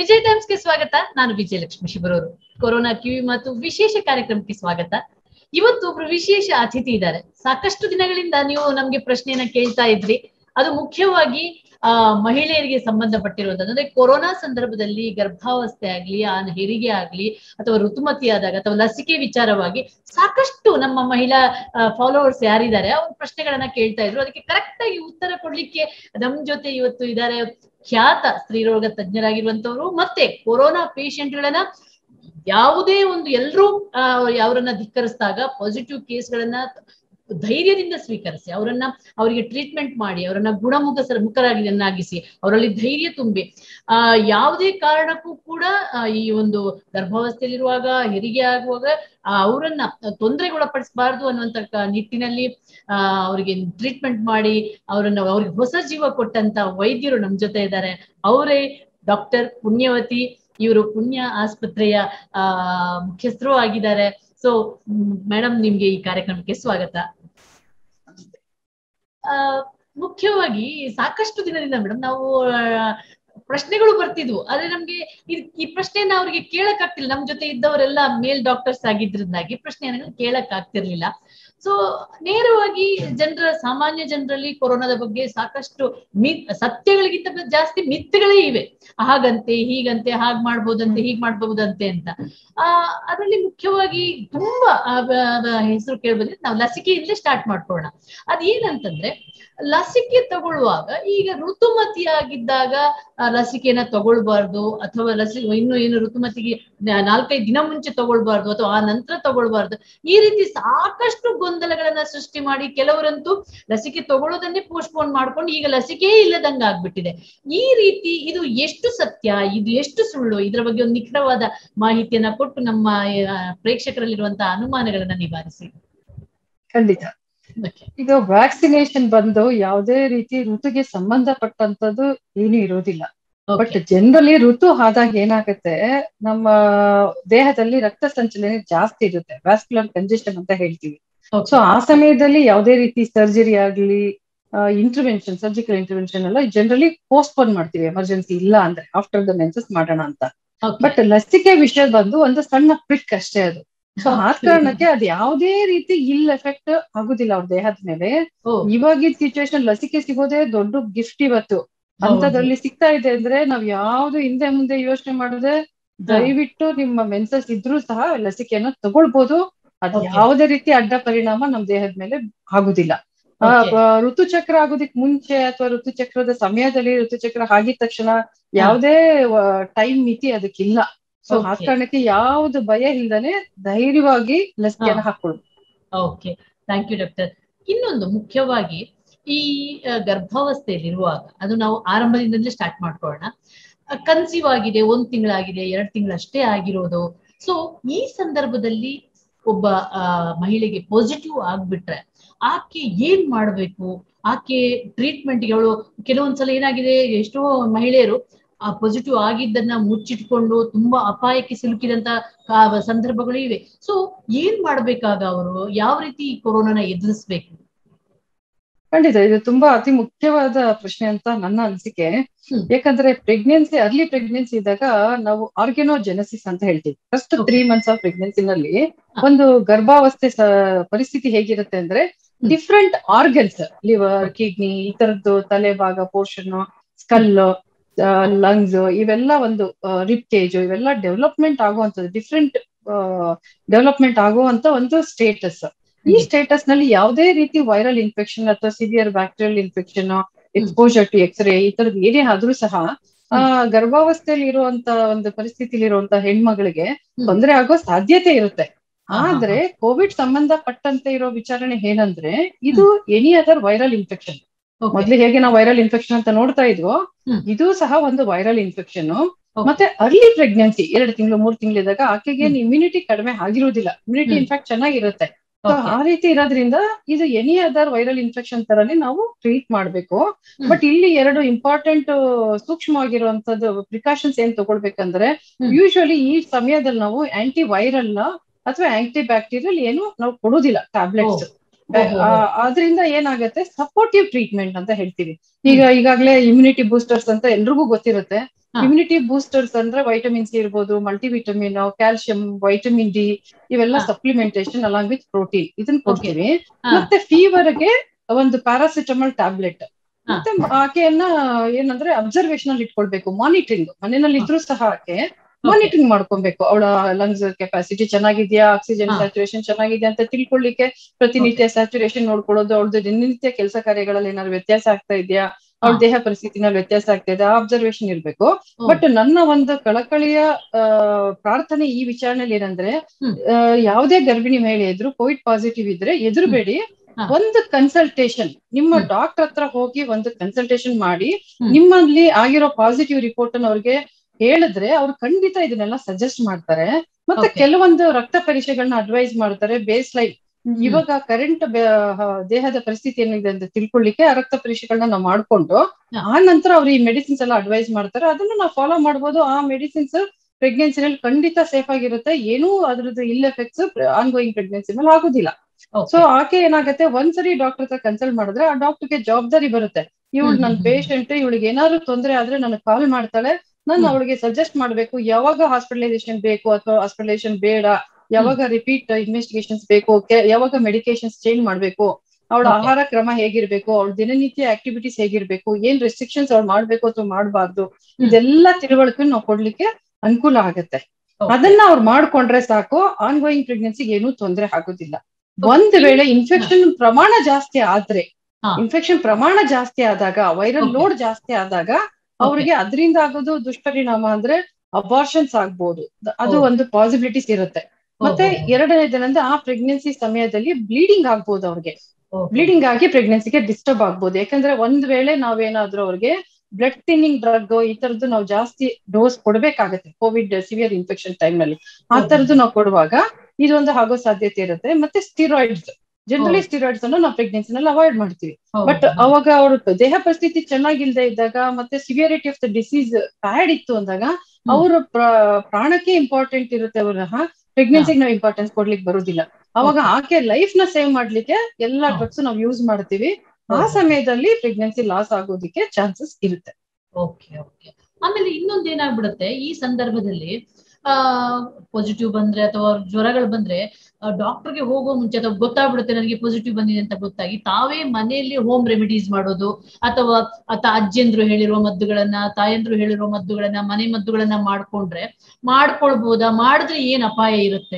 ವಿಜಯ್ ಟೈಮ್ಸ್ಗೆ ಸ್ವಾಗತ ನಾನು ವಿಜಯಲಕ್ಷ್ಮಿ ಶಿಬರೂರು ಕೊರೋನಾ ಕಿವಿ ಮತ್ತು ವಿಶೇಷ ಕಾರ್ಯಕ್ರಮಕ್ಕೆ ಸ್ವಾಗತ ಇವತ್ತು ಒಬ್ರು ವಿಶೇಷ ಅತಿಥಿ ಇದ್ದಾರೆ ಸಾಕಷ್ಟು ದಿನಗಳಿಂದ ನೀವು ನಮ್ಗೆ ಪ್ರಶ್ನೆಯನ್ನ ಕೇಳ್ತಾ ಇದ್ರಿ ಅದು ಮುಖ್ಯವಾಗಿ ಆ ಮಹಿಳೆಯರಿಗೆ ಸಂಬಂಧಪಟ್ಟಿರುವಂತದ್ದು ಅಂದ್ರೆ ಕೊರೋನಾ ಸಂದರ್ಭದಲ್ಲಿ ಗರ್ಭಾವಸ್ಥೆ ಆಗ್ಲಿ ಆ ಹೆರಿಗೆ ಆಗ್ಲಿ ಅಥವಾ ಋತುಮತಿ ಆದಾಗ ಅಥವಾ ಲಸಿಕೆ ವಿಚಾರವಾಗಿ ಸಾಕಷ್ಟು ನಮ್ಮ ಮಹಿಳಾ ಫಾಲೋವರ್ಸ್ ಯಾರಿದ್ದಾರೆ ಅವ್ರ ಪ್ರಶ್ನೆಗಳನ್ನ ಕೇಳ್ತಾ ಇದ್ರು ಅದಕ್ಕೆ ಕರೆಕ್ಟ್ ಆಗಿ ಉತ್ತರ ಕೊಡ್ಲಿಕ್ಕೆ ನಮ್ ಜೊತೆ ಇವತ್ತು ಇದ್ದಾರೆ ಖ್ಯಾತ ಸ್ತ್ರೀರೋಗ ತಜ್ಞರಾಗಿರುವಂತವ್ರು ಮತ್ತೆ ಕೊರೋನಾ ಪೇಷಂಟ್ಗಳನ್ನ ಯಾವುದೇ ಒಂದು ಎಲ್ರೂ ಅವರನ್ನ ಧಿಕ್ಕರಿಸಿದಾಗ ಪಾಸಿಟಿವ್ ಕೇಸ್ಗಳನ್ನ ಧೈರ್ಯದಿಂದ ಸ್ವೀಕರಿಸಿ ಅವರನ್ನ ಅವರಿಗೆ ಟ್ರೀಟ್ಮೆಂಟ್ ಮಾಡಿ ಅವರನ್ನ ಗುಣಮುಖ ಮುಖರಾಗಿಯನ್ನಾಗಿಸಿ ಅವರಲ್ಲಿ ಧೈರ್ಯ ತುಂಬಿ ಆ ಯಾವುದೇ ಕಾರಣಕ್ಕೂ ಕೂಡ ಈ ಒಂದು ಗರ್ಭಾವಸ್ಥೆಯಲ್ಲಿರುವಾಗ ಹೆರಿಗೆ ಆಗುವಾಗ ಅವರನ್ನ ತೊಂದರೆಗೊಳಪಡಿಸಬಾರ್ದು ಅನ್ನುವಂತ ನಿಟ್ಟಿನಲ್ಲಿ ಆ ಅವರಿಗೆ ಟ್ರೀಟ್ಮೆಂಟ್ ಮಾಡಿ ಅವರನ್ನ ಅವ್ರಿಗೆ ಹೊಸ ಜೀವ ಕೊಟ್ಟಂತ ವೈದ್ಯರು ನಮ್ ಜೊತೆ ಇದ್ದಾರೆ ಅವರೇ ಡಾಕ್ಟರ್ ಪುಣ್ಯವತಿ ಇವರು ಪುಣ್ಯ ಆಸ್ಪತ್ರೆಯ ಆ ಮುಖ್ಯಸ್ಥರು ಆಗಿದ್ದಾರೆ ಸೊ ಮೇಡಮ್ ನಿಮ್ಗೆ ಈ ಕಾರ್ಯಕ್ರಮಕ್ಕೆ ಸ್ವಾಗತ ಆ ಮುಖ್ಯವಾಗಿ ಸಾಕಷ್ಟು ದಿನದಿಂದ ಮೇಡಮ್ ನಾವು ಪ್ರಶ್ನೆಗಳು ಬರ್ತಿದ್ವು ಆದ್ರೆ ನಮ್ಗೆ ಈ ಪ್ರಶ್ನೆಯನ್ನ ಅವ್ರಿಗೆ ಕೇಳಕ್ ಆಗ್ತಿಲ್ಲ ನಮ್ ಜೊತೆ ಇದ್ದವರೆಲ್ಲ ಮೇಲ್ ಡಾಕ್ಟರ್ಸ್ ಆಗಿದ್ರಿಂದಾಗಿ ಪ್ರಶ್ನೆಯನ್ನ ಕೇಳಕ್ ಆಗ್ತಿರ್ಲಿಲ್ಲ ಸೊ ನೇರವಾಗಿ ಜನರ ಸಾಮಾನ್ಯ ಜನರಲ್ಲಿ ಕೊರೋನಾದ ಬಗ್ಗೆ ಸಾಕಷ್ಟು ಮಿ ಸತ್ಯಗಳಿಗಿಂತ ಜಾಸ್ತಿ ಮಿತ್ಗಳೇ ಇವೆ ಹಾಗಂತೆ ಹೀಗಂತೆ ಹಾಗ್ ಮಾಡ್ಬೋದಂತೆ ಹೀಗ್ ಮಾಡ್ಬೋದಂತೆ ಅಂತ ಆ ಅದರಲ್ಲಿ ಮುಖ್ಯವಾಗಿ ತುಂಬಾ ಹೆಸರು ಕೇಳ್ಬೋದ್ರೆ ನಾವು ಲಸಿಕೆಯಿಂದಲೇ ಸ್ಟಾರ್ಟ್ ಮಾಡ್ಕೊಳ್ಳೋಣ ಅದೇನಂತಂದ್ರೆ ಲಸಿಕೆ ತಗೊಳ್ಳುವಾಗ ಈಗ ಋತುಮತಿ ಆಗಿದ್ದಾಗ ಲಸಿಕೆನ ತಗೊಳ್ಬಾರ್ದು ಅಥವಾ ಲಸಿಕೆ ಇನ್ನು ಏನು ಋತುಮತಿಗೆ ನಾಲ್ಕೈದು ದಿನ ಮುಂಚೆ ತಗೊಳ್ಬಾರ್ದು ಅಥವಾ ಆ ನಂತರ ತಗೊಳ್ಬಾರ್ದು ಈ ರೀತಿ ಸಾಕಷ್ಟು ಗೊಂದಲಗಳನ್ನ ಸೃಷ್ಟಿ ಮಾಡಿ ಕೆಲವರಂತೂ ಲಸಿಕೆ ತಗೊಳ್ಳೋದನ್ನೇ ಪೋಸ್ಟ್ಪೋನ್ ಮಾಡ್ಕೊಂಡು ಈಗ ಲಸಿಕೆ ಇಲ್ಲದಂಗ ಆಗ್ಬಿಟ್ಟಿದೆ ಈ ರೀತಿ ಇದು ಎಷ್ಟು ಸತ್ಯ ಇದು ಎಷ್ಟು ಸುಳ್ಳು ಇದರ ಬಗ್ಗೆ ಒಂದು ನಿಖರವಾದ ಮಾಹಿತಿಯನ್ನ ಕೊಟ್ಟು ನಮ್ಮ ಪ್ರೇಕ್ಷಕರಲ್ಲಿರುವಂತಹ ಅನುಮಾನಗಳನ್ನ ನಿವಾರಿಸಿ ಖಂಡಿತ ಈಗ ವ್ಯಾಕ್ಸಿನೇಷನ್ ಬಂದು ಯಾವುದೇ ರೀತಿ ಋತುಗೆ ಸಂಬಂಧಪಟ್ಟಂತದ್ದು ಏನು ಇರೋದಿಲ್ಲ ಬಟ್ ಜನರಲಿ ಋತು ಆದಾಗ ಏನಾಗುತ್ತೆ ನಮ್ಮ ದೇಹದಲ್ಲಿ ರಕ್ತ ಸಂಚಲನೆ ಜಾಸ್ತಿ ಇರುತ್ತೆ ವ್ಯಾಸ್ಕ್ಯುಲರ್ ಕಂಜೆಷನ್ ಅಂತ ಹೇಳ್ತೀವಿ ಸೊ ಆ ಸಮಯದಲ್ಲಿ ಯಾವುದೇ ರೀತಿ ಸರ್ಜರಿ ಆಗ್ಲಿ ಇಂಟರ್ವೆನ್ಷನ್ ಸರ್ಜಿಕಲ್ ಇಂಟರ್ವೆನ್ಷನ್ ಎಲ್ಲ ಜನರಲಿ ಪೋಸ್ಟ್ಪೋನ್ ಮಾಡ್ತೀವಿ ಎಮರ್ಜೆನ್ಸಿ ಇಲ್ಲ ಅಂದ್ರೆ ಆಫ್ಟರ್ ದ ಮೆನ್ಸಸ್ ಮಾಡೋಣ ಅಂತ ಬಟ್ ಲಸಿಕೆ ವಿಷಯ ಬಂದು ಒಂದು ಸಣ್ಣ ಪ್ರಿಕ್ ಅಷ್ಟೇ ಅದು ಸೊ ಆ ಕಾರಣಕ್ಕೆ ಅದು ಯಾವುದೇ ರೀತಿ ಇಲ್ ಎಫೆಕ್ಟ್ ಆಗುದಿಲ್ಲ ಅವ್ರ ದೇಹದ ಮೇಲೆ ಇವಾಗಿನ ಸಿಚುವೇಶನ್ ಲಸಿಕೆ ಸಿಗೋದೇ ದೊಡ್ಡ ಗಿಫ್ಟ್ ಇವತ್ತು ಅಂತದ್ರಲ್ಲಿ ಸಿಗ್ತಾ ಇದೆ ಅಂದ್ರೆ ನಾವ್ ಯಾವ್ದು ಹಿಂದೆ ಮುಂದೆ ಯೋಚನೆ ಮಾಡದೆ ದಯವಿಟ್ಟು ನಿಮ್ಮ ಮೆನ್ಸಸ್ ಇದ್ರೂ ಸಹ ಲಸಿಕೆಯನ್ನು ತಗೊಳ್ಬಹುದು ಅದು ಯಾವುದೇ ರೀತಿ ಅಡ್ಡ ಪರಿಣಾಮ ನಮ್ ದೇಹದ ಮೇಲೆ ಆಗುದಿಲ್ಲ ಋತುಚಕ್ರ ಆಗೋದಿಕ್ ಮುಂಚೆ ಅಥವಾ ಋತುಚಕ್ರದ ಸಮಯದಲ್ಲಿ ಋತುಚಕ್ರ ಆಗಿದ ತಕ್ಷಣ ಯಾವುದೇ ಟೈಮ್ ಮಿತಿ ಅದಕ್ಕಿಲ್ಲ ಸೊ ಆ ಕಾರಣಕ್ಕೆ ಯಾವ್ದು ಭಯ ಇಲ್ದಾನೆ ಧೈರ್ಯವಾಗಿ ಲಸಿಕೆಯನ್ನು ಹಾಕೊಳ್ಳು ಓಕೆ ಥ್ಯಾಂಕ್ ಯು ಡಾಕ್ಟರ್ ಇನ್ನೊಂದು ಮುಖ್ಯವಾಗಿ ಈ ಗರ್ಭಾವಸ್ಥೆಯಲ್ಲಿರುವಾಗ ಅದು ನಾವು ಆರಂಭದಿಂದಲೇ ಸ್ಟಾರ್ಟ್ ಮಾಡ್ಕೊಳ್ಳೋಣ ಕನ್ಸೀವ್ ಆಗಿದೆ ಒಂದ್ ತಿಂಗಳಾಗಿದೆ ಎರಡ್ ತಿಂಗಳಷ್ಟೇ ಆಗಿರೋದು ಸೊ ಈ ಸಂದರ್ಭದಲ್ಲಿ ಒಬ್ಬ ಮಹಿಳೆಗೆ ಪಾಸಿಟಿವ್ ಆಗ್ಬಿಟ್ರೆ ಆಕೆ ಏನ್ ಮಾಡ್ಬೇಕು ಆಕೆ ಟ್ರೀಟ್ಮೆಂಟ್ಗೆ ಅವಳು ಕೆಲವೊಂದ್ಸಲ ಏನಾಗಿದೆ ಎಷ್ಟೋ ಮಹಿಳೆಯರು ಆ ಪಾಸಿಟಿವ್ ಆಗಿದ್ದನ್ನ ಮುಚ್ಚಿಟ್ಕೊಂಡು ತುಂಬಾ ಅಪಾಯಕ್ಕೆ ಸಿಲುಕಿದಂತ ಸಂದರ್ಭಗಳು ಇವೆ ಸೊ ಏನ್ ಮಾಡ್ಬೇಕಾಗ ಅವರು ಯಾವ ರೀತಿ ಕೊರೋನಾನ ಎದುರಿಸ್ಬೇಕು ಖಂಡಿತ ಇದು ತುಂಬಾ ಅತಿ ಮುಖ್ಯವಾದ ಪ್ರಶ್ನೆ ಅಂತ ನನ್ನ ಅನಿಸಿಕೆ ಯಾಕಂದ್ರೆ ಪ್ರೆಗ್ನೆನ್ಸಿ ಅರ್ಲಿ ಪ್ರೆಗ್ನೆನ್ಸಿ ಇದ್ದಾಗ ನಾವು ಆರ್ಗೆನೋಜೆನಸಿಸ್ ಅಂತ ಹೇಳ್ತೀವಿ ಫಸ್ಟ್ ತ್ರೀ ಮಂತ್ಸ್ ಆಫ್ ಪ್ರೆಗ್ನೆನ್ಸಿನಲ್ಲಿ ಒಂದು ಗರ್ಭಾವಸ್ಥೆ ಪರಿಸ್ಥಿತಿ ಹೇಗಿರುತ್ತೆ ಅಂದ್ರೆ ಡಿಫ್ರೆಂಟ್ ಆರ್ಗನ್ಸ್ ಲಿವರ್ ಕಿಡ್ನಿ ಈ ತರದ್ದು ತಲೆ ಭಾಗ ಪೋರ್ಷನ್ ಸ್ಕಲ್ ಲಂಗ್ಸ್ ಇವೆಲ್ಲ ಒಂದು ರಿಪ್ಟೇಜ್ ಇವೆಲ್ಲ ಡೆವಲಪ್ಮೆಂಟ್ ಆಗುವಂತದ್ದು ಡಿಫ್ರೆಂಟ್ ಡೆವಲಪ್ಮೆಂಟ್ ಆಗುವಂತ ಒಂದು ಸ್ಟೇಟಸ್ ಈ ಸ್ಟೇಟಸ್ ನಲ್ಲಿ ಯಾವುದೇ ರೀತಿ ವೈರಲ್ ಇನ್ಫೆಕ್ಷನ್ ಅಥವಾ severe bacterial infection exposure to x-ray ಈ ತರದ್ ಏನೇ ಆದ್ರೂ ಸಹ ಆ ಗರ್ಭಾವಸ್ಥೆಯಲ್ಲಿ ಇರುವಂತ ಒಂದು ಪರಿಸ್ಥಿತಿಲಿ ಇರುವಂತ ಹೆಣ್ಮಗಳಿಗೆ ತೊಂದರೆ ಆಗೋ ಸಾಧ್ಯತೆ ಇರುತ್ತೆ ಆದ್ರೆ ಕೋವಿಡ್ ಸಂಬಂಧಪಟ್ಟಂತೆ ಇರೋ ವಿಚಾರಣೆ ಏನಂದ್ರೆ ಇದು ಎನಿ ಅದರ್ ವೈರಲ್ ಇನ್ಫೆಕ್ಷನ್ ಮೊದ್ಲು ಹೇಗೆ ನಾವು ವೈರಲ್ ಇನ್ಫೆಕ್ಷನ್ ಅಂತ ನೋಡ್ತಾ ಇದ್ವೋ ಇದು ಸಹ ಒಂದು ವೈರಲ್ ಇನ್ಫೆಕ್ಷನ್ ಮತ್ತೆ ಅರ್ಲಿ ಪ್ರೆಗ್ನೆನ್ಸಿ ಎರಡು ತಿಂಗಳು ಮೂರ್ ತಿಂಗಳಿದಾಗ ಆಕೆಗೆ ಇಮ್ಯುನಿಟಿ ಕಡಿಮೆ ಆಗಿರುವುದಿಲ್ಲ ಇಮ್ಯುನಿಟಿ ಇನ್ಫ್ಯಾಕ್ಟ್ ಚೆನ್ನಾಗಿರುತ್ತೆ ಆ ರೀತಿ ಇರೋದ್ರಿಂದ ಇದು ಎನಿ ಅದರ್ ವೈರಲ್ ಇನ್ಫೆಕ್ಷನ್ ತರನೇ ನಾವು ಟ್ರೀಟ್ ಮಾಡ್ಬೇಕು ಬಟ್ ಇಲ್ಲಿ ಎರಡು ಇಂಪಾರ್ಟೆಂಟ್ ಸೂಕ್ಷ್ಮವಾಗಿರುವಂತದ್ದು ಪ್ರಿಕಾಷನ್ಸ್ ಏನ್ ತಗೊಳ್ಬೇಕಂದ್ರೆ ಯೂಶಲಿ ಈ ಸಮಯದಲ್ಲಿ ನಾವು ಆಂಟಿ ವೈರಲ್ ನ ಅಥವಾ ಆಂಟಿ ಬ್ಯಾಕ್ಟೀರಿಯಲ್ ಏನು ನಾವು ಕೊಡುದಿಲ್ಲ ಟ್ಯಾಬ್ಲೆಟ್ಸ್ ಆದ್ರಿಂದ ಏನಾಗುತ್ತೆ ಸಪೋರ್ಟಿವ್ ಟ್ರೀಟ್ಮೆಂಟ್ ಅಂತ ಹೇಳ್ತೀವಿ ಈಗ ಈಗಾಗಲೇ ಇಮ್ಯುನಿಟಿ ಬೂಸ್ಟರ್ಸ್ ಅಂತ ಎಲ್ರಿಗೂ ಗೊತ್ತಿರುತ್ತೆ ಹಾ. ಇಮ್ಯುನಿಟಿ ಬೂಸ್ಟರ್ಸ್ ಅಂದ್ರೆ ವೈಟಮಿನ್ ಸಿ ಇರ್ಬೋದು ಮಲ್ಟಿವಿಟಮಿನ್ ಕ್ಯಾಲ್ಸಿಯಂ ವೈಟಮಿನ್ ಡಿ ಇವೆಲ್ಲ ಹಾ. ಸಪ್ಲಿಮೆಂಟೇಶನ್ ಅಲಾಂಗ್ ವಿತ್ ಪ್ರೋಟೀನ್ ಇದನ್ನ ಕೊಡ್ತೀವಿ ಹಾ. ಮತ್ತೆ ಫೀವರ್ಗೆ ಒಂದು ಪ್ಯಾರಾಸಿಟಮಲ್ ಟ್ಯಾಬ್ಲೆಟ್ ಹಾ. ಮತ್ತೆ ಆಕೆಯನ್ನ ಏನಂದ್ರೆ ಅಬ್ಸರ್ವೇಷನ್ ಅಲ್ಲಿ ಇಟ್ಕೊಳ್ಬೇಕು ಮಾನಿಟರಿಂಗ್ ಮನೆಯಲ್ಲಿ ಇದ್ರೂ ಸಹ ಆಕೆ ಮಾನಿಟರಿಂಗ್ ಮಾಡ್ಕೊಬೇಕು ಅವಳ ಲಂಗ್ಸ್ ಕೆಪಾಸಿಟಿ ಚೆನ್ನಾಗಿದ್ಯಾ ಆಕ್ಸಿಜನ್ ಹಾ. ಸ್ಯಾಚುರೇಷನ್ ಚೆನ್ನಾಗಿದ್ಯಾ ಅಂತ ತಿಳ್ಕೊಳ್ಳಿಕ್ಕೆ ಪ್ರತಿನಿತ್ಯ ಸ್ಯಾಚುರೇಷನ್ ನೋಡ್ಕೊಳ್ಳೋದು ಅವಳದು ದಿನನಿತ್ಯ ಕೆಲಸ ಕಾರ್ಯಗಳಲ್ಲಿ ಏನಾದ್ರು ವ್ಯತ್ಯಾಸ ಆಗ್ತಾ ಇದೆಯಾ ಅವಳ ಹಾ. ದೇಹ ಪರಿಸ್ಥಿತಿನಲ್ಲಿ ವ್ಯತ್ಯಾಸ ಆಗ್ತಾ ಇದೆ ಅಬ್ಸರ್ವೇಷನ್ ಇರ್ಬೇಕು ಹ್ಮ್. ಬಟ್ ನನ್ನ ಒಂದು ಕಳಕಳಿಯ ಆ, ಪ್ರಾರ್ಥನೆ ಈ ವಿಚಾರಣೆಯಲ್ಲಿ ಏನಂದ್ರೆ ಹ್ಮ್. ಆ, ಯಾವುದೇ ಗರ್ಭಿಣಿ ಮಹಿಳೆ ಇದ್ರು ಕೋವಿಡ್ ಪಾಸಿಟಿವ್ ಇದ್ರೆ ಎದುರುಬೇಡಿ ಹಾ. ಒಂದು ಕನ್ಸಲ್ಟೇಷನ್ ನಿಮ್ಮ ಹ್ಮ್. ಡಾಕ್ಟರ್ ಹತ್ರ ಹೋಗಿ ಒಂದು ಕನ್ಸಲ್ಟೇಷನ್ ಮಾಡಿ ಹ್ಮ್. ನಿಮ್ಮಲ್ಲಿ ಆಗಿರೋ ಪಾಸಿಟಿವ್ ರಿಪೋರ್ಟ್ ಅನ್ನು ಅವ್ರಿಗೆ ಹೇಳಿದ್ರೆ ಅವ್ರು ಖಂಡಿತ ಇದನ್ನೆಲ್ಲ ಸಜೆಸ್ಟ್ ಮಾಡ್ತಾರೆ ಮತ್ತೆ Okay. ಕೆಲವೊಂದು ರಕ್ತ ಪರೀಕ್ಷೆಗಳನ್ನ ಅಡ್ವೈಸ್ ಮಾಡ್ತಾರೆ ಬೇಸ್ ಲೈನ್ ಇವಾಗ ಕರೆಂಟ್ ದೇಹದ ಪರಿಸ್ಥಿತಿ ಏನಿದೆ ಅಂತ ತಿಳ್ಕೊಳ್ಳಿಕ್ಕೆ ಆ ರಕ್ತ ಪರೀಕ್ಷೆಗಳನ್ನ ನಾವು ಮಾಡ್ಕೊಂಡು ಹಾ. ಆ ನಂತರ ಅವ್ರು ಈ ಮೆಡಿಸಿನ್ಸ್ ಎಲ್ಲ ಅಡ್ವೈಸ್ ಮಾಡ್ತಾರೆ ಅದನ್ನ ನಾವು ಫಾಲೋ ಮಾಡ್ಬೋದು ಆ ಮೆಡಿಸಿನ್ಸ್ ಪ್ರೆಗ್ನೆನ್ಸಿನಲ್ಲಿ ಖಂಡಿತ ಸೇಫ್ ಆಗಿರುತ್ತೆ ಏನೂ ಅದ್ರದ್ದು ಇಲ್ ಎಫೆಕ್ಟ್ಸ್ ಆನ್ ಗೋಯಿಂಗ್ ಪ್ರೆಗ್ನೆನ್ಸಿ ಮೇಲೆ ಆಗುದಿಲ್ಲ Okay. ಸೊ ಆಕೆ ಏನಾಗುತ್ತೆ ಒಂದ್ಸರಿ ಡಾಕ್ಟರ್ ಹತ್ರ ಕನ್ಸಲ್ಟ್ ಮಾಡಿದ್ರೆ ಆ ಡಾಕ್ಟರ್ಗೆ ಜವಾಬ್ದಾರಿ ಬರುತ್ತೆ ಇವಳು ಹ್ಮ್, ನನ್ನ ಹ್ಮ್, ಪೇಷಂಟ್ ಇವಳಿಗೆ ಏನಾದ್ರು ತೊಂದರೆ ಆದ್ರೆ ನನಗೆ ಕಾಲ್ ಮಾಡ್ತಾಳೆ ನಾನು ಹ್ಮ್. ಅವಳಿಗೆ ಸಜೆಸ್ಟ್ ಮಾಡ್ಬೇಕು ಯಾವಾಗ ಹಾಸ್ಪಿಟಲೈಸೇಷನ್ ಬೇಕು ಅಥವಾ ಹಾಸ್ಪಿಟಲೈಸೇಷನ್ ಬೇಡ ಯಾವಾಗ ರಿಪೀಟ್ ಇನ್ವೆಸ್ಟಿಗೇಷನ್ಸ್ ಬೇಕು ಕೆ- ಯಾವಾಗ ಮೆಡಿಕೇಶನ್ಸ್ ಚೇಂಜ್ ಮಾಡ್ಬೇಕು ಅವಳ Okay. ಆಹಾರ ಕ್ರಮ ಹೇಗಿರ್ಬೇಕು ಅವಳ ದಿನನಿತ್ಯ ಆಕ್ಟಿವಿಟೀಸ್ ಹೇಗಿರ್ಬೇಕು ಏನ್ ರೆಸ್ಟ್ರಿಕ್ಷನ್ಸ್ ಅವ್ಳು ಮಾಡ್ಬೇಕು ಅಥವಾ ಮಾಡಬಾರ್ದು ಇದೆಲ್ಲ ತಿಳುವಳಿಕೆ ನಾವು ಕೊಡ್ಲಿಕ್ಕೆ ಅನುಕೂಲ ಆಗತ್ತೆ Okay. ಅದನ್ನ ಅವ್ರು ಮಾಡ್ಕೊಂಡ್ರೆ ಸಾಕು ಆನ್ ಗೋಯಿಂಗ್ ಪ್ರೆಗ್ನೆನ್ಸಿಗೆ ಏನೂ ತೊಂದರೆ ಆಗೋದಿಲ್ಲ Okay. ಒಂದ್ ವೇಳೆ ಇನ್ಫೆಕ್ಷನ್ ಪ್ರಮಾಣ ಜಾಸ್ತಿ ಆದ್ರೆ ಹಾ. ಇನ್ಫೆಕ್ಷನ್ ಪ್ರಮಾಣ ಜಾಸ್ತಿ ಆದಾಗ ವೈರಲ್ Okay. ಲೋಡ್ ಜಾಸ್ತಿ ಆದಾಗ ಅವರಿಗೆ ಅದರಿಂದ ಆಗೋದು ದುಷ್ಪರಿಣಾಮ ಅಂದ್ರೆ ಅಬಾರ್ಷನ್ಸ್ ಆಗ್ಬೋದು ದ- ಅದು ಓ. ಒಂದು ಪಾಸಿಬಿಲಿಟೀಸ್ ಇರುತ್ತೆ ಮತ್ತೆ ಎರಡನೇದೇನಂದ್ರೆ ಆ ಪ್ರೆಗ್ನೆನ್ಸಿ ಸಮಯದಲ್ಲಿ ಬ್ಲೀಡಿಂಗ್ ಆಗ್ಬೋದು ಅವ್ರಿಗೆ ಬ್ಲೀಡಿಂಗ್ ಆಗಿ ಪ್ರೆಗ್ನೆನ್ಸಿಗೆ ಡಿಸ್ಟರ್ಬ್ ಆಗ್ಬೋದು ಯಾಕಂದ್ರೆ ಒಂದ್ ವೇಳೆ ನಾವೇನಾದ್ರೂ ಅವ್ರಿಗೆ ಬ್ಲಡ್ ಥಿನ್ನಿಂಗ್ ಡ್ರಗ್ ಈ ತರದ್ದು ನಾವು ಜಾಸ್ತಿ ಡೋಸ್ ಕೊಡ್ಬೇಕಾಗತ್ತೆ ಕೋವಿಡ್ ಸಿವಿಯರ್ ಇನ್ಫೆಕ್ಷನ್ ಟೈಮ್ ನಲ್ಲಿ ಆ ಹೌದು. ತರದ್ದು ನಾವು ಕೊಡುವಾಗ ಇದೊಂದು ಆಗೋ ಸಾಧ್ಯತೆ ಇರುತ್ತೆ ಮತ್ತೆ ಸ್ಟಿರಾಯ್ಡ್ಸ್ ಜನರಲಿ ಹೌದು. ಸ್ಟಿರಾಯ್ಡ್ಸ್ ಅನ್ನು ನಾವು ಪ್ರೆಗ್ನೆನ್ಸಿನಲ್ಲಿ ಅವಾಯ್ಡ್ ಮಾಡ್ತೀವಿ ಬಟ್ ಅವಾಗ ಅವ್ರ ದೇಹ ಪರಿಸ್ಥಿತಿ ಚೆನ್ನಾಗಿಲ್ದೆ ಇದ್ದಾಗ ಮತ್ತೆ severity of the disease bad ಇತ್ತು ಅಂದಾಗ ಅವರ ಪ್ರಾಣಕ್ಕೆ ಇಂಪಾರ್ಟೆಂಟ್ ಇರುತ್ತೆ ಅವರ ಪ್ರೆಗ್ನೆನ್ಸಿಗೆ ನಾವು ಇಂಪಾರ್ಟೆನ್ಸ್ ಕೊಡ್ಲಿಕ್ಕೆ ಬರುದಿಲ್ಲ ಅವಾಗ ಆಕೆ ಲೈಫ್ ನ ಸೇವ್ ಮಾಡ್ಲಿಕ್ಕೆ ಎಲ್ಲಾ ಹಾ. ಡ್ರಗ್ಸ್ ನಾವು ಯೂಸ್ ಮಾಡ್ತೀವಿ ಆ ಹೌದು. ಸಮಯದಲ್ಲಿ ಪ್ರೆಗ್ನೆನ್ಸಿ ಲಾಸ್ ಆಗೋದಿಕ್ಕೆ ಚಾನ್ಸಸ್ ಇರುತ್ತೆ ಓಕೆ ಓಕೆ ಆಮೇಲೆ ಇನ್ನೊಂದ್ ಏನಾಗ್ಬಿಡುತ್ತೆ ಈ ಸಂದರ್ಭದಲ್ಲಿ ಆ ಪಾಸಿಟಿವ್ ಬಂದ್ರೆ ಅಥವಾ ಜ್ವರಗಳು ಬಂದ್ರೆ ಡಾಕ್ಟರ್ಗೆ ಹೋಗೋ ಮುಂಚೆ ಅಥವಾ ಗೊತ್ತಾಗ್ಬಿಡುತ್ತೆ ನನಗೆ ಪಾಸಿಟಿವ್ ಬಂದಿದೆ ಅಂತ ಗೊತ್ತಾಗಿ ತಾವೇ ಮನೆಯಲ್ಲಿ ಹೋಮ್ ರೆಮಿಡೀಸ್ ಮಾಡೋದು ಅಥವಾ ಅತ್ತ ಅಜ್ಜಿಯಂದ್ರು ಹೇಳಿರುವ ಮದ್ದುಗಳನ್ನ ತಾಯಂದ್ರು ಹೇಳಿರುವ ಮದ್ದುಗಳನ್ನ ಮನೆ ಮದ್ದುಗಳನ್ನ ಮಾಡ್ಕೊಂಡ್ರೆ ಮಾಡ್ಕೊಳ್ಬಹುದಾ ಮಾಡಿದ್ರೆ ಏನ್ ಅಪಾಯ ಇರುತ್ತೆ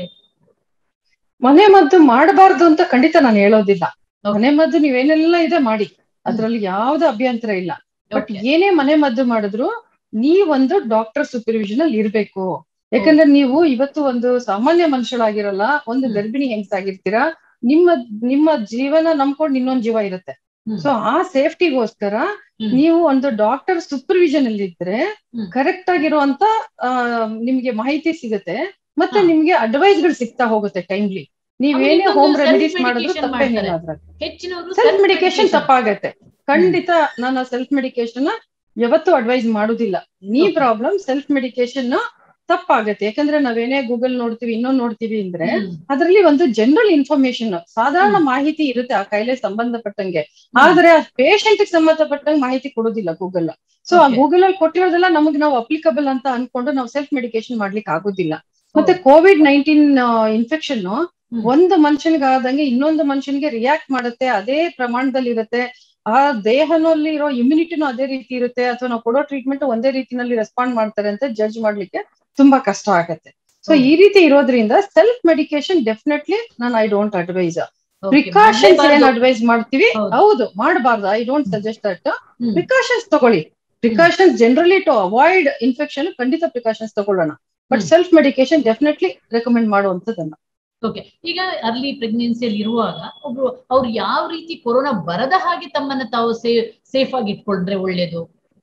ಮನೆ ಮದ್ದು ಮಾಡಬಾರ್ದು ಅಂತ ಖಂಡಿತ ನಾನು ಹೇಳೋದಿಲ್ಲ Okay. ಮನೆ ಮದ್ದು ನೀವೇನೆಲ್ಲ ಇದೆ ಮಾಡಿ ಅದ್ರಲ್ಲಿ ಯಾವ್ದು ಅಭ್ಯಂತರ ಇಲ್ಲ ಬಟ್ Okay. ಏನೇ ಮನೆ ಮದ್ದು ಮಾಡಿದ್ರು ನೀವೊಂದು ಡಾಕ್ಟರ್ ಸೂಪರ್ವಿಷನ್ ಅಲ್ಲಿ ಇರ್ಬೇಕು ಯಾಕಂದ್ರೆ ನೀವು ಇವತ್ತು ಒಂದು ಸಾಮಾನ್ಯ ಮನುಷ್ಯರಾಗಿರಲ್ಲ ಒಂದು ಹ್ಮ್. ಗರ್ಭಿಣಿ ಹೆಂಗ್ಸಾಗಿರ್ತೀರಾ ನಿಮ್ಮ ನಿಮ್ಮ ಜೀವನ ನಂಬ್ಕೊಂಡು ಇನ್ನೊಂದ್ ಜೀವ ಇರುತ್ತೆ ಹ್ಮ್. ಸೊ ಆ ಸೇಫ್ಟಿಗೋಸ್ಕರ ಹ್ಮ್. ನೀವು ಒಂದು ಡಾಕ್ಟರ್ ಸೂಪರ್ವಿಷನ್ ಅಲ್ಲಿ ಇದ್ರೆ ಹ್ಮ್. ಕರೆಕ್ಟ್ ಆಗಿರುವಂತ ಆ, ನಿಮ್ಗೆ ಮಾಹಿತಿ ಸಿಗುತ್ತೆ ಮತ್ತೆ ಹಾ. ನಿಮ್ಗೆ ಅಡ್ವೈಸ್ ಗಳು ಸಿಗ್ತಾ ಹೋಗುತ್ತೆ ಟೈಮ್ಲಿ ನೀವೇನೇ ಇನ್ನೊಂದು ಹೋಮ್ self ರೆಮಿಡೀಸ್ ಮಾಡಿದ್ರು medication ತಪ್ಪೇನಿಲ್ಲ ಮಾಡ್ತಾರೆ. ಅದ್ರಲ್ಲಿ ಹೆಚ್ಚಿನವರು ಸೆಲ್ಫ್ ಮೆಡಿಕೇಶನ್ ತಪ್ಪಾಗತ್ತೆ ಖಂಡಿತ ನಾನು ಸೆಲ್ಫ್ ಮೆಡಿಕೇಶನ್ ಯಾವತ್ತೂ ಅಡ್ವೈಸ್ ಮಾಡುದಿಲ್ಲ ನೀ Okay. ಪ್ರಾಬ್ಲಮ್ ಸೆಲ್ಫ್ ಮೆಡಿಕೇಶನ್ ತಪ್ಪಾಗತ್ತೆ ಯಾಕಂದ್ರೆ ನಾವೇನೇ ಗೂಗಲ್ ನೋಡ್ತೀವಿ ಇನ್ನೊಂದ್ ನೋಡ್ತೀವಿ ಅಂದ್ರೆ ಅದರಲ್ಲಿ ಒಂದು ಜನರಲ್ ಇನ್ಫಾರ್ಮೇಶನ್ ಸಾಧಾರಣ ಮಾಹಿತಿ ಇರುತ್ತೆ ಆ ಕಾಯಿಲೆ ಸಂಬಂಧಪಟ್ಟಂಗೆ ಆದ್ರೆ ಆ ಪೇಷಂಟ್ ಸಂಬಂಧಪಟ್ಟಂಗೆ ಮಾಹಿತಿ ಕೊಡೋದಿಲ್ಲ ಗೂಗಲ್ ಸೊ ಆ Okay. ಗೂಗಲ್ ಅಲ್ಲಿ ಕೊಟ್ಟಿರೋದೆಲ್ಲ ನಮಗೆ ನಾವು ಅಪ್ಲಿಕಬಲ್ ಅಂತ ಅನ್ಕೊಂಡು ನಾವು ಸೆಲ್ಫ್ ಮೆಡಿಕೇಶನ್ ಮಾಡ್ಲಿಕ್ಕೆ ಆಗೋದಿಲ್ಲ ಮತ್ತೆ ಕೋವಿಡ್ ನೈನ್ಟೀನ್ ಇನ್ಫೆಕ್ಷನ್ ಒಂದು ಮನುಷ್ಯನಿಗೆ ಆದಂಗೆ ಇನ್ನೊಂದು ಮನುಷ್ಯನಿಗೆ ರಿಯಾಕ್ಟ್ ಮಾಡುತ್ತೆ ಅದೇ ಪ್ರಮಾಣದಲ್ಲಿ ಇರುತ್ತೆ ಆ ದೇಹನಲ್ಲಿ ಇರೋ ಇಮ್ಯುನಿಟಿನೂ ಅದೇ ರೀತಿ ಇರುತ್ತೆ ಅಥವಾ ನಾವು ಕೊಡೋ ಟ್ರೀಟ್ಮೆಂಟ್ ಒಂದೇ ರೀತಿನಲ್ಲಿ ರೆಸ್ಪಾಂಡ್ ಮಾಡ್ತಾರೆ ಅಂತ ಜಡ್ಜ್ ಮಾಡ್ಲಿಕ್ಕೆ ತುಂಬಾ ಕಷ್ಟ ಆಗತ್ತೆ ಸೊ ಈ ರೀತಿ ಇರೋದ್ರಿಂದ ಸೆಲ್ಫ್ ಮೆಡಿಕೇಶನ್ ಡೆಫಿನೆಟ್ಲಿ ನಾನು ಐ ಡೋಂಟ್ ಅಡ್ವೈಸ್ ಪ್ರಿಕಾಷನ್ಸ್ ಏನ್ ಅಡ್ವೈಸ್ ಮಾಡ್ತೀವಿ ಹೌದು. ಹೌದು ಮಾಡಬಾರ್ದು ಐ ಡೋಂಟ್ ಸಜೆಸ್ಟ್ ದಟ್ ಹ್ಮ್. ಪ್ರಿಕಾಷನ್ಸ್ ತಗೊಳ್ಳಿ precautions generally to avoid infection ಖಂಡಿತ ಪ್ರಿಕಾಷನ್ಸ್ ತಗೊಳ್ಳೋಣ ಬಟ್ ಹ್ಮ್. ಸೆಲ್ಫ್ ಮೆಡಿಕೇಶನ್ ಡೆಫಿನೆಟ್ಲಿ ರೆಕಮೆಂಡ್ ಮಾಡುವಂತದನ್ನ ಓಕೆ ಈಗ ಅರ್ಲಿ ಪ್ರೆಗ್ನೆನ್ಸಿಯಲ್ಲಿ ಇರುವಾಗ ಒಬ್ರು ಅವ್ರು ಯಾವ ರೀತಿ ಕೊರೋನಾ ಬರದ ಹಾಗೆ ತಮ್ಮನ್ನ ತಾವು ಸೇಫ್ ಆಗಿ ಇಟ್ಕೊಂಡ್ರೆ ಒಳ್ಳೇದು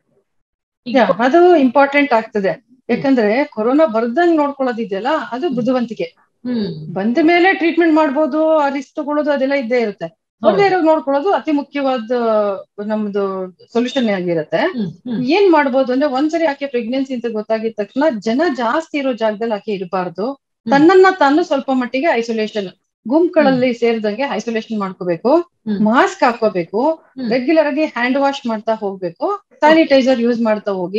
ಈಗ Yeah, ಅದು ಇಂಪಾರ್ಟೆಂಟ್ ಆಗ್ತದೆ ಯಾಕಂದ್ರೆ ಕೊರೋನಾ ಬರ್ದಂಗ್ ನೋಡ್ಕೊಳ್ಳೋದಿದೆಯಲ್ಲ ಅದು ಬುದ್ಧಿವಂತಿಕೆ ಹ್ಮ್ ಬಂದ ಮೇಲೆ ಟ್ರೀಟ್ಮೆಂಟ್ ಮಾಡ್ಬೋದು ಆ ರಿಸ್ಕ್ ತಗೊಳ್ಳೋದು ಅದೆಲ್ಲ ಇದ್ದೇ ಇರುತ್ತೆ ಮೊದಲೇ ಇರೋ ನೋಡ್ಕೊಳ್ಳೋದು ಅತಿ ಮುಖ್ಯವಾದ ನಮ್ದು ಸೊಲ್ಯೂಷನ್ ಆಗಿರುತ್ತೆ ಹ್ಮ್, ಹ್ಮ್. ಏನ್ ಮಾಡ್ಬೋದು ಅಂದ್ರೆ ಒಂದ್ಸರಿ ಆಕೆ ಪ್ರೆಗ್ನೆನ್ಸಿ ಅಂತ ಗೊತ್ತಾಗಿದ ತಕ್ಷಣ ಜನ ಜಾಸ್ತಿ ಇರೋ ಜಾಗದಲ್ಲಿ ಆಕೆ ಇರಬಾರ್ದು ತನ್ನನ್ನ ತಾನು ಸ್ವಲ್ಪ ಮಟ್ಟಿಗೆ ಐಸೋಲೇಷನ್ ಗುಂಪುಗಳಲ್ಲಿ ಸೇರಿದಂಗೆ ಐಸೋಲೇಷನ್ ಮಾಡ್ಕೋಬೇಕು ಹ್ಮ್. ಮಾಸ್ಕ್ ಹಾಕೋಬೇಕು ಹ್ಮ್. ರೆಗ್ಯುಲರ್ ಆಗಿ ಹ್ಯಾಂಡ್ ವಾಶ್ ಮಾಡ್ತಾ ಹೋಗ್ಬೇಕು ಸ್ಯಾನಿಟೈಸರ್ ಯೂಸ್ ಮಾಡ್ತಾ ಹೋಗಿ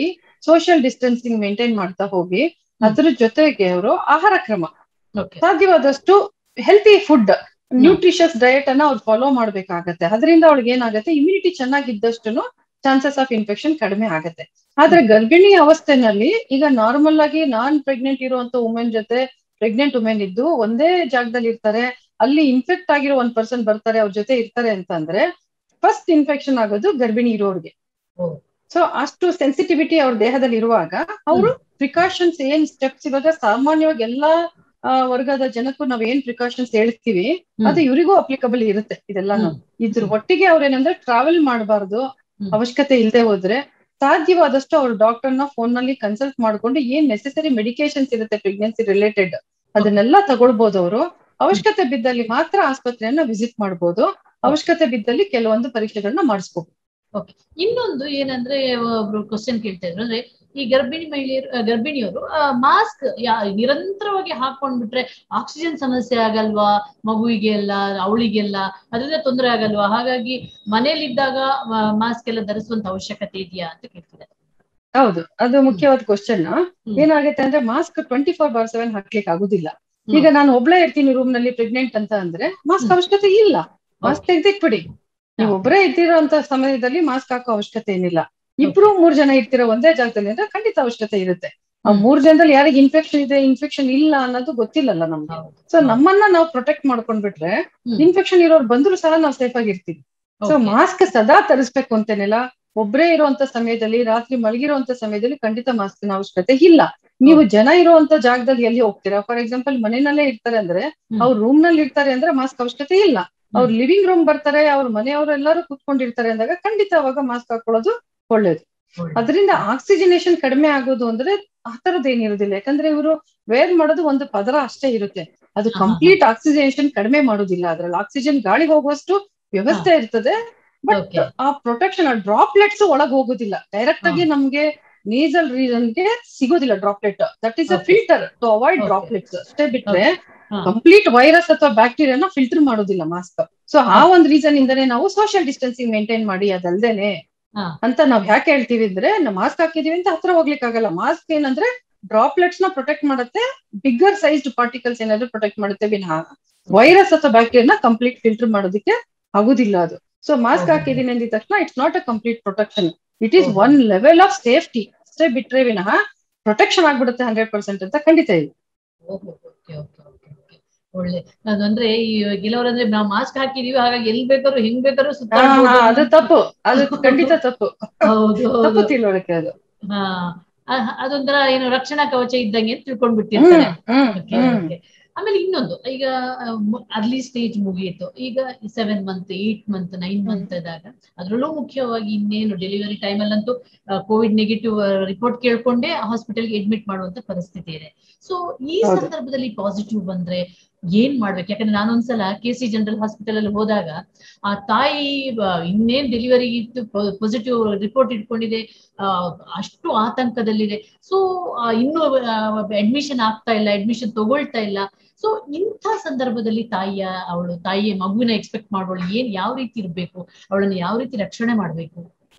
ಸೋಷಿಯಲ್ ಡಿಸ್ಟೆನ್ಸಿಂಗ್ ಮೇಂಟೈನ್ ಮಾಡ್ತಾ ಹೋಗಿ ಅದ್ರ ಜೊತೆಗೆ ಅವರು ಆಹಾರ ಕ್ರಮ ಓಕೆ ಸಾಧ್ಯವಾದಷ್ಟು ಹೆಲ್ತಿ ಫುಡ್ ನ್ಯೂಟ್ರಿಷಸ್ ಡಯಟ್ ಅನ್ನ ಅವ್ರು ಫಾಲೋ ಮಾಡ್ಬೇಕಾಗತ್ತೆ ಅದರಿಂದ ಅವ್ಳಿಗೆ ಏನಾಗುತ್ತೆ ಇಮ್ಯುನಿಟಿ ಚೆನ್ನಾಗಿದ್ದಷ್ಟು ಚಾನ್ಸಸ್ ಆಫ್ ಇನ್ಫೆಕ್ಷನ್ ಕಡಿಮೆ ಆಗುತ್ತೆ ಆದ್ರೆ ಗರ್ಭಿಣಿ ಅವಸ್ಥೆನಲ್ಲಿ ಈಗ ನಾರ್ಮಲ್ ಆಗಿ ನಾನ್ ಪ್ರೆಗ್ನೆಂಟ್ ಇರುವಂತ ವುಮೆನ್ ಜೊತೆ ಪ್ರೆಗ್ನೆಂಟ್ ವುಮೆನ್ ಇದ್ದು ಒಂದೇ ಜಾಗದಲ್ಲಿ ಇರ್ತಾರೆ ಅಲ್ಲಿ ಇನ್ಫೆಕ್ಟ್ ಆಗಿರೋ ಒಂದ್ ಪರ್ಸನ್ ಬರ್ತಾರೆ ಅವ್ರ ಜೊತೆ ಇರ್ತಾರೆ ಅಂತ ಅಂದ್ರೆ ಫಸ್ಟ್ ಇನ್ಫೆಕ್ಷನ್ ಆಗೋದು ಗರ್ಭಿಣಿ ಇರೋರ್ಗೆ ಓ. ಸೊ ಅಷ್ಟು ಸೆನ್ಸಿಟಿವಿಟಿ ಅವ್ರ ದೇಹದಲ್ಲಿ ಇರುವಾಗ ಅವರು ಪ್ರಿಕಾಷನ್ಸ್ ಏನ್ ಸ್ಟೆಪ್ಸ್ ಇವಾಗ ಸಾಮಾನ್ಯವಾಗಿ ಎಲ್ಲಾ ಆ, ವರ್ಗದ ಜನಕ್ಕೂ ನಾವ್ ಏನ್ ಪ್ರಿಕಾಷನ್ಸ್ ಹೇಳ್ತೀವಿ ಹ್ಮ್. ಅದು ಇವರಿಗೂ ಅಪ್ಲಿಕಬಲ್ ಇರುತ್ತೆ ಇದೆಲ್ಲಾನು ಹ್ಮ್. ಇದ್ರ ಒಟ್ಟಿಗೆ ಅವ್ರೇನಂದ್ರೆ ಟ್ರಾವೆಲ್ ಮಾಡಬಾರ್ದು ಹ್ಮ್. ಅವಶ್ಯಕತೆ ಇಲ್ಲದೆ ಹೋದ್ರೆ ಸಾಧ್ಯವಾದಷ್ಟು ಅವ್ರ ಡಾಕ್ಟರ್ ನ ಫೋನ್ ನಲ್ಲಿ ಕನ್ಸಲ್ಟ್ ಮಾಡ್ಕೊಂಡು ಏನ್ ನೆಸೆಸರಿ ಮೆಡಿಕೇಶನ್ಸ್ ಇರುತ್ತೆ ಪ್ರೆಗ್ನೆನ್ಸಿ ರಿಲೇಟೆಡ್ ಅದನ್ನೆಲ್ಲ ತಗೊಳ್ಬಹುದು ಅವರು ಅವಶ್ಯಕತೆ ಬಿದ್ದಲ್ಲಿ ಮಾತ್ರ ಆಸ್ಪತ್ರೆಯನ್ನ ವಿಸಿಟ್ ಮಾಡಬಹುದು ಅವಶ್ಯಕತೆ ಬಿದ್ದಲ್ಲಿ ಕೆಲವೊಂದು ಪರೀಕ್ಷೆಗಳನ್ನ ಮಾಡಿಸ್ಬೋದು ಇನ್ನೊಂದು ಏನಂದ್ರೆ ಒಬ್ರು ಕ್ವಶನ್ ಕೇಳ್ತಾ ಇದ್ರು ಅಂದ್ರೆ ಈ ಗರ್ಭಿಣಿ ಮಹಿಳೆಯರು ಆ, ಗರ್ಭಿಣಿಯವರು ಮಾಸ್ಕ್ ನಿರಂತರವಾಗಿ ಹಾಕೊಂಡ್ಬಿಟ್ರೆ ಆಕ್ಸಿಜನ್ ಸಮಸ್ಯೆ ಆಗಲ್ವಾ ಮಗುವಿಗೆ ಎಲ್ಲ ಅವಳಿಗೆಲ್ಲ ಅದರಿಂದ ತೊಂದರೆ ಆಗಲ್ವಾ ಹಾಗಾಗಿ ಮನೇಲಿದ್ದಾಗ ಮಾಸ್ಕ್ ಎಲ್ಲ ಧರಿಸುವಂತ ಅವಶ್ಯಕತೆ ಇದೆಯಾ ಅಂತ ಕೇಳ್ತಿದ್ದಾರೆ ಹೌದು ಅದು ಮುಖ್ಯವಾದ ಕ್ವಶನ್ ಏನಾಗುತ್ತೆ ಅಂದ್ರೆ mask twenty four by seven ಹಾಕ್ಲಿಕ್ಕೆ ಆಗುದಿಲ್ಲ ಈಗ ನಾನು ಒಬ್ಳೇ ಇರ್ತೀನಿ ರೂಮ್ ನಲ್ಲಿ ಪ್ರೆಗ್ನೆಂಟ್ ಅಂತ ಅಂದ್ರೆ ಮಾಸ್ಕ್ ಹ್ಮ್. ಅವಶ್ಯಕತೆ ಇಲ್ಲ ಮಾಸ್ಕ್ ತೆಗ್ದಿಟ್ಬಿಡಿ ನೀವು ಒಬ್ಬರೇ ಇದ್ದಿರೋಂತ ಸಮಯದಲ್ಲಿ ಮಾಸ್ಕ್ ಹಾಕೋ ಅವಶ್ಯಕತೆ ಏನಿಲ್ಲ ಇಬ್ರು ಮೂರ್ ಜನ ಇರ್ತಿರೋ ಒಂದೇ ಜಾಗದಲ್ಲಿ ಅಂದ್ರೆ ಖಂಡಿತ ಅವಶ್ಯಕತೆ ಇರುತ್ತೆ ಆ ಹ್ಮ್. ಮೂರ್ ಜನದಲ್ಲಿ ಯಾರಿಗೆ ಇನ್ಫೆಕ್ಷನ್ ಇದೆ ಇನ್ಫೆಕ್ಷನ್ ಇಲ್ಲ ಅನ್ನೋದು ಗೊತ್ತಿಲ್ಲಲ್ಲ ನಮ್ಗೆ ಹೌದು. ಸೊ ನಮ್ಮನ್ನ ನಾವು ಪ್ರೊಟೆಕ್ಟ್ ಮಾಡ್ಕೊಂಡ್ಬಿಟ್ರೆ ಹ್ಮ್. ಇನ್ಫೆಕ್ಷನ್ ಇರೋರು ಬಂದ್ರು ಸಹ ನಾವು ಸೇಫ್ ಆಗಿರ್ತೀವಿ ಸೊ Okay. ಮಾಸ್ಕ್ ಸದಾ ತರಿಸ್ಬೇಕು ಅಂತೇನಿಲ್ಲ ಒಬ್ರೇ ಇರುವಂತ ಸಮಯದಲ್ಲಿ ರಾತ್ರಿ ಮಲಗಿರುವಂತ ಸಮಯದಲ್ಲಿ ಖಂಡಿತ ಮಾಸ್ಕ್ ಅವಶ್ಯಕತೆ ಇಲ್ಲ ನೀವು ಜನ ಇರುವಂತ ಜಾಗದಲ್ಲಿ ಎಲ್ಲಿ ಹೋಗ್ತೀರಾ ಫಾರ್ ಎಕ್ಸಾಂಪಲ್ ಮನೆಯಲ್ಲೇ ಇರ್ತಾರೆ ಅಂದ್ರೆ ಹ್ಮ್. ಅವ್ರ ರೂಮ್ ನಲ್ಲಿ ಇರ್ತಾರೆ ಅಂದ್ರೆ ಮಾಸ್ಕ್ ಅವಶ್ಯಕತೆ ಇಲ್ಲ ಅವ್ರ ಲಿವಿಂಗ್ ರೂಮ್ ಬರ್ತಾರೆ ಅವ್ರ ಮನೆಯವರೆಲ್ಲರೂ ಕುತ್ಕೊಂಡಿರ್ತಾರೆ ಅಂದಾಗ ಖಂಡಿತ ಅವಾಗ ಮಾಸ್ಕ್ ಹಾಕೊಳ್ಳೋದು ಒಳ್ಳೇದು ಒಳ್ಳೆ. ಅದರಿಂದ ಆಕ್ಸಿಜನೇಷನ್ ಕಡಿಮೆ ಆಗೋದು ಅಂದ್ರೆ ಆ ತರದ್ ಏನಿರೋದಿಲ್ಲ ಯಾಕಂದ್ರೆ ಇವರು ವೇರ್ ಮಾಡೋದು ಒಂದು ಪದರ ಅಷ್ಟೇ ಇರುತ್ತೆ ಅದು ಹಾ, ಹಾ, ಕಂಪ್ಲೀಟ್ ಆಕ್ಸಿಜನೇಷನ್ ಕಡಿಮೆ ಮಾಡೋದಿಲ್ಲ ಅದ್ರಲ್ಲಿ ಆಕ್ಸಿಜನ್ ಗಾಳಿ ಹೋಗುವಷ್ಟು ವ್ಯವಸ್ಥೆ ಇರ್ತದೆ ಬಟ್ Okay. ಆ ಪ್ರೊಟೆಕ್ಷನ್ ಆ ಡ್ರಾಪ್ಲೆಟ್ಸ್ ಒಳಗ್ ಹೋಗುದಿಲ್ಲ ಡೈರೆಕ್ಟ್ ಆಗಿ ನಮ್ಗೆ ನೀಸಲ್ ರೀಸನ್ಗೆ ಸಿಗೋದಿಲ್ಲ droplet that is a Okay. Filter to avoid Okay. Droplets ಅಷ್ಟೇ ಬಿಟ್ರೆ ಹಾ. ಕಂಪ್ಲೀಟ್ ವೈರಸ್ ಅಥವಾ ಬ್ಯಾಕ್ಟೀರಿಯಾನ ಫಿಲ್ಟರ್ ಮಾಡೋದಿಲ್ಲ ಮಾಸ್ಕ್ ಸೊ ಆ ಒಂದ್ ರೀಸನ್ ಇಂದನೇ ನಾವು ಸೋಷಿಯಲ್ ಡಿಸ್ಟೆನ್ಸಿಂಗ್ ಮೇಂಟೈನ್ ಮಾಡಿ ಅದಲ್ದೇನೆ ಹಾ. ಅಂತ ನಾವ್ ಯಾಕೆ ಹೇಳ್ತೀವಿ ಅಂದ್ರೆ ನಾವು ಮಾಸ್ಕ್ ಹಾಕಿದೀವಿ ಅಂತ ಹತ್ರ ಹೋಗ್ಲಿಕ್ಕೆ ಆಗಲ್ಲ ಮಾಸ್ಕ್ ಏನಂದ್ರೆ ಡ್ರಾಪ್ಲೆಟ್ಸ್ ನ ಪ್ರೊಟೆಕ್ಟ್ ಮಾಡುತ್ತೆ ಬಿಗ್ಗರ್ ಸೈಜ್ಡ್ ಪಾರ್ಟಿಕಲ್ಸ್ ಏನಾದ್ರು ಪ್ರೊಟೆಕ್ಟ್ ಮಾಡುತ್ತೆ ವಿನಃ ವೈರಸ್ ಅಥವಾ ಬ್ಯಾಕ್ಟೀರಿಯಾನ ಕಂಪ್ಲೀಟ್ ಫಿಲ್ಟರ್ ಮಾಡೋದಕ್ಕೆ ಆಗುದಿಲ್ಲ ಅದು ಸೊ ಮಾಸ್ಕ್ ಹೌದು. ಹಾಕಿದೀನಿ ಅಂದಿದ ತಕ್ಷಣ it's not a complete protection it is ಹೌದು. ಒನ್ ಲೆವೆಲ್ ಆಫ್ ಸೇಫ್ಟಿ ಅಷ್ಟೇ ಬಿಟ್ರೆ ವಿನಃ ಪ್ರೊಟೆಕ್ಷನ್ ಆಗ್ಬಿಡುತ್ತೆ ಹಂಡ್ರೆಡ್ ಪರ್ಸೆಂಟ್ ಅಂತ ಖಂಡಿತ ಇಲ್ಲ ಓಹೋ, okay, okay, okay, okay. ಒಳ್ಳೆ ಅದಂದ್ರೆ ಈ ಕೆಲವರಂದ್ರೆ ನಾವು ಮಾಸ್ಕ್ ಹಾಕಿದೀವಿ ಹಾಗಾಗಿ ಎಲ್ ಬೇಕಾದ್ರೂ ಹೆಂಗ್ ಬೇಕಾದ್ರೂ ಹಾ, ಸುತ್ತಾಡ್ಬೋದು ಹಾ, ಅದು ತಪ್ಪು ಅದು ಖಂಡಿತ ತಪ್ಪು ಹೌದು ತಪ್ಪು ಹೌದು ತಿಳುವಳಿಕೆ ಅದು ಹಾ ಅ- ಅದೊಂದರ ಏನು ರಕ್ಷಣಾ ಕವಚ ಇದ್ದಂಗೆ ಅಂತ ತಿಳ್ಕೊಂಡ್ ಹ್ಮ್ ಬಿಟ್ಟಿರ್ತಾರೆ ಹ್ಮ್ Okay, ಹ್ಮ್ okay. ಆಮೇಲೆ ಇನ್ನೊಂದು ಈಗ ಅರ್ಲಿ ಸ್ಟೇಜ್ ಮುಗಿಯಿತು ಈಗ seven month eight month nine month ಆದಾಗ ಅದ್ರಲ್ಲೂ ಮುಖ್ಯವಾಗಿ ಇನ್ನೇನು ಡೆಲಿವರಿ ಟೈಮ್ ಅಲ್ಲಂತೂ ಕೋವಿಡ್ ನೆಗೆಟಿವ್ ರಿಪೋರ್ಟ್ ಕೇಳ್ಕೊಂಡೇ ಹಾಸ್ಪಿಟಲ್ಗೆ ಅಡ್ಮಿಟ್ ಮಾಡುವಂತ ಪರಿಸ್ಥಿತಿ ಇದೆ ಸೊ ಈ ಹೌದು. ಸಂದರ್ಭದಲ್ಲಿ ಪಾಸಿಟಿವ್ ಬಂದ್ರೆ ಏನ್ ಮಾಡ್ಬೇಕು ಯಾಕಂದ್ರೆ ನಾನೊಂದ್ಸಲ ಕೆ ಸಿ ಜನರಲ್ ಹಾಸ್ಪಿಟಲ್ ಅಲ್ಲಿ ಹೋದಾಗ ಆ ತಾಯಿ ಆ, ಇನ್ನೇನ್ ಡೆಲಿವರಿ ಇತ್ತು ಪಾಸಿಟಿವ್ ರಿಪೋರ್ಟ್ ಇಟ್ಕೊಂಡಿದೆ ಆ, ಅಷ್ಟು ಆತಂಕದಲ್ಲಿದೆ ಸೊ ಇನ್ನು ಅಡ್ಮಿಷನ್ ಆಗ್ತಾ ಇಲ್ಲ ಅಡ್ಮಿಷನ್ ತಗೊಳ್ತಾ ಇಲ್ಲ ಸೊ ಇಂಥ ಸಂದರ್ಭದಲ್ಲಿ ತಾಯಿಯ ಅವಳು ತಾಯಿಯ ಮಗುವಿನ ಎಕ್ಸ್ಪೆಕ್ಟ್ ಮಾಡೋಳು ಏನ್ ಯಾವ ರೀತಿ ಇರ್ಬೇಕು ಅವಳನ್ನ ಯಾವ ರೀತಿ ರಕ್ಷಣೆ ಮಾಡ್ಬೇಕು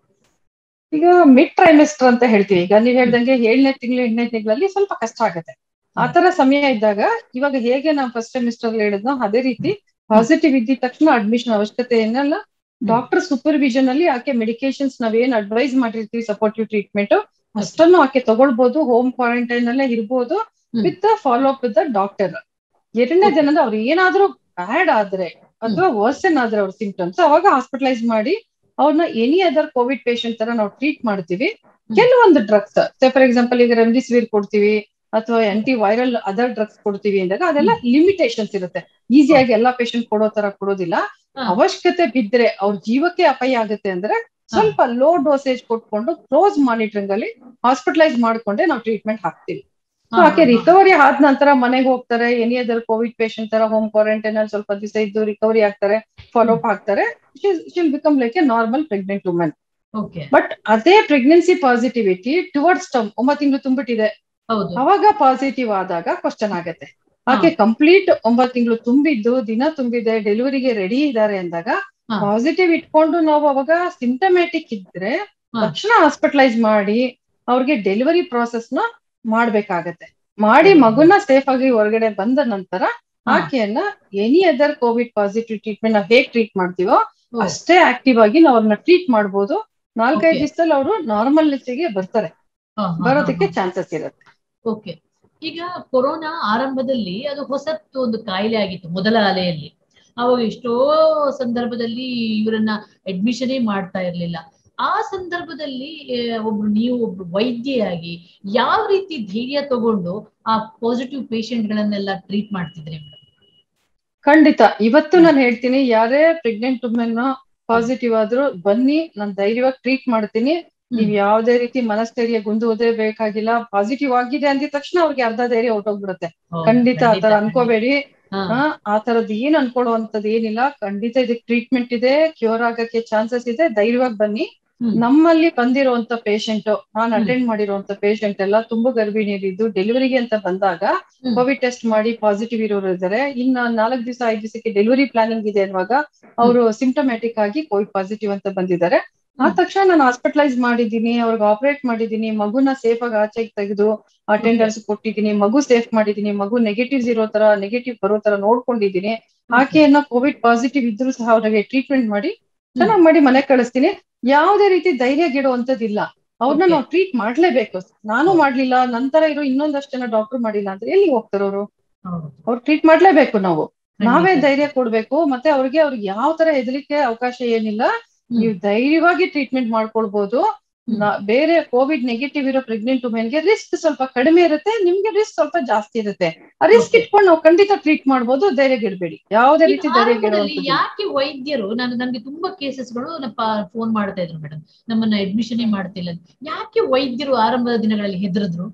ಈಗ ಮಿಡ್ ಟ್ರೈಮೆಸ್ಟರ್ ಅಂತ ಹೇಳ್ತೀವಿ ಈಗ ನೀವ್ ಹೇಳ್ದಂಗೆ ಏಳನೇ ತಿಂಗಳು ಎಂಟನೇ ತಿಂಗಳಲ್ಲಿ ಸ್ವಲ್ಪ ಕಷ್ಟ ಆಗುತ್ತೆ ಆತರ ಸಮಯ ಇದ್ದಾಗ ಇವಾಗ ಹೇಗೆ ನಾವು ಫಸ್ಟ್ ಸೆಮಿಸ್ಟರ್ ಹೇಳಿದ್ನೋ ಅದೇ ರೀತಿ ಪಾಸಿಟಿವ್ ಇದ್ದಿದ ತಕ್ಷಣ ಅಡ್ಮಿಷನ್ ಅವಶ್ಯಕತೆ ಏನಲ್ಲ ಡಾಕ್ಟರ್ ಸೂಪರ್ವಿಷನ್ ಅಲ್ಲಿ ಆಕೆ ಮೆಡಿಕೇಶನ್ಸ್ ನಾವೇನ್ ಅಡ್ವೈಸ್ ಮಾಡಿರ್ತೀವಿ ಸಪೋರ್ಟಿವ್ ಟ್ರೀಟ್ಮೆಂಟ್ ಅಷ್ಟನ್ನು ಆಕೆ ತಗೊಳ್ಬಹುದು ಹೋಮ್ ಕ್ವಾರಂಟೈನ್ ಅಲ್ಲೇ ಇರ್ಬೋದು ಹ್ಮ್. With follow up with the doctor ಎರಡನೇ ದಿನದ ಅವ್ರು ಏನಾದ್ರೂ ಬ್ಯಾಡ್ ಆದ್ರೆ ಅಥವಾ ವರ್ಸನ್ ಆದ್ರೆ ಅವ್ರ ಸಿಂಪ್ಟಮ್ಸ್ ಅವಾಗ ಹಾಸ್ಪಿಟಲೈಸ್ ಮಾಡಿ ಅವ್ರನ್ನ ಎನಿ ಅದರ್ ಕೋವಿಡ್ ಪೇಷಂಟ್ ತರ ನಾವು ಟ್ರೀಟ್ ಮಾಡ್ತೀವಿ ಕೆಲವೊಂದು ಡ್ರಗ್ಸ್ ಫಾರ್ ಎಕ್ಸಾಂಪಲ್ ಈಗ ರೆಮ್ಡಿಸಿವಿರ್ ಕೊಡ್ತೀವಿ ಅಥವಾ ಆಂಟಿ ವೈರಲ್ ಅದರ್ ಡ್ರಗ್ಸ್ ಕೊಡ್ತೀವಿ ಅಂದಾಗ ಅದೆಲ್ಲ ಲಿಮಿಟೇಷನ್ಸ್ ಇರುತ್ತೆ ಈಸಿಯಾಗಿ ಎಲ್ಲಾ ಪೇಷಂಟ್ ಕೊಡೋ ತರ ಕೊಡೋದಿಲ್ಲ ಹಾ. ಅವಶ್ಯಕತೆ ಬಿದ್ರೆ ಅವ್ರ ಜೀವಕ್ಕೆ ಅಪಾಯ ಆಗುತ್ತೆ ಅಂದ್ರೆ ಸ್ವಲ್ಪ ಲೋ ಡೋಸೇಜ್ ಕೊಟ್ಕೊಂಡು ಕ್ಲೋಸ್ ಮಾನಿಟರಿಂಗ್ ಅಲ್ಲಿ ಹಾಸ್ಪಿಟಲೈಸ್ ಮಾಡ್ಕೊಂಡೆ ನಾವು ಟ್ರೀಟ್ಮೆಂಟ್ ಹಾಕ್ತೀವಿ So ಆಕೆ ರಿಕವರಿ ಆದ ನಂತರ ಮನೆಗೆ ಹೋಗ್ತಾರೆ ಎನಿ ಅದರ್ ಕೋವಿಡ್ ಪೇಷಂಟ್ ತರ ಹೋಮ್ ಕ್ವಾರಂಟೈನ್ ಅಲ್ಲಿ ಸ್ವಲ್ಪ ದಿವಸ ಇದ್ದು ರಿಕವರಿ ಆಗ್ತಾರೆ ಫಾಲೋ ಅಪ್ ಆಗ್ತಾರೆ she'll become like a normal pregnant women okay but ಅದೇ ಪ್ರೆಗ್ನೆನ್ಸಿ ಪಾಸಿಟಿವಿಟಿ ಟುವರ್ಡ್ಸ್ ಟರ್ಮ್ ಒಂಬತ್ತು ತಿಂಗಳು ತುಂಬಿಟ್ಟಿದೆ ಹೌದು ಅವಾಗ ಪಾಸಿಟಿವ್ ಆದಾಗ ಕ್ವಶನ್ ಆಗತ್ತೆ ಆಕೆ ಕಂಪ್ಲೀಟ್ ಒಂಬತ್ತು ತಿಂಗಳು ತುಂಬಿದ್ದು ದಿನ ತುಂಬಿದೆ ಡೆಲಿವರಿಗೆ ರೆಡಿ ಇದ್ದಾರೆ ಅಂದಾಗ ಹಾ. ಪಾಸಿಟಿವ್ ಇಟ್ಕೊಂಡು ನಾವು ಅವಾಗ ಸಿಂಟಮ್ಯಾಟಿಕ್ ಇದ್ರೆ ಹಾ. ತಕ್ಷಣ ಹಾಸ್ಪಿಟಲೈಸ್ ಮಾಡಿ ಅವ್ರಿಗೆ ಡೆಲಿವರಿ ಪ್ರಾಸೆಸ್ ನ ಮಾಡ್ಬೇಕಾಗತ್ತೆ ಮಾಡಿ ಮಗುನ ಸೇಫ್ ಆಗಿ ಹೊರಗಡೆ ಬಂದ ನಂತರ ಆಕೆಯನ್ನ any other COVID positive treatment ನಾವು ಹೇಗ್ ಟ್ರೀಟ್ ಮಾಡ್ತೀವೋ ಓ. ಅಷ್ಟೇ ಆಕ್ಟಿವ್ ಆಗಿ ನಾವು ಅವ್ರನ್ನ ಟ್ರೀಟ್ ಮಾಡ್ಬೋದು ನಾಲ್ಕೈದು Okay. ದಿವಸದಲ್ಲಿ ಅವರು ನಾರ್ಮಲ್ ಗೆ ಬರ್ತಾರೆ ಹಾ, ಹಾ, ಬರೋದಕ್ಕೆ ಹಾ, ಹಾ. ಚಾನ್ಸಸ್ ಇರುತ್ತೆ ಓಕೆ ಈಗ ಕೊರೋನಾ ಆರಂಭದಲ್ಲಿ ಅದು ಹೊಸತ್ತು ಒಂದು ಕಾಯಿಲೆ ಆಗಿತ್ತು ಮೊದಲ ಅಲೆಯಲ್ಲಿ ಅವಾಗ ಎಷ್ಟೋ ಸಂದರ್ಭದಲ್ಲಿ ಇವರನ್ನ ಅಡ್ಮಿಷನೇ ಮಾಡ್ತಾ ಇರ್ಲಿಲ್ಲ ಆ ಸಂದರ್ಭದಲ್ಲಿ ಆ, ಒಬ್ರು ನೀವು ಒಬ್ರು ವೈದ್ಯೆಯಾಗಿ ಯಾವ ರೀತಿ ಧೈರ್ಯ ತಗೊಂಡು ಆ ಪಾಸಿಟಿವ್ ಪೇಷಂಟ್ ಗಳನ್ನೆಲ್ಲ ಟ್ರೀಟ್ ಮಾಡ್ತಿದ್ರಿ ಮೇಡಮ್ ಖಂಡಿತ ಇವತ್ತು ನಾನು ಹೇಳ್ತೀನಿ ಯಾರೇ ಪ್ರೆಗ್ನೆಂಟ್ ವುಮೆನ್ ಪಾಸಿಟಿವ್ ಆದ್ರೂ ಬನ್ನಿ ನಾನು ಧೈರ್ಯವಾಗಿ ಟ್ರೀಟ್ ಮಾಡ್ತೀನಿ ನೀವ್ ಯಾವ್ದೇ ರೀತಿ ಮನಸ್ಥೈರ್ಯ ಗುಂದುವುದೇ ಬೇಕಾಗಿಲ್ಲ ಪಾಸಿಟಿವ್ ಆಗಿದೆ ಅಂದಿದ ತಕ್ಷಣ ಅವ್ರಿಗೆ ಅರ್ಧ ಧೈರ್ಯ ಹೊರಟೋಗ್ಬಿಡುತ್ತೆ ಖಂಡಿತ ಆತರ ಅನ್ಕೋಬೇಡಿ ಆ, ಆ ತರದ್ ಏನ್ ಅನ್ಕೊಳ್ಳುವಂತದ್ ಏನಿಲ್ಲ ಖಂಡಿತ ಇದಕ್ ಟ್ರೀಟ್ಮೆಂಟ್ ಇದೆ ಕ್ಯೂರ್ ಆಗಕ್ಕೆ ಚಾನ್ಸಸ್ ಇದೆ ಧೈರ್ಯವಾಗಿ ಬನ್ನಿ ನಮ್ಮಲ್ಲಿ ಬಂದಿರುವಂತ ಪೇಷಂಟ್ ನಾನ್ ಹ್ಮ್. ಅಟೆಂಡ್ ಮಾಡಿರುವಂತ ಪೇಷಂಟ್ ಎಲ್ಲ ತುಂಬಾ ಗರ್ಭಿಣಿಯರಿದ್ದು ಡೆಲಿವರಿಗೆ ಅಂತ ಬಂದಾಗ ಹ್ಮ್. ಕೋವಿಡ್ ಟೆಸ್ಟ್ ಮಾಡಿ ಪಾಸಿಟಿವ್ ಇರೋರು ಇದ್ದಾರೆ ಇನ್ನ ನಾಲ್ಕು ದಿವಸ ಐದು ದಿವಸಕ್ಕೆ ಡೆಲಿವರಿ ಪ್ಲಾನಿಂಗ್ ಇದೆ ಅನ್ನುವಾಗ ಅವರು ಸಿಂಟಮ್ಯಾಟಿಕ್ ಆಗಿ ಕೋವಿಡ್ ಪಾಸಿಟಿವ್ ಅಂತ ಬಂದಿದ್ದಾರೆ ಆ ಹ್ಮ್. ತಕ್ಷಣ ನಾನು ಹಾಸ್ಪಿಟಲೈಸ್ ಮಾಡಿದ್ದೀನಿ ಅವ್ರಿಗೆ ಆಪರೇಟ್ ಮಾಡಿದ್ದೀನಿ ಮಗುನ ಸೇಫ್ ಆಗಿ ಆಚೆಗೆ ತೆಗೆದು ಅಟೆಂಡರ್ಸ್ ಕೊಟ್ಟಿದ್ದೀನಿ ಮಗು ಸೇಫ್ ಮಾಡಿದ್ದೀನಿ ಮಗು ನೆಗೆಟಿವ್ಸ್ ಇರೋ ತರ ನೆಗೆಟಿವ್ ಬರೋ ತರ ನೋಡ್ಕೊಂಡಿದ್ದೀನಿ ಆಕೆಯನ್ನ ಕೋವಿಡ್ ಪಾಸಿಟಿವ್ ಇದ್ರು ಸಹ ಅವ್ರಿಗೆ ಟ್ರೀಟ್ಮೆಂಟ್ ಮಾಡಿ ಚೆನ್ನಾಗಿ ಮಾಡಿ ಮನೆ ಕಳಿಸ್ತೀನಿ ಯಾವುದೇ ರೀತಿ ಧೈರ್ಯ ಗೆಡುವಂತದಿಲ್ಲ ಅವ್ರನ್ನ Okay. ನಾವು ಟ್ರೀಟ್ ಮಾಡ್ಲೇಬೇಕು ನಾನು ಮಾಡ್ಲಿಲ್ಲ ನಂತರ ಇರೋ ಇನ್ನೊಂದಷ್ಟು ಜನ ಡಾಕ್ಟರ್ ಮಾಡಿಲ್ಲ ಅಂದ್ರೆ ಎಲ್ಲಿ ಹೋಗ್ತಾರ ಅವರು ಅವ್ರು ಟ್ರೀಟ್ ಮಾಡ್ಲೇಬೇಕು ನಾವು ನಾವೇ ಧೈರ್ಯ ಕೊಡ್ಬೇಕು ಮತ್ತೆ ಅವ್ರಿಗೆ ಅವ್ರಿಗೆ ಯಾವ ತರ ಹೆದರಿಕೆ ಅವಕಾಶ ಏನಿಲ್ಲ ನೀವು ಧೈರ್ಯವಾಗಿ ಟ್ರೀಟ್ಮೆಂಟ್ ಮಾಡ್ಕೊಳ್ಬಹುದು ನಾ- ಬೇರೆ ಕೋವಿಡ್ ನೆಗೆಟಿವ್ ಇರೋ ಪ್ರೆಗ್ನೆಂಟ್ ವುಮೆನ್ಗೆ ರಿಸ್ಕ್ ಸ್ವಲ್ಪ ಕಡಿಮೆ ಇರುತ್ತೆ ನಿಮ್ಗೆ ರಿಸ್ಕ್ ಸ್ವಲ್ಪ ಜಾಸ್ತಿ ಇರುತ್ತೆ ಆ ರಿಸ್ಕ್ Okay. ಇಟ್ಕೊಂಡು ನಾವು ಖಂಡಿತ ಟ್ರೀಟ್ ಮಾಡ್ಬೋದು ಧೈರ್ಯ ಗೆಡ್ಬೇಡಿ ಯಾವುದೇ ರೀತಿ ಧೈರ್ಯ ಗೆಡುವಂತದ್ದು ಯಾಕೆ ವೈದ್ಯರು ನಾನು ನನ್ಗೆ ತುಂಬಾ ಕೇಸಸ್ಗಳು ಫೋನ್ ಮಾಡ್ತಾ ಇದ್ರು ಮೇಡಮ್ ನಮ್ಮನ್ನ ಅಡ್ಮಿಷನ್ ಮಾಡ್ತಿಲ್ಲ ಅಂತ. ಯಾಕೆ ವೈದ್ಯರು ಆರಂಭದ ದಿನಗಳಲ್ಲಿ ಹೆದರಿದ್ರು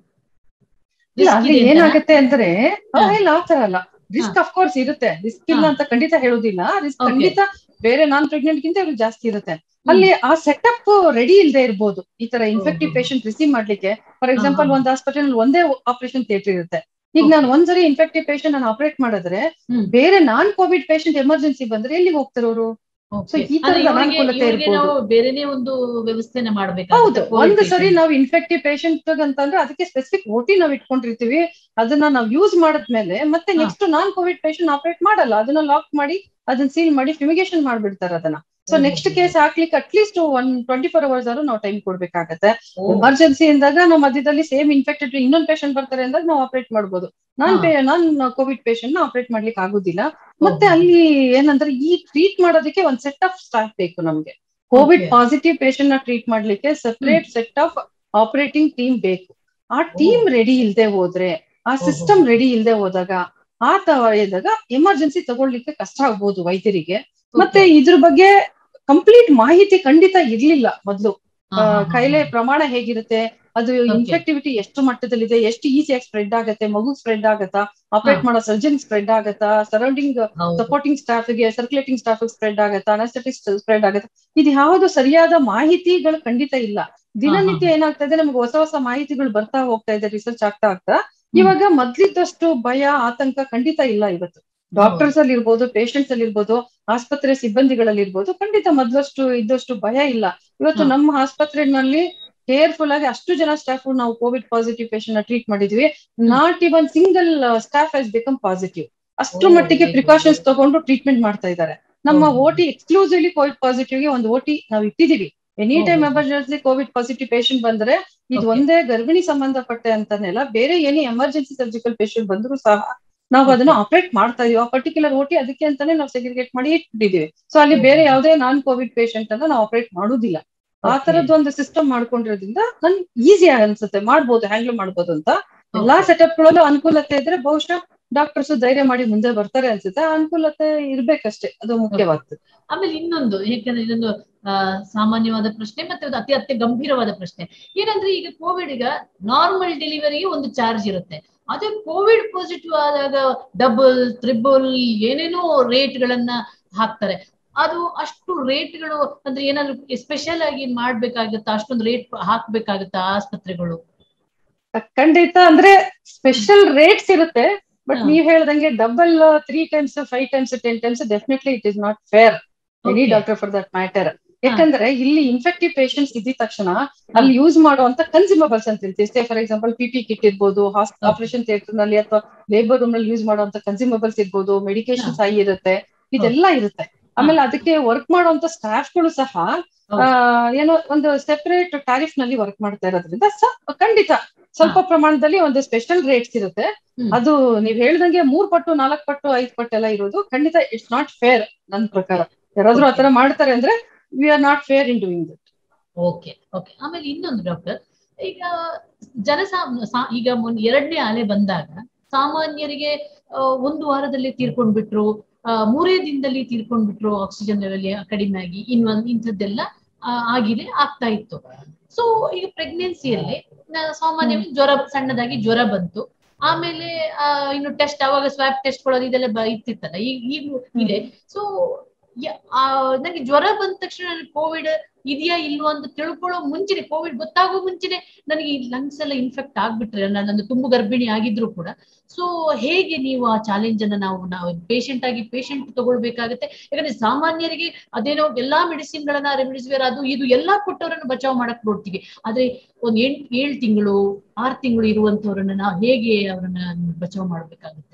ಇಲ್ಲ Risk ಅಲ್ಲಿ ಇದೆ ಅಂತನಾ? ಏನಾಗುತ್ತೆ ಅಂದ್ರೆ ಆ, ಹಾ. ಇಲ್ಲ ಆತರ ಅಲ್ಲ ರಿಸ್ಕ್ ಅಫ್ ಕೋರ್ಸ್ ಇರುತ್ತೆ ರಿಸ್ಕ್ ಇಲ್ಲ ಹಾ. ಅಂತ ಖಂಡಿತ ಹೇಳೋದಿಲ್ಲ ರಿಸ್ಕ್ Okay. ಖಂಡಿತ ಬೇರೆ ನಾನ್ ಪ್ರೆಗ್ನೆಂಟ್ ಗಿಂತ ಇವ್ರಿಗೆ ಜಾಸ್ತಿ ಇರುತ್ತೆ ಅಲ್ಲಿ ಆ ಸೆಟಪ್ ರೆಡಿ ಇಲ್ಲದೆ ಇರ್ಬೋದು ಈ ತರ ಇನ್ಫೆಕ್ಟಿವ್ ಓಹೋ. ಪೇಷಂಟ್ ರಿಸೀವ್ ಮಾಡ್ಲಿಕ್ಕೆ ಫಾರ್ ಹಾ, ಎಕ್ಸಾಂಪಲ್ ಹಾ. ಒಂದ್ ಹಾಸ್ಪಿಟಲ್ ಒಂದೇ ಆಪರೇಷನ್ ಥಿಯೇಟರ್ ಇರುತ್ತೆ ಈಗ Okay. ನಾನು ಒಂದ್ಸರಿ ಇನ್ಫೆಕ್ಟಿವ್ ಪೇಷಂಟ್ ನಾನು ಆಪರೇಟ್ ಮಾಡಿದ್ರೆ ಹ್ಮ್. ಬೇರೆ ನಾನ್ ಕೋವಿಡ್ ಪೇಷಂಟ್ ಎಮರ್ಜೆನ್ಸಿ ಬಂದ್ರೆ ಎಲ್ಲಿಗೆ ಹೋಗ್ತಾರೆ ಅವರು Okay. ಈ ತರದ ಅಂದ್ರೆ ಇವ್ರಿಗೆ- ಅನಾನುಕೂಲತೆ ಇವ್ರಿಗೆ ಇರ್ಬೋದು. ನಾವು ಬೇರೆನೆ ಒಂದು ವ್ಯವಸ್ಥೆನ ಹೌದು ಮಾಡ್ಬೇಕಾಗುತ್ತೆ ಒಂದು ಸರಿ ನಾವು ಇನ್ಫೆಕ್ಟಿವ್ ಪೇಷಂಟ್ ಅಂತಂದ್ರೆ ಅದಕ್ಕೆ ಸ್ಪೆಸಿಫಿಕ್ ಓಟಿ ನಾವು ಇಟ್ಕೊಂಡಿರ್ತೀವಿ ಅದನ್ನ ನಾವು ಯೂಸ್ ಮಾಡಿದ್ಮೇಲೆ ಮತ್ತೆ ಹಾ. Next non COVID patient operate ಮಾಡಲ್ಲ ಅದನ್ನ ಲಾಕ್ ಮಾಡಿ ಅದನ್ನ ಸೀಲ್ ಮಾಡಿ ಫ್ಯೂಮಿಗೇಷನ್ ಮಾಡ್ಬಿಡ್ತಾರೆ ಅದನ್ನ ಸೊ ಹ್ಮ್. ನೆಕ್ಸ್ಟ್ ಕೇಸ್ ಹಾಕ್ಲಿಕ್ಕೆ at least one twenty four hours ಆದ್ರೂ ನಾವು ಟೈಮ್ ಕೊಡ್ಬೇಕಾಗತ್ತೆ ಓ, ಎಮರ್ಜೆನ್ಸಿ ಅಂದಾಗ ನಾವು ಮಧ್ಯದಲ್ಲಿ ಸೇಮ್ ಇನ್ಫೆಕ್ಟೆಡ್ ಇನ್ನೊಂದ್ ಪೇಷಂಟ್ ಬರ್ತಾರೆ ಅಂದಾಗ ನಾವು ಆಪರೇಟ್ ಮಾಡ್ಬೋದು ನಾನ್ ಹಾ. ಪೇ- ನಾನ್ ಕೋವಿಡ್ ಪೇಷಂಟ್ ನ ಆಪರೇಟ್ ಮಾಡ್ಲಿಕ್ಕೆ ಆಗುದಿಲ್ಲ ಮತ್ತೆ ಓಹೋ. ಅಲ್ಲಿ ಏನಂದ್ರೆ ಈ ಟ್ರೀಟ್ ಮಾಡೋದಕ್ಕೆ ಒಂದ್ ಸೆಟ್ ಆಫ್ ಸ್ಟಾಫ್ ಬೇಕು ನಮ್ಗೆ ಕೋವಿಡ್ Okay. ಪಾಸಿಟಿವ್ ಪೇಷಂಟ್ ನ ಟ್ರೀಟ್ ಮಾಡ್ಲಿಕ್ಕೆ separate set of operating team ಬೇಕು ಆ ಟೀಮ್ ರೆಡಿ ಇಲ್ದೆ ಹೋದ್ರೆ ಆ ಸಿಸ್ಟಮ್ ರೆಡಿ ಇಲ್ದೆ ಹೋದಾಗ ಆ ತರ ಇದ್ದಾಗ ಎಮರ್ಜೆನ್ಸಿ ತಗೊಳ್ಲಿಕ್ಕೆ ಕಷ್ಟ ಆಗ್ಬೋದು ವೈದ್ಯರಿಗೆ ಮತ್ತೆ ಇದ್ರ ಬಗ್ಗೆ ಕಂಪ್ಲೀಟ್ ಮಾಹಿತಿ ಖಂಡಿತ ಇರ್ಲಿಲ್ಲ ಮೊದ್ಲು ಹಾ, ಆ, ಹಾ, ಹಾ, ಕಾಯಿಲೆ ಹಾ. ಪ್ರಮಾಣ ಹೇಗಿರುತ್ತೆ ಅದು Okay. ಇನ್ಫೆಕ್ಟಿವಿಟಿ ಎಷ್ಟು ಮಟ್ಟದಲ್ಲಿದೆ ಎಷ್ಟು ಈಸಿಯಾಗಿ ಸ್ಪ್ರೆಡ್ ಆಗತ್ತೆ ಮಗು ಸ್ಪ್ರೆಡ್ ಆಗತ್ತಾ ಆಪರೇಟ್ ಹಾ. ಮಾಡೋ ಸರ್ಜನ್ ಸ್ಪ್ರೆಡ್ ಆಗತ್ತಾ ಸರೌಂಡಿಂಗ್ ಹೌದು. ಸಪೋರ್ಟಿಂಗ್ ಸ್ಟಾಫ್ ಗೆ ಸರ್ಕ್ಯುಲೇಟಿಂಗ್ ಸ್ಟಾಫ್ ಸ್ಪ್ರೆಡ್ ಆಗತ್ತಾ ಅನಸ್ಟೆಟಿಕ್ಸ್ ಸ್ಪ್ರೆಡ್ ಆಗತ್ತಾ ಇದು ಯಾವುದು ಸರಿಯಾದ ಮಾಹಿತಿಗಳು ಖಂಡಿತ ಇಲ್ಲ ದಿನನಿತ್ಯ ಏನಾಗ್ತಾ ಇದೆ ನಮ್ಗೆ ಹೊಸ ಹೊಸ ಮಾಹಿತಿಗಳು ಬರ್ತಾ ಹೋಗ್ತಾ ಇದೆ ರಿಸರ್ಚ್ ಆಗ್ತಾ ಆಗ್ತಾ ಇವಾಗ ಮೊದ್ಲಿದ್ದಷ್ಟು ಭಯ ಆತಂಕ ಖಂಡಿತ ಇಲ್ಲ ಇವತ್ತು ಡಾಕ್ಟರ್ಸ್ ಅಲ್ಲಿ ಇರ್ಬೋದು ಪೇಷಂಟ್ಸ್ ಅಲ್ಲಿ ಇರ್ಬೋದು ಆಸ್ಪತ್ರೆ ಸಿಬ್ಬಂದಿಗಳಲ್ಲಿ ಇರ್ಬೋದು ಖಂಡಿತ ಮೊದ್ಲಷ್ಟು ಇದ್ದಷ್ಟು ಭಯ ಇಲ್ಲ ಇವತ್ತು ಹಾ. ನಮ್ಮ ಆಸ್ಪತ್ರೆನಲ್ಲಿ ಕೇರ್ಫುಲ್ ಆಗಿ ಅಷ್ಟು ಜನ ಸ್ಟಾಫ್ ನಾವು ಕೋವಿಡ್ ಪಾಸಿಟಿವ್ ಪೇಷಂಟ್ ನ ಟ್ರೀಟ್ ಮಾಡಿದ್ವಿ not even single staff has become positive ಅಷ್ಟು ಓ, ಮಟ್ಟಿಗೆ very ಪ್ರಿಕಾಷನ್ಸ್ good. ತಗೊಂಡು ಟ್ರೀಟ್ಮೆಂಟ್ ಮಾಡ್ತಾ ಇದ್ದಾರೆ ನಮ್ಮ ಹೌದು. ಓಟಿ ಎಕ್ಸ್ಕ್ಲೂಸಿವ್ಲಿ ಕೋವಿಡ್ ಪಾಸಿಟಿವ್ ಗೆ ಒಂದು ಓಟಿ ನಾವು ಇಟ್ಟಿದೀವಿ ಎನಿ ಟೈಮ್ ಹೌದು. ಎಮರ್ಜೆನ್ಸಿ ಕೋವಿಡ್ ಪಾಸಿಟಿವ್ ಪೇಷಂಟ್ ಬಂದ್ರೆ ಇದು Okay. ಒಂದೇ ಗರ್ಭಿಣಿ ಸಂಬಂಧಪಟ್ಟ ಅಂತಾನೆಲ್ಲ ಬೇರೆ ಏನೇ ಎಮರ್ಜೆನ್ಸಿ ಸರ್ಜಿಕಲ್ ಪೇಷಂಟ್ ಬಂದ್ರು ಸಹ ನಾವು ಅದನ್ನ ಆಪರೇಟ್ ಮಾಡ್ತಾ ಇದೀವಿ ಆ ಪರ್ಟಿಕ್ಯುಲರ್ ಓಟಿ ಅದಕ್ಕೆ ಅಂತಾನೆ ನಾವು ಸೆಗ್ರಿಗೇಟ್ ಮಾಡಿ ಇಟ್ಟಿದ್ದೀವಿ ಸೊ ಅಲ್ಲಿ Okay. ಬೇರೆ ಯಾವುದೇ ನಾನ್ ಕೋವಿಡ್ ಪೇಷಂಟ್ ಅನ್ನ ನಾವು ಆಪರೇಟ್ ಮಾಡುದಿಲ್ಲ ಆ Okay. ತರದ್ದು ಒಂದು ಸಿಸ್ಟಮ್ ಮಾಡ್ಕೊಂಡಿರೋದ್ರಿಂದ ನನ್ ಈಸಿ ಅನ್ಸುತ್ತೆ ಮಾಡ್ಬೋದು ಹ್ಯಾಂಡಲ್ ಮಾಡ್ಬೋದು ಅಂತ ಎಲ್ಲಾ Okay. ಸೆಟಪ್ ಗಳಲ್ಲೂ ಅನುಕೂಲತೆ ಇದ್ರೆ ಬಹುಶಃ ಡಾಕ್ಟರ್ಸ್ ಧೈರ್ಯ ಮಾಡಿ ಮುಂದೆ ಬರ್ತಾರೆ ಅನ್ಸುತ್ತೆ ಆ ಅನುಕೂಲತೆ ಇರ್ಬೇಕಷ್ಟೇ ಅದು ಮುಖ್ಯವಾಗ್ತದೆ ಆಮೇಲೆ ಇನ್ನೊಂದು ಯಾಕಂದ್ರೆ ಇದೊಂದು ಆ, ಸಾಮಾನ್ಯವಾದ ಪ್ರಶ್ನೆ ಮತ್ತೆ ಅದು ಅತಿ ಅತಿ ಗಂಭೀರವಾದ ಪ್ರಶ್ನೆ ಏನಂದ್ರೆ ಈಗ ಕೋವಿಡ್ ಈಗ ನಾರ್ಮಲ್ ಡೆಲಿವರಿಗೆ ಒಂದು ಚಾರ್ಜ್ ಇರುತ್ತೆ ಅದೇ ಕೋವಿಡ್ ಪಾಸಿಟಿವ್ ಆದಾಗ ಡಬಲ್ ತ್ರಿಬಲ್ ಏನೇನೋ ರೇಟ್ ಗಳನ್ನ ಹಾಕ್ತಾರೆ ಅದು ಅಷ್ಟು ರೇಟ್ಗಳು ಅಂದ್ರೆ ಏನಾದ್ರು ಸ್ಪೆಷಲ್ ಆಗಿ ಮಾಡ್ಬೇಕಾಗುತ್ತಾ ಅಷ್ಟೊಂದು ರೇಟ್ ಹಾಕ್ಬೇಕಾಗುತ್ತಾ ಆಸ್ಪತ್ರೆಗಳು ಖಂಡಿತ ಅಂದ್ರೆ ಸ್ಪೆಷಲ್ ರೇಟ್ಸ್ ಇರುತ್ತೆ ಬಟ್ ಹಾ. ನೀವ್ ಹೇಳ್ದಂಗೆ double three times five times ten times definitely it is not fair any Okay. Doctor for that matter ಯಾಕಂದ್ರೆ ಇಲ್ಲಿ ಇನ್ಫೆಕ್ಟಿವ್ ಪೇಷಂಟ್ಸ್ ಇದ್ದ ತಕ್ಷಣ ಅಲ್ಲಿ ಯೂಸ್ ಮಾಡುವಂತ ಕನ್ಸ್ಯೂಮಬಲ್ಸ್ ಅಂತ ಹೇಳ್ತೀವಿ say for example P P kit ಇರ್ಬೋದು ಆಪರೇಷನ್ ಥಿಯೇಟರ್ ನಲ್ಲಿ ಅಥವಾ ಲೇಬರ್ ರೂಮ್ ನಲ್ಲಿ ಯೂಸ್ ಮಾಡುವಂತ ಕನ್ಸ್ಯೂಮಬಲ್ಸ್ ಇರ್ಬೋದು ಮೆಡಿಕೇಶನ್ಸ್ ಐ ಇರುತ್ತೆ ಇದೆಲ್ಲ ಇರುತ್ತೆ ಆಮೇಲೆ ಅದಕ್ಕೆ ವರ್ಕ್ ಮಾಡುವಂತ ಸ್ಟಾಫ್ ಗಳು ಸಹ ಆ, ಏನೋ ಒಂದು ಸೆಪರೇಟ್ ಟ್ಯಾರಿಫ್ ನಲ್ಲಿ ವರ್ಕ್ ಮಾಡ್ತಾ ಇರೋದ್ರಿಂದ ಸ- ಖಂಡಿತ ಸ್ವಲ್ಪ ಪ್ರಮಾಣದಲ್ಲಿ ಒಂದು ಸ್ಪೆಷಲ್ ರೇಟ್ಸ್ ಇರುತ್ತೆ ಹ್ಮ್. ಅದು ನೀವ್ ಹೇಳ್ದಂಗೆ ಮೂರ್ ಪಟ್ಟು ನಾಲ್ಕ್ ಪಟ್ಟು ಐದ್ ಪಟ್ಟು ಎಲ್ಲ ಇರೋದು ಖಂಡಿತ ಇಟ್ಸ್ ನಾಟ್ ಫೇರ್ ನನ್ ಪ್ರಕಾರ ಯಾರಾದ್ರೂ ಆತರ ಮಾಡ್ತಾರೆ ಅಂದ್ರೆ we are not fair in doing that okay okay ಆಮೇಲೆ ಇನ್ನೊಂದು ಡಾಕ್ಟರ್ ಈಗ ಜನಸಾ ಸಾ- ಈಗ ಮೊನ್ನೆ ಎರಡನೇ ಅಲೆ ಬಂದಾಗ ಸಾಮಾನ್ಯರಿಗೆ ಆ, ಒಂದು ವಾರದಲ್ಲಿ ತೀರ್ಕೊಂಡ್ ಬಿಟ್ರು ಆ, ಮೂರೇ ದಿನದಲ್ಲಿ ತೀರ್ಕೊಂಡ್ ಬಿಟ್ರು ಆಕ್ಸಿಜನ್ ಲೆವೆಲ್ ಕಡಿಮೆ ಆಗಿ ಇನ್ನೊಂದ್ ಇಂಥದ್ದೆಲ್ಲ ಆ, ಆಗಿದೆ ಆಗ್ತಾ ಇತ್ತು ಸೊ ಈಗ ಪ್ರೆಗ್ನೆನ್ಸಿಯಲ್ಲಿ ಸಾಮಾನ್ಯವಾಗಿ ಜ್ವರ ಸಣ್ಣದಾಗಿ ಜ್ವರ ಬಂತು ಆಮೇಲೆ ಆ, ಇನ್ನು ಟೆಸ್ಟ್ ಅವಾಗ ಸ್ವಾಬ್ ಟೆಸ್ಟ್ ಕೊಡೋದು ಇದೆಲ್ಲ ಬ- ಇರ್ತಿತ್ತಲ್ಲ ಈಗ ಈಗಲೂ ಇದೆ ಸೊ ನಂಗೆ ಜ್ವರ ಬಂದ ತಕ್ಷಣ ಕೋವಿಡ್ ಇದೆಯಾ ಇಲ್ವಾ ಅಂತ ತಿಳ್ಕೊಳ್ಳೋ ಮುಂಚೆನೆ ಕೋವಿಡ್ ಗೊತ್ತಾಗೋ ಮುಂಚೆನೆ ನನಗೆ ಈ ಲಂಗ್ಸ್ ಎಲ್ಲ ಇನ್ಫೆಕ್ಟ್ ಆಗ್ಬಿಟ್ರೆ ನಾನು ತುಂಬು ಗರ್ಭಿಣಿ ಆಗಿದ್ರು ಕೂಡ ಸೊ ಹೇಗೆ ನೀವು ಆ ಚಾಲೆಂಜ್ ಅನ್ನ ನಾವು ನಾವು ಪೇಷಂಟ್ ಆಗಿ ಪೇಷಂಟ್ ತಗೊಳ್ಬೇಕಾಗತ್ತೆ ಯಾಕಂದ್ರೆ ಸಾಮಾನ್ಯರಿಗೆ ಅದೇನೋ ಎಲ್ಲಾ ಮೆಡಿಸಿನ್ ಗಳನ್ನ ರೆಮಿಡಿಸಿವಿರ್ ಅದು ಇದು ಎಲ್ಲಾ ಕೊಟ್ಟವರನ್ನು ಬಚಾವ್ ಮಾಡಕ್ ನೋಡ್ತೀವಿ ಆದ್ರೆ ಒಂದ್ ಎಂಟ್ ಏಳ್ ತಿಂಗಳು ಆರ್ ತಿಂಗಳು ಇರುವಂತವ್ರನ್ನ ನಾವು ಹೇಗೆ ಅವರನ್ನ ಬಚಾವ್ ಮಾಡ್ಬೇಕಾಗುತ್ತೆ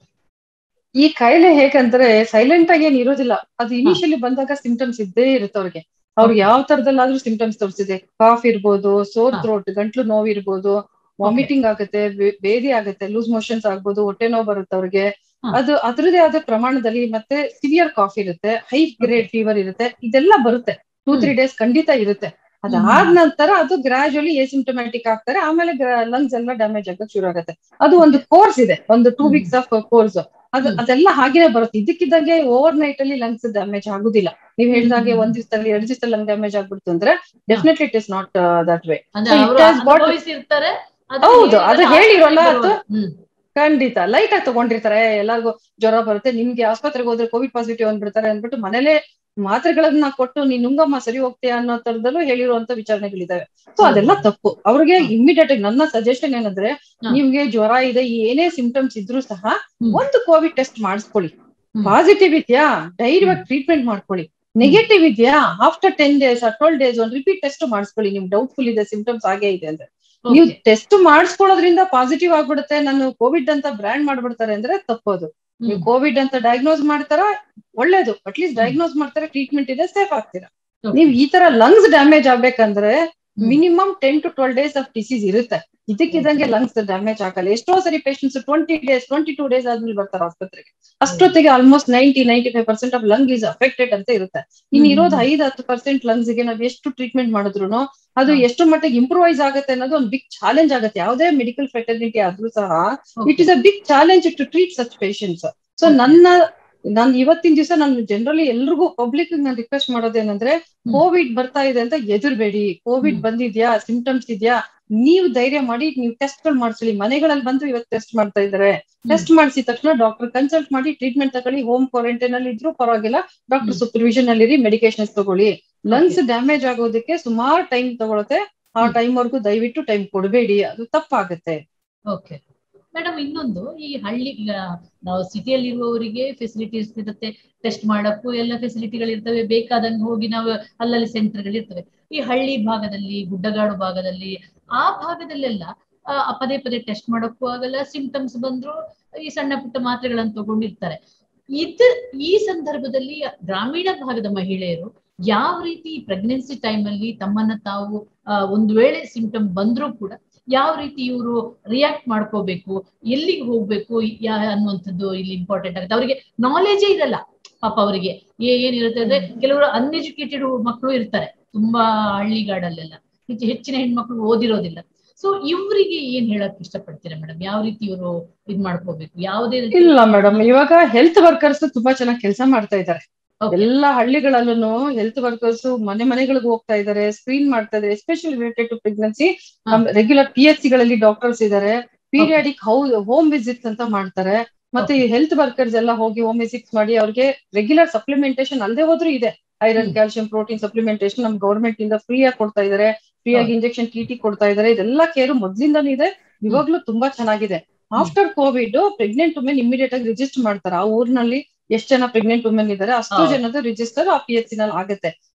ಈ ಕಾಯಿಲೆ ಹೇಗಂದ್ರೆ ಸೈಲೆಂಟ್ ಆಗಿ ಏನ್ ಇರೋದಿಲ್ಲ ಅದು ಇನಿಷಿಯಲಿ ಬಂದಾಗ ಸಿಂಟಮ್ಸ್ ಇದ್ದೇ ಇರುತ್ತೆ ಅವ್ರಿಗೆ ಅವ್ರಿಗೆ ಯಾವ ತರದಲ್ಲಾದ್ರೂ ಸಿಂಟಮ್ಸ್ ತೋರಿಸಿದೆ ಕಾಫ್ ಇರ್ಬೋದು ಸೋರ್ ಹಾ. ಥ್ರೋಟ್ ಗಂಟ್ಲು ನೋವು ಇರ್ಬೋದು ವಾಮಿಟಿಂಗ್ ಆಗುತ್ತೆ ಬೇ- ಬೇದಿ ಆಗುತ್ತೆ ಲೂಸ್ ಮೋಷನ್ಸ್ ಆಗ್ಬೋದು ಹೊಟ್ಟೆ ನೋವು ಬರುತ್ತೆ ಅವ್ರಿಗೆ ಹಾ. ಅದು ಅದ್ರದೇ ಆದ ಪ್ರಮಾಣದಲ್ಲಿ ಮತ್ತೆ ಸಿವಿಯರ್ ಕಾಫ್ ಇರುತ್ತೆ ಹೈ ಗ್ರೇಡ್ ಫೀವರ್ ಇರುತ್ತೆ ಇದೆಲ್ಲ ಬರುತ್ತೆ ಟೂ ತ್ರೀ ಡೇಸ್ ಖಂಡಿತ ಇರುತ್ತೆ ಅದಾದ ನಂತರ ಅದು ಗ್ರಾಜುವಲಿ ಎಸಿಂಟೊಮ್ಯಾಟಿಕ್ ಆಗ್ತಾರೆ ಆಮೇಲೆ ಲಂಗ್ಸ್ ಎಲ್ಲ ಡ್ಯಾಮೇಜ್ ಆಗಕ್ ಶುರು ಆಗುತ್ತೆ ಅದು ಒಂದು ಕೋರ್ಸ್ ಇದೆ ಒಂದು ಟೂ ಹ್ಮ್. ವೀಕ್ಸ್ ಆಫ್ ಕೋರ್ಸ್ ಅದು ಹ್ಮ್. ಅದೆಲ್ಲ ಹಾಗೇನೆ ಬರುತ್ತೆ ಇದಕ್ಕಿದ್ದಂಗೆ ಓವರ್ ನೈಟ್ ಅಲ್ಲಿ ಲಂಗ್ಸ್ ಡ್ಯಾಮೇಜ್ ಆಗುದಿಲ್ಲ ನೀವ್ ಹೇಳ್ದಾಗೆ ಹ್ಮ್. ಒಂದ್ ದಿವಸದಲ್ಲಿ ಎರಡ್ ದಿವಸದಲ್ಲಿ ಲಂಗ್ ಡ್ಯಾಮೇಜ್ ಆಗ್ಬಿಡ್ತು ಅಂದ್ರೆ definitely it is not that way ಅಂದ್ರೆ So it ಅವರು has got- ಅನುಭವಿಸಿರ್ತಾರೆ ಅದನ್ನ ಹೌದು, ಅದು ಹೇಳಿದ್ರೆ ಹೇಳಿರೋಲ್ಲ ಆಸ್ಪತ್ರೆಗೆ ಅದು. ಬರುವಾಗ- ಹ್ಮ್ ಖಂಡಿತ ಲೈಟ್ ಆಗಿ ತಗೊಂಡಿರ್ತಾರೆ ಎಲ್ಲರಿಗೂ ಜ್ವರ ಬರುತ್ತೆ ನಿಮ್ಗೆ ಆಸ್ಪತ್ರೆಗೆ ಹೋದ್ರೆ ಕೋವಿಡ್ ಪಾಸಿಟಿವ್ ಅಂದ್ಬಿಡ್ತಾರೆ ಅಂದ್ಬಿಟ್ಟು ಮನೇಲೆ ಮಾತ್ರೆಗಳನ್ನ ಕೊಟ್ಟು ನೀನ್ ನುಂಗಮ್ಮ ಸರಿ ಹೋಗ್ತೀಯಾ ಅನ್ನೋ ತರದಲ್ಲೂ ಹೇಳಿರುವಂತ ವಿಚಾರಣೆಗಳಿದಾವೆ ಸೊ ಅದೆಲ್ಲ ತಪ್ಪು ಅವ್ರಿಗೆ ಇಮಿಡಿಯೇಟ್ ಆಗಿ ನನ್ನ ಸಜೆಷನ್ ಏನಂದ್ರೆ ಹಾ. ನಿಮ್ಗೆ ಜ್ವರ ಇದೆ ಏನೇ ಸಿಂಪ್ಟಮ್ಸ್ ಇದ್ರೂ ಸಹ ಹ್ಮ್. ಒಂದು ಕೋವಿಡ್ ಟೆಸ್ಟ್ ಮಾಡಿಸ್ಕೊಳ್ಳಿ ಹ್ಮ್. ಪಾಸಿಟಿವ್ ಇದೆಯಾ ಧೈರ್ಯವಾಗಿ ಟ್ರೀಟ್ಮೆಂಟ್ ಮಾಡ್ಕೊಳ್ಳಿ ನೆಗೆಟಿವ್ ಇದೆಯಾ after ten days twelve days ಒಂದು ರಿಪೀಟ್ ಟೆಸ್ಟ್ ಮಾಡಿಸ್ಕೊಳ್ಳಿ ನಿಮ್ ಡೌಟ್ಫುಲ್ ಇದೆ ಸಿಂಪ್ಟಮ್ಸ್ ಆಗೇ ಇದೆ ಅಂದ್ರೆ ನೀವು Okay. ಟೆಸ್ಟ್ ಮಾಡಿಸ್ಕೊಳ್ಳೋದ್ರಿಂದ ಪಾಸಿಟಿವ್ ಆಗ್ಬಿಡುತ್ತೆ ನಾನು ಕೋವಿಡ್ ಅಂತ ಬ್ರ್ಯಾಂಡ್ ಮಾಡ್ಬಿಡ್ತಾರೆ ಅಂದ್ರೆ ತಪ್ಪೋದು ನೀವು ಹ್ಮ್. ಕೋವಿಡ್ ಅಂತ ಡಯಾಗ್ನೋಸ್ ಮಾಡ್ತಾರ ಒಳ್ಳೇದು ಅಟ್ಲೀಸ್ಟ್ ಡಯಾಗ್ನೋಸ್ ಮಾಡ್ತಾರೆ ಟ್ರೀಟ್ಮೆಂಟ್ ಇದೆ ಸೇಫ್ ಆಗ್ತೀರಾ Okay. ನೀವು ಈ ತರ ಲಂಗ್ಸ್ ಡ್ಯಾಮೇಜ್ ಆಗ್ಬೇಕಂದ್ರೆ minimum ten to twelve days of disease ಇರುತ್ತೆ ಇದಕ್ಕಿದಂಗೆ ಲಂಗ್ಸ್ ಡ್ಯಾಮೇಜ್ ಆಗಲ್ಲ ಎಷ್ಟೋ ಸರಿ patients twenty days twenty two days ಆದ್ಮೇಲೆ ಬರ್ತಾರೆ ಆಸ್ಪತ್ರೆಗೆ ಅಷ್ಟೊತ್ತಿಗೆ almost ninety ninety five percent of lung is affected ಅಂತ ಇರುತ್ತೆ ಇನ್ನು ಹ್ಮ್. ಇರೋದು ಐದು ಹತ್ತು ಪರ್ಸೆಂಟ್ ಲಂಗ್ಸ್ ಗೆ ನಾವು ಎಷ್ಟು ಟ್ರೀಟ್ಮೆಂಟ್ ಮಾಡಿದ್ರು ಅದು ಹಾ. ಎಷ್ಟು ಮಟ್ಟಿಗೆ ಇಂಪ್ರೂವೈಸ್ ಆಗುತ್ತೆ ಅನ್ನೋದು ಒಂದು ಬಿಗ್ ಚಾಲೆಂಜ್ ಆಗುತ್ತೆ ಯಾವುದೇ ಮೆಡಿಕಲ್ ಫೆಟರ್ನಿಟಿ ಆದ್ರೂ ಸಹ Okay. It is a big challenge to treat such patients so Okay. ನನ್ನ ನಾನು ಇವತ್ತಿನ ದಿವಸ ನಾನು ಜನರಲಿ ಎಲ್ರಿಗೂ ಪಬ್ಲಿಕ್ ನಾನು ರಿಕ್ವೆಸ್ಟ್ ಮಾಡೋದೇನಂದ್ರೆ ಕೋವಿಡ್ ಬರ್ತಾ ಇದೆ ಅಂತ ಎದುರ್ಬೇಡಿ ಕೋವಿಡ್ ಹ್ಮ್. ಬಂದಿದ್ಯಾ ಸಿಂಪ್ಟಮ್ಸ್ ಇದೆಯಾ ನೀವು ಧೈರ್ಯ ಮಾಡಿ ನೀವು ಟೆಸ್ಟ್ ಗಳು ಮಾಡಿಸ್ಲಿ ಮನೆಗಳಲ್ಲಿ ಬಂದು ಇವತ್ತು ಟೆಸ್ಟ್ ಮಾಡ್ತಾ ಇದಾರೆ ಟೆಸ್ಟ್ ಮಾಡಿಸಿದ ತಕ್ಷಣ ಡಾಕ್ಟರ್ ಕನ್ಸಲ್ಟ್ ಮಾಡಿ ಟ್ರೀಟ್ಮೆಂಟ್ ತಗೊಳ್ಳಿ ಹೋಮ್ ಕ್ವಾರಂಟೈನ್ ಅಲ್ಲಿ ಇದ್ರೂ ಪರವಾಗಿಲ್ಲ ಡಾಕ್ಟರ್ ಹ್ಮ್. ಸೂಪರ್ವಿಷನ್ ಅಲ್ಲಿ ಮೆಡಿಕೇಶನ್ಸ್ ತಗೊಳ್ಳಿ ಲಂಗ್ಸ್ ಡ್ಯಾಮೇಜ್ ಆಗೋದಕ್ಕೆ ಸುಮಾರು ಟೈಮ್ ತಗೊಳುತ್ತೆ ಆ ಹ್ಮ್. ಟೈಮ್ ವರ್ಗು ದಯವಿಟ್ಟು ಟೈಮ್ ಕೊಡಬೇಡಿ ಅದು ತಪ್ಪಾಗುತ್ತೆ ಓಕೆ ಮೇಡಮ್ ಇನ್ನೊಂದು ಈ ಹಳ್ಳಿ ಈಗ ನಾವು ಸಿಟಿಯಲ್ಲಿರುವವರಿಗೆ ಫೆಸಿಲಿಟೀಸ್ ಇರುತ್ತೆ ಟೆಸ್ಟ್ ಮಾಡಕ್ಕೂ ಎಲ್ಲ ಫೆಸಿಲಿಟಿಗಳು ಇರ್ತವೆ ಬೇಕಾದಂಗೆ ಹೋಗಿ ನಾವು ಅಲ್ಲಲ್ಲಿ ಸೆಂಟರ್ಗಳು ಇರ್ತವೆ ಈ ಹಳ್ಳಿ ಭಾಗದಲ್ಲಿ ಗುಡ್ಡಗಾಡು ಭಾಗದಲ್ಲಿ ಆ ಭಾಗದಲ್ಲೆಲ್ಲ ಆ, ಪದೇ ಪದೇ ಟೆಸ್ಟ್ ಮಾಡಕ್ಕೂ ಆಗಲ್ಲ ಸಿಂಪ್ಟಮ್ಸ್ ಬಂದ್ರು ಈ ಸಣ್ಣ ಪುಟ್ಟ ಮಾತ್ರೆಗಳನ್ನು ತಗೊಂಡಿರ್ತಾರೆ ಇದ್ ಈ ಸಂದರ್ಭದಲ್ಲಿ ಗ್ರಾಮೀಣ ಭಾಗದ ಮಹಿಳೆಯರು ಯಾವ ರೀತಿ ಪ್ರೆಗ್ನೆನ್ಸಿ ಟೈಮ್ ಅಲ್ಲಿ ತಮ್ಮನ್ನ ತಾವು ಆ, ಒಂದು ವೇಳೆ ಸಿಂಪ್ಟಮ್ ಬಂದ್ರೂ ಕೂಡ ಯಾವ ರೀತಿ ಇವರು ರಿಯಾಕ್ಟ್ ಮಾಡ್ಕೋಬೇಕು ಎಲ್ಲಿಗೆ ಹೋಗ್ಬೇಕು ಯಾ ಅನ್ನುವಂಥದ್ದು ಇಲ್ಲಿ ಇಂಪಾರ್ಟೆಂಟ್ ಆಗುತ್ತೆ ಅವರಿಗೆ ನಾಲೆಜೇ ಇರಲ್ಲ ಪಾಪ ಅವರಿಗೆ ಏನಿರುತ್ತೆ ಅಂದ್ರೆ ಕೆಲವರು ಅನ್ಎಜುಕೇಟೆಡ್ ಮಕ್ಕಳು ಇರ್ತಾರೆ ತುಂಬಾ ಹಳ್ಳಿಗಾಡಲ್ಲೆಲ್ಲ ಹೆಚ್ಚು ಹೆಚ್ಚಿನ ಹೆಣ್ಮಕ್ಳು ಓದಿರೋದಿಲ್ಲ ಸೊ ಇವರಿಗೆ ಏನ್ ಹೇಳಕ್ ಇಷ್ಟಪಡ್ತೀರಾ ಮೇಡಮ್ ಯಾವ ರೀತಿ ಇವರು ಇದ್ ಮಾಡ್ಕೋಬೇಕು ಯಾವುದೇ ರೀತಿ ಇಲ್ಲ ಮೇಡಮ್ ಇವಾಗ ಹೆಲ್ತ್ ವರ್ಕರ್ಸ್ ತುಂಬಾ ಚೆನ್ನಾಗಿ ಕೆಲಸ ಮಾಡ್ತಾ ಇದ್ದಾರೆ Okay. ಎಲ್ಲಾ ಹಳ್ಳಿಗಳಲ್ಲೂ ಹೆಲ್ತ್ ವರ್ಕರ್ಸ್ ಮನೆ ಮನೆಗಳಿಗೆ ಹೋಗ್ತಾ ಇದ್ದಾರೆ ಸ್ಕ್ರೀನ್ ಮಾಡ್ತಾ ಇದ್ದಾರೆ ಎಸ್ಪೆಷಲಿ ರಿಲೇಟೆಡ್ ಟು ಪ್ರೆಗ್ನೆನ್ಸಿ ಹಾ. ರೆಗ್ಯುಲರ್ ಪಿ ಎಚ್ ಗಳಲ್ಲಿ ಡಾಕ್ಟರ್ಸ್ ಇದ್ದಾರೆ ಪೀರಿಯಾಡಿಕ್ ಹೌ ಹೋಮ್ ವಿಸಿಟ್ಸ್ ಅಂತ ಮಾಡ್ತಾರೆ ಮತ್ತೆ ಈ ಹೆಲ್ತ್ ವರ್ಕರ್ಸ್ ಎಲ್ಲ ಹೋಗಿ ಹೋಮ್ ವಿಸಿಟ್ಸ್ ಮಾಡಿ ಅವ್ರಿಗೆ ರೆಗ್ಯುಲರ್ ಸಪ್ಲಿಮೆಂಟೇಶನ್ ಅಲ್ಲದೆ ಹೋದ್ರೂ ಇದೆ ಐರನ್ ಹ್ಮ್. ಕ್ಯಾಲ್ಸಿಯಂ ಪ್ರೋಟೀನ್ ಸಪ್ಲಿಮೆಂಟೇಶನ್ ನಮ್ ಗವರ್ಮೆಂಟ್ ಇಂದ ಫ್ರೀ ಆಗಿ ಕೊಡ್ತಾ ಇದ್ದಾರೆ ಫ್ರೀ ಆಗಿ ಇಂಜೆಕ್ಷನ್ ಟಿ ಟಿ ಕೊಡ್ತಾ ಇದ್ದಾರೆ ಇದೆಲ್ಲ ಕೇರು ಮೊದ್ಲಿಂದಾನು ಇದೆ ಇವಾಗ್ಲೂ ತುಂಬಾ ಚೆನ್ನಾಗಿದೆ after COVID pregnant women immediate ಆಗಿ ರಿಜಿಸ್ಟರ್ ಮಾಡ್ತಾರೆ ಆ ಊರಿನಲ್ಲಿ ಎಷ್ಟ್ ಜನ ಪ್ರೆಗ್ನೆಂಟ್ ವುಮೆನ್ ಇದಾರೆ ಅಷ್ಟು ಹೌದು. ಜನದ ರಿಜಿಸ್ಟರ್ ಆ ಪಿ ಎಚ್ ನಲ್ಲಿ ಆಗುತ್ತೆ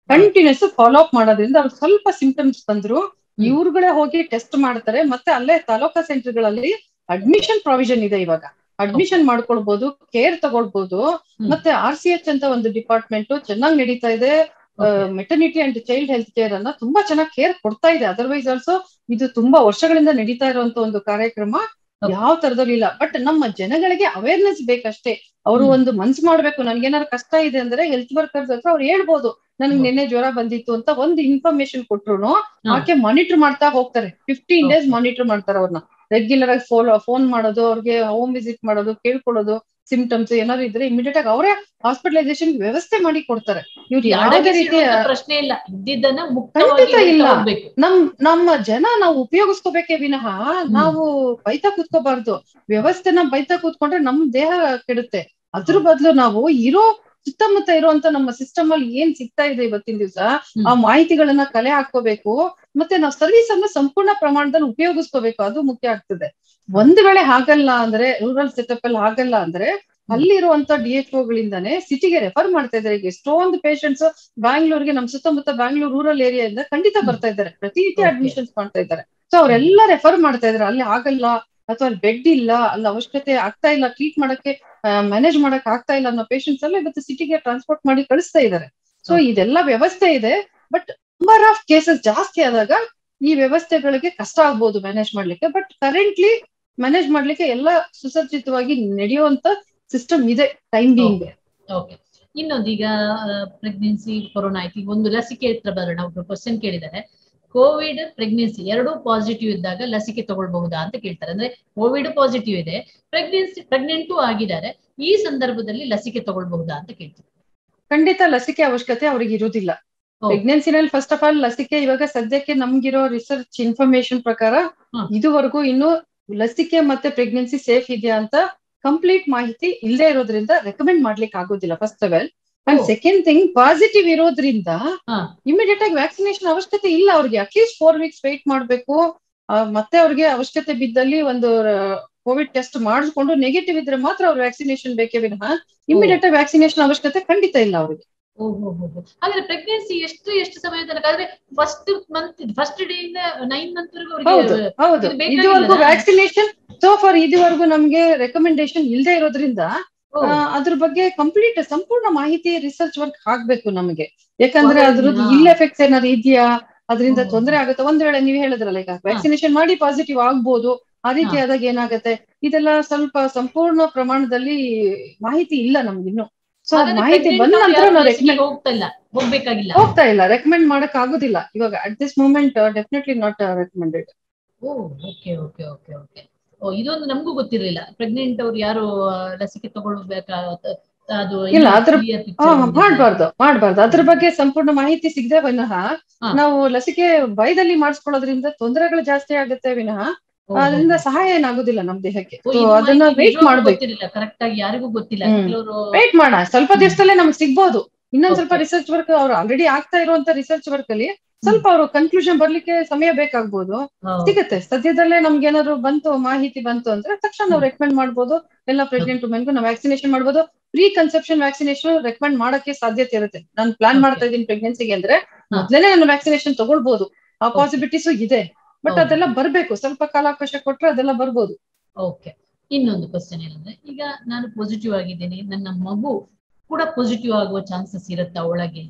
ಕಂಟಿನ್ಯೂಸ್ ಫಾಲೋ ಅಪ್ ಮಾಡೋದ್ರಿಂದ ಅವ್ರಿಗೆ ಸ್ವಲ್ಪ ಸಿಂಪ್ಟಮ್ಸ್ ಬಂದ್ರು ಇವ್ರುಗಳೇ ಹೋಗಿ ಟೆಸ್ಟ್ ಮಾಡ್ತಾರೆ ಮತ್ತೆ ಅಲ್ಲೇ ತಾಲೂಕಾ ಸೆಂಟರ್ಗಳಲ್ಲಿ ಅಡ್ಮಿಷನ್ ಪ್ರಾವಿಷನ್ ಇದೆ ಇವಾಗ ಅಡ್ಮಿಷನ್ ಮಾಡ್ಕೊಳ್ಬಹುದು ಕೇರ್ ತಗೊಳ್ಬಹುದು ಮತ್ತೆ ಆರ್ ಸಿ ಎಚ್ ಅಂತ ಒಂದು ಡಿಪಾರ್ಟ್ಮೆಂಟ್ ಚೆನ್ನಾಗಿ ನಡೀತಾ ಇದೆ maternity and child health care ಅನ್ನ ತುಂಬಾ ಚೆನ್ನಾಗಿ ಕೇರ್ ಕೊಡ್ತಾ ಇದೆ ಅದರ್ವೈಸ್ ಆಲ್ಸೋ ಇದು ತುಂಬಾ ವರ್ಷಗಳಿಂದ ನಡೀತಾ ಇರುವಂತ ಒಂದು ಕಾರ್ಯಕ್ರಮ ಯಾವ ತರದಲ್ಲಿ ಇಲ್ಲ ಬಟ್ ನಮ್ಮ ಜನಗಳಿಗೆ ಅವೇರ್ನೆಸ್ ಬೇಕಷ್ಟೇ ಅವರು ಒಂದು ಮನ್ಸು ಮಾಡ್ಬೇಕು ನನ್ಗೇನಾದ್ರು ಕಷ್ಟ ಇದೆ ಅಂದ್ರೆ ಹೆಲ್ತ್ ವರ್ಕರ್ಸ್ ಹತ್ರ ಅವ್ರು ಹೇಳ್ಬೋದು ನನ್ಗೆ ನಿನ್ನೆ ಜ್ವರ ಬಂದಿತ್ತು ಅಂತ ಒಂದು ಇನ್ಫಾರ್ಮೇಶನ್ ಕೊಟ್ರು ಆಕೆ ಮಾನಿಟರ್ ಮಾಡ್ತಾ ಹೋಗ್ತಾರೆ ಫಿಫ್ಟೀನ್ ಡೇಸ್ ಮಾನಿಟರ್ ಮಾಡ್ತಾರೆ ಅವ್ರನ್ನ ರೆಗ್ಯುಲರ್ ಆಗಿ ಫೋನ್ ಫೋನ್ ಮಾಡೋದು ಅವ್ರಿಗೆ ಹೋಮ್ ವಿಸಿಟ್ ಮಾಡೋದು ಕೇಳ್ಕೊಳ್ಳೋದು ಸಿಂಪ್ಟಮ್ಸ್ ಏನಾದ್ರು ಇದ್ರೆ ಇಮಿಡಿಯೇಟ್ ಆಗಿ ಅವರೇ ಹಾಸ್ಪಿಟಲೈಸೇಷನ್ ವ್ಯವಸ್ಥೆ ಮಾಡಿ ಕೊಡ್ತಾರೆ ಇವ್ರು ಯಾವುದೇ ರೀತಿಯ ಪ್ರಶ್ನೆ ಇಲ್ಲ ಇದ್ದಿದ್ದನ್ನ ಖಂಡಿತ ಇಲ್ಲ. ಹೋಗ್ಬೇಕು ನಮ್ ನಮ್ಮ ಜನ ನಾವು ಉಪಯೋಗಿಸ್ಕೋಬೇಕೇ ವಿನಃ ನಾವು ಬೈತಾ ಕೂತ್ಕೋಬಾರ್ದು ವ್ಯವಸ್ಥೆನ ಬೈತಾ ಕೂತ್ಕೊಂಡ್ರೆ ನಮ್ ದೇಹ ಕೆಡುತ್ತೆ ಅದ್ರ ಬದಲು ನಾವು ಇರೋ ಸುತ್ತಮುತ್ತ ಇರುವಂತ ನಮ್ಮ ಸಿಸ್ಟಮ್ ಅಲ್ಲಿ ಏನ್ ಸಿಗ್ತಾ ಇದೆ ಇವತ್ತಿನ ದಿವಸ ಆ ಮಾಹಿತಿಗಳನ್ನ ಕಲೆ ಹಾಕೋಬೇಕು ಮತ್ತೆ ನಾವು ಸರ್ವಿಸ್ ಅನ್ನ ಸಂಪೂರ್ಣ ಪ್ರಮಾಣದಲ್ಲಿ ಉಪಯೋಗಿಸ್ಕೋಬೇಕು ಅದು ಮುಖ್ಯ ಆಗ್ತದೆ ಒಂದ್ ವೇಳೆ ಹಾಗಲ್ಲ ಅಂದ್ರೆ ರೂರಲ್ ಸೆಟಪ್ ಅಲ್ಲಿ ಹಾಗಲ್ಲ ಅಂದ್ರೆ ಅಲ್ಲಿರುವಂತ ಡಿ ಎಚ್ ಗಳಿಂದಾನೆ ಸಿಟಿಗೆ ರೆಫರ್ ಮಾಡ್ತಾ ಇದ್ದಾರೆ ಈಗ ಎಷ್ಟೊಂದು ಪೇಷಂಟ್ಸ್ ಬ್ಯಾಂಗ್ಳೂರ್ಗೆ ನಮ್ ಸುತ್ತಮುತ್ತ ಬ್ಯಾಂಗ್ಳೂರ್ ರೂರಲ್ ಏರಿಯಾದಿಂದ ಖಂಡಿತ ಬರ್ತಾ ಇದ್ದಾರೆ ಪ್ರತಿನಿತ್ಯ Okay. ಅಡ್ಮಿಷನ್ಸ್ ಮಾಡ್ತಾ ಇದ್ದಾರೆ ಸೊ ಅವರೆಲ್ಲ ರೆಫರ್ ಮಾಡ್ತಾ ಇದ್ದಾರೆ ಅಲ್ಲಿ ಆಗಲ್ಲ ಅಥವಾ ಅಲ್ಲಿ ಬೆಡ್ ಇಲ್ಲ ಅಲ್ಲಿ ಅವಶ್ಯಕತೆ ಆಗ್ತಾ ಇಲ್ಲ ಟ್ರೀಟ್ ಮಾಡಕ್ಕೆ ಮ್ಯಾನೇಜ್ ಮಾಡಕ್ ಆಗ್ತಾ ಇಲ್ಲ ಅನ್ನೋ ಪೇಷಂಟ್ಸ್ ಎಲ್ಲ ಇವತ್ತು ಸಿಟಿಗೆ ಟ್ರಾನ್ಸ್ಪೋರ್ಟ್ ಮಾಡಿ ಕಳಿಸ್ತಾ ಇದ್ದಾರೆ ಸೊ Okay. ಇದೆಲ್ಲ ವ್ಯವಸ್ಥೆ ಇದೆ ಬಟ್ ನಂಬರ್ ಆಫ್ ಕೇಸಸ್ ಜಾಸ್ತಿ ಆದಾಗ ಈ ವ್ಯವಸ್ಥೆಗಳಿಗೆ ಕಷ್ಟ ಆಗ್ಬೋದು ಮ್ಯಾನೇಜ್ ಮಾಡ್ಲಿಕ್ಕೆ ಬಟ್ ಕರೆಂಟ್ಲಿ ಮ್ಯಾನೇಜ್ ಮಾಡ್ಲಿಕ್ಕೆ ಎಲ್ಲ ಸುಸಜ್ಜಿತವಾಗಿ ನಡೆಯುವಂತ ಸಿಸ್ಟಮ್ ಇದೆ ಟೈಮ್ ಬೀಯಿಂಗ್ ಓಕೆ ಇನ್ನೊಂದು ಈಗ ಪ್ರೆಗ್ನೆನ್ಸಿ ಕೊರೋನಾ ಆಯ್ತು ಈಗ ಒಂದು ಲಸಿಕೆ ಹತ್ರ ಬರೋಣ ಒಬ್ರು ಕ್ವಶನ್ ಕೇಳಿದ್ದಾರೆ ಕೋವಿಡ್ ಪ್ರೆಗ್ನೆನ್ಸಿ ಎರಡೂ ಪಾಸಿಟಿವ್ ಇದ್ದಾಗ ಲಸಿಕೆ ತಗೊಳ್ಬಹುದಾ ಅಂತ ಕೇಳ್ತಾರೆ ಅಂದ್ರೆ ಕೋವಿಡ್ ಪಾಸಿಟಿವ್ ಇದೆ ಪ್ರೆಗ್ನೆನ್ಸಿ ಪ್ರೆಗ್ನೆಂಟು ಆಗಿದ್ದಾರೆ ಈ ಸಂದರ್ಭದಲ್ಲಿ ಲಸಿಕೆ ತಗೊಳ್ಬಹುದಾ ಅಂತ ಕೇಳ್ತಾರೆ ಖಂಡಿತ ಲಸಿಕೆ ಅವಶ್ಯಕತೆ ಅವ್ರಿಗೆ ಇರುವುದಿಲ್ಲ ಹೌದು. ಪ್ರೆಗ್ನೆನ್ಸಿನಲ್ಲಿ ಫಸ್ಟ್ ಆಫ್ ಆಲ್ ಲಸಿಕೆ ಇವಾಗ ಸದ್ಯಕ್ಕೆ ನಮ್ಗಿರೋ ರಿಸರ್ಚ್ ಇನ್ಫಾರ್ಮೇಶನ್ ಪ್ರಕಾರ ಹ. ಇದುವರೆಗೂ ಇನ್ನು ಲಸಿಕೆ ಮತ್ತೆ ಪ್ರೆಗ್ನೆನ್ಸಿ ಸೇಫ್ ಇದೆಯಾ ಅಂತ ಕಂಪ್ಲೀಟ್ ಮಾಹಿತಿ ಇಲ್ಲದೆ ಇರೋದ್ರಿಂದ ರೆಕಮೆಂಡ್ ಮಾಡ್ಲಿಕ್ಕೆ ಆಗೋದಿಲ್ಲ ಫಸ್ಟ್ ಆಫ್ ಆಲ್ ಅಂಡ್ ಓ. ಸೆಕೆಂಡ್ ಥಿಂಗ್ ಪಾಸಿಟಿವ್ ಇರೋದ್ರಿಂದ ಹಾ. ಇಮಿಡಿಯೇಟ್ ಆಗಿ ವ್ಯಾಕ್ಸಿನೇಷನ್ ಅವಶ್ಯಕತೆ ಇಲ್ಲ ಅವ್ರಿಗೆ ಅಟ್ಲೀಸ್ಟ್ ಫೋರ್ ವೀಕ್ಸ್ ವೇಟ್ ಮಾಡ್ಬೇಕು ಆ, ಮತ್ತೆ ಅವ್ರಿಗೆ ಅವಶ್ಯಕತೆ ಬಿದ್ದಲ್ಲಿ ಒಂದು ಕೋವಿಡ್ ಟೆಸ್ಟ್ ಮಾಡಿಸ್ಕೊಂಡು ನೆಗೆಟಿವ್ ಇದ್ರೆ ಮಾತ್ರ ಅವ್ರು ವ್ಯಾಕ್ಸಿನೇಷನ್ ಬೇಕೇ ವಿನಃ ಇಮಿಡಿಯೇಟ್ ಆಗಿ ವ್ಯಾಕ್ಸಿನೇಷನ್ ಅವಶ್ಯಕತೆ ಖಂಡಿತ ಇಲ್ಲ ಅವ್ರಿಗೆ ಓಹೋ ಹಾಗಾದ್ರೆ ಪ್ರೆಗ್ನೆನ್ಸಿ ಎಷ್ಟು ಎಷ್ಟು ಸಮಯ ತನಕ ಆದ್ರೆ ಫಸ್ಟ್ ಮಂತ್ ಫಸ್ಟ್ ಡೇ ಇಂದ ನೈನ್ ಮಂತ್ ವರೆಗೂ ಹೌದು ಅವರಿಗೆ ಹೌದು ಇದು ಬೇಕಾಗಿಲ್ಲ? ಇದುವರೆಗೂ ವ್ಯಾಕ್ಸಿನೇಷನ್ ಸೋ ಫಾರ್ ಇದುವರೆಗೂ ನಮ್ಗೆ ರೆಕಮೆಂಡೇಶನ್ ಇಲ್ಲದೆ ಇರೋದ್ರಿಂದ ಓ, ಆ, ಅದ್ರ ಬಗ್ಗೆ ಕಂಪ್ಲೀಟ್ ಸಂಪೂರ್ಣ ಮಾಹಿತಿ ರಿಸರ್ಚ್ ವರ್ಕ್ ಆಗ್ಬೇಕು ನಮಗೆ ಯಾಕಂದ್ರೆ ಹೌದು, ಅದ್ರದ್ದು ಹಾ. ಇಲ್ ಎಫೆಕ್ಟ್ಸ್ ಏನಾದ್ರು ಇದೆಯಾ ಅದರಿಂದ ಹ್ಮ್. ತೊಂದರೆ ಆಗುತ್ತೆ ಒಂದ್ ವೇಳೆ ನೀವು ಹೇಳಿದ್ರಲ್ಲ ಈಗ ವ್ಯಾಕ್ಸಿನೇಷನ್ ಮಾಡಿ ಪಾಸಿಟಿವ್ ಆಗ್ಬೋದು ಆ ರೀತಿ ಹಾ. ಆದಾಗ ಏನಾಗುತ್ತೆ ಇದೆಲ್ಲ ಸ್ವಲ್ಪ ಸಂಪೂರ್ಣ ಪ್ರಮಾಣದಲ್ಲಿ ಮಾಹಿತಿ ಇಲ್ಲ ನಮ್ಗಿನ್ನು ಸೊ ಹಾಗಾದ್ರೆ ಮಾಹಿತಿ pregnant ಬಂದ ಅವ್ರು ನಂತರ ಯಾರು ನಾವು ಲಸಿಕೆಗೆ ರೆಕಮೆಂಡ್ ಹೋಗ್ತಾ ಇಲ್ಲ ಹೋಗ್ಬೇಕಾಗಿಲ್ಲ ಹೋಗ್ತಾ ಇಲ್ಲ ರೆಕಮೆಂಡ್ ಮಾಡಕ್ ಆಗುದಿಲ್ಲ ಇವಾಗ at this moment definitely not recommended ಓ ಓಕೆ ಓಕೆ ಓಕೆ ಓಕೆ ಓ ಇದೊಂದು ನಮಗೂ ಗೊತ್ತಿರಲಿಲ್ಲ ಪ್ರೆಗ್ನೆಂಟ್ ಅವ್ರು ಯಾರು ಆ, ಲಸಿಕೆ ತಗೊಳ್ಬೇಕಾ ಅದು ಇಲ್ಲ, ಅದ್ರ- clear picture ಹಾ ಬಂದಿದೆ. ಮಾಡ್ಬಾರ್ದು ಮಾಡ್ಬಾರ್ದು ಅದ್ರ ಬಗ್ಗೆ ಸಂಪೂರ್ಣ ಮಾಹಿತಿ ಸಿಗದೆ ವಿನಃ ಹಾ. ನಾವು ಲಸಿಕೆ ಭಯದಲ್ಲಿ ಮಾಡಿಸ್ಕೊಳ್ಳೋದ್ರಿಂದ ತೊಂದರೆಗಳು ಜಾಸ್ತಿ ಆಗುತ್ತೆ ವಿನಃ ಓ, ಅದರಿಂದ ಸಹಾಯ ಏನಾಗುದಿಲ್ಲ ನಮ್ ದೇಹಕ್ಕೆ ಓ, So ಇದು ಅದನ್ನ ಮಾಹಿತಿ ವೇಟ್ ನಿಜವಾಗ್ಲೂ ಮಾಡ್ಬೇಕು ಗೊತ್ತಿರಲಿಲ್ಲ ಕರೆಕ್ಟ್ ಆಗಿ ಯಾರಿಗೂ ಗೊತ್ತಿಲ್ಲ ಹ್ಮ್. ಕೆಲವರು ವೇಟ್ ಮಾಡ ಸ್ವಲ್ಪ ದಿವಸದಲ್ಲೇ ನಮ್ಗೆ ಸಿಗ್ಬೋದು ಇನ್ನೊಂದ್ ಸ್ವಲ್ಪ Okay. ರಿಸರ್ಚ್ ವರ್ಕ್ ಅವ್ರು ಆಲ್ರೆಡಿ ಆಗ್ತಾ ಇರುವಂತ ರಿಸರ್ಚ್ ವರ್ಕ್ ಅಲ್ಲಿ ಸ್ವಲ್ಪ ಅವರು ಕನ್ಕ್ಲೂಷನ್ ಬರ್ಲಿಕ್ಕೆ ಸಮಯ ಬೇಕಾಗ್ಬೋದು ಸಿಗುತ್ತೆ ಸದ್ಯದಲ್ಲೇ ನಮ್ಗೆ ಏನಾದ್ರು ಬಂತು ಮಾಹಿತಿ ಬಂತು ಅಂದ್ರೆ ತಕ್ಷಣ ನಾವು ರೆಕಮೆಂಡ್ ಮಾಡ್ಬೋದು ಎಲ್ಲ ಪ್ರೆಗ್ನೆಂಟ್ ವುಮೆನ್ಗೂ ನಾವು ವ್ಯಾಕ್ಸಿನೇಷನ್ ಮಾಡ್ಬೋದು ಪ್ರೀ ಕನ್ಸೆಪ್ಷನ್ ವ್ಯಾಕ್ಸಿನೇಷನ್ ರೆಕಮೆಂಡ್ ಮಾಡಕ್ಕೆ ಸಾಧ್ಯತೆ ಇರುತ್ತೆ ನಾನು ಪ್ಲಾನ್ Okay. ಮಾಡ್ತಾ ಇದ್ದೀನಿ ಪ್ರೆಗ್ನೆನ್ಸಿಗೆ ಅಂದ್ರೆ ಹಾ. ಮೊದ್ಲೇನೆ ನಾನು ವ್ಯಾಕ್ಸಿನೇಷನ್ ತಗೊಳ್ಬಹುದು ಆ Okay. ಪಾಸಿಬಿಲಿಟೀಸು ಇದೆ ಬಟ್ ಹೌದು. ಅದೆಲ್ಲ ಬರ್ಬೇಕು ಸ್ವಲ್ಪ ಕಾಲಾವಕಾಶ ಕೊಟ್ರೆ ಅದೆಲ್ಲ ಬರ್ಬೋದು ಓಕೆ ಇನ್ನೊಂದು ಕ್ವಶನ್ ಏನಂದ್ರೆ ಈಗ ನಾನು ಪಾಸಿಟಿವ್ ಆಗಿದ್ದೇನೆ ನನ್ನ ಮಗು ಕೂಡ ಪಾಸಿಟಿವ್ ಆಗುವ ಚಾನ್ಸಸ್ ಇರುತ್ತಾ ಒಳಗೆ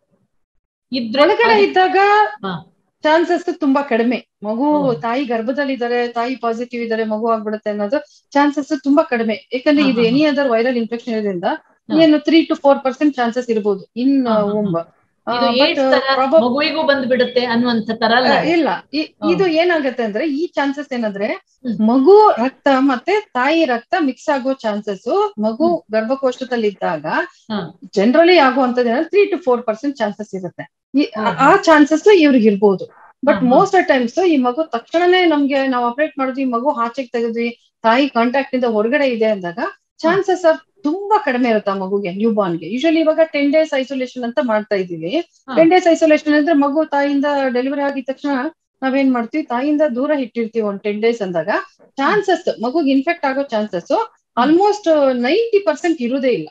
ಇದ್ರೆ ಒಳಗಡೆ ಅದು- ಇದ್ದಾಗ ಹಾ. ಚಾನ್ಸಸ್ ತುಂಬಾ ಕಡಿಮೆ ಮಗು ಹೌದು. ತಾಯಿ ಗರ್ಭದಲ್ಲಿ ಇದಾರೆ ತಾಯಿ ಪಾಸಿಟಿವ್ ಇದಾರೆ ಮಗು ಆಗ್ಬಿಡುತ್ತೆ ಅನ್ನೋದು ಚಾನ್ಸಸ್ ತುಂಬಾ ಕಡಿಮೆ ಯಾಕಂದ್ರೆ ಹಾ, ಇದು ಹಾ, ಎನಿ ಅದರ್ ವೈರಲ್ ಇನ್ಫೆಕ್ಷನ್ ಇರೋದ್ರಿಂದ ಹಾ. ಏನು three to four percent chances ಇರ್ಬೋದು ಇನ್ ಹಾ, ಹಾ, ಹಾ. ಓಂಬ ಇದು ಏಡ್ಸ್ ತರ ಮಗುವಿಗೂ ಬಂದು ಬಿಡುತ್ತೆ ಅನ್ನುವಂತ ತರ ಅಲ್ಲ ಇಲ್ಲ ಇ- ಹಾ. ಇದು ಏನಾಗುತ್ತೆ ಅಂದ್ರೆ ಈ ಚಾನ್ಸಸ್ ಏನಂದ್ರೆ ಹ್ಮ್. ಮಗು ರಕ್ತ ಮತ್ತೆ ತಾಯಿ ರಕ್ತ ಮಿಕ್ಸ್ ಆಗೋ ಚಾನ್ಸಸ್ ಮಗು ಗರ್ಭಕೋಶದಲ್ಲಿ ಇದ್ದಾಗ ಹಾ. ಜನರಲಿ ಆಗುವಂತದ್ದು three to four percent chances ಇರುತ್ತೆ ಈ- ಆ- ಹ್ಮ್. ಆ ಚಾನ್ಸಸ್ ಇವ್ರಿಗೆ ಇರ್ಬೋದು ಬಟ್ ಹಾ, ಹಾ. ಮೋಸ್ಟ್ ಆಫ್ ಟೈಮ್ಸ್ ಈ ಮಗು ತಕ್ಷಣನೇ ನಮ್ಗೆ ನಾವು ಆಪರೇಟ್ ಮಾಡಿದ್ವಿ ಮಗು ಆಚೆಗೆ ತೆಗೆದ್ವಿ ತಾಯಿ ಕಾಂಟ್ಯಾಕ್ಟ್ ಇಂದ ಹೊರಗಡೆ ಇದೆ ಅಂದಾಗ ಚಾನ್ಸಸ್ ಆಫ್ ತುಂಬಾ ಕಡಿಮೆ ಇರುತ್ತೆ ಆ ಮಗುಗೆ ನ್ಯೂ ಗೆ ಯೂಶಲಿ ಇವಾಗ ಟೆನ್ ಡೇಸ್ ಐಸೋಲೇಷನ್ ಅಂತ ಮಾಡ್ತಾ ಇದೀವಿ ಹಾ. ಟೆನ್ ಡೇಸ್ ಐಸೋಲೇಷನ್ ಅಂದ್ರೆ ಮಗು ತಾಯಿಯಿಂದ ಡೆಲಿವರಿ ಆಗಿದ ತಕ್ಷಣ ನಾವೇನ್ ಮಾಡ್ತೀವಿ ತಾಯಿಯಿಂದ ದೂರ ಇಟ್ಟಿರ್ತೀವಿ ಒಂದ್ ಟೆನ್ ಡೇಸ್ ಅಂದಾಗ ಚಾನ್ಸಸ್ ಮಗುಗೆ ಇನ್ಫೆಕ್ಟ್ ಆಗೋ ಚಾನ್ಸಸ್ ಆಲ್ಮೋಸ್ಟ್ ನೈಂಟಿ ಪರ್ಸೆಂಟ್ ಇರುದೇ ಇಲ್ಲ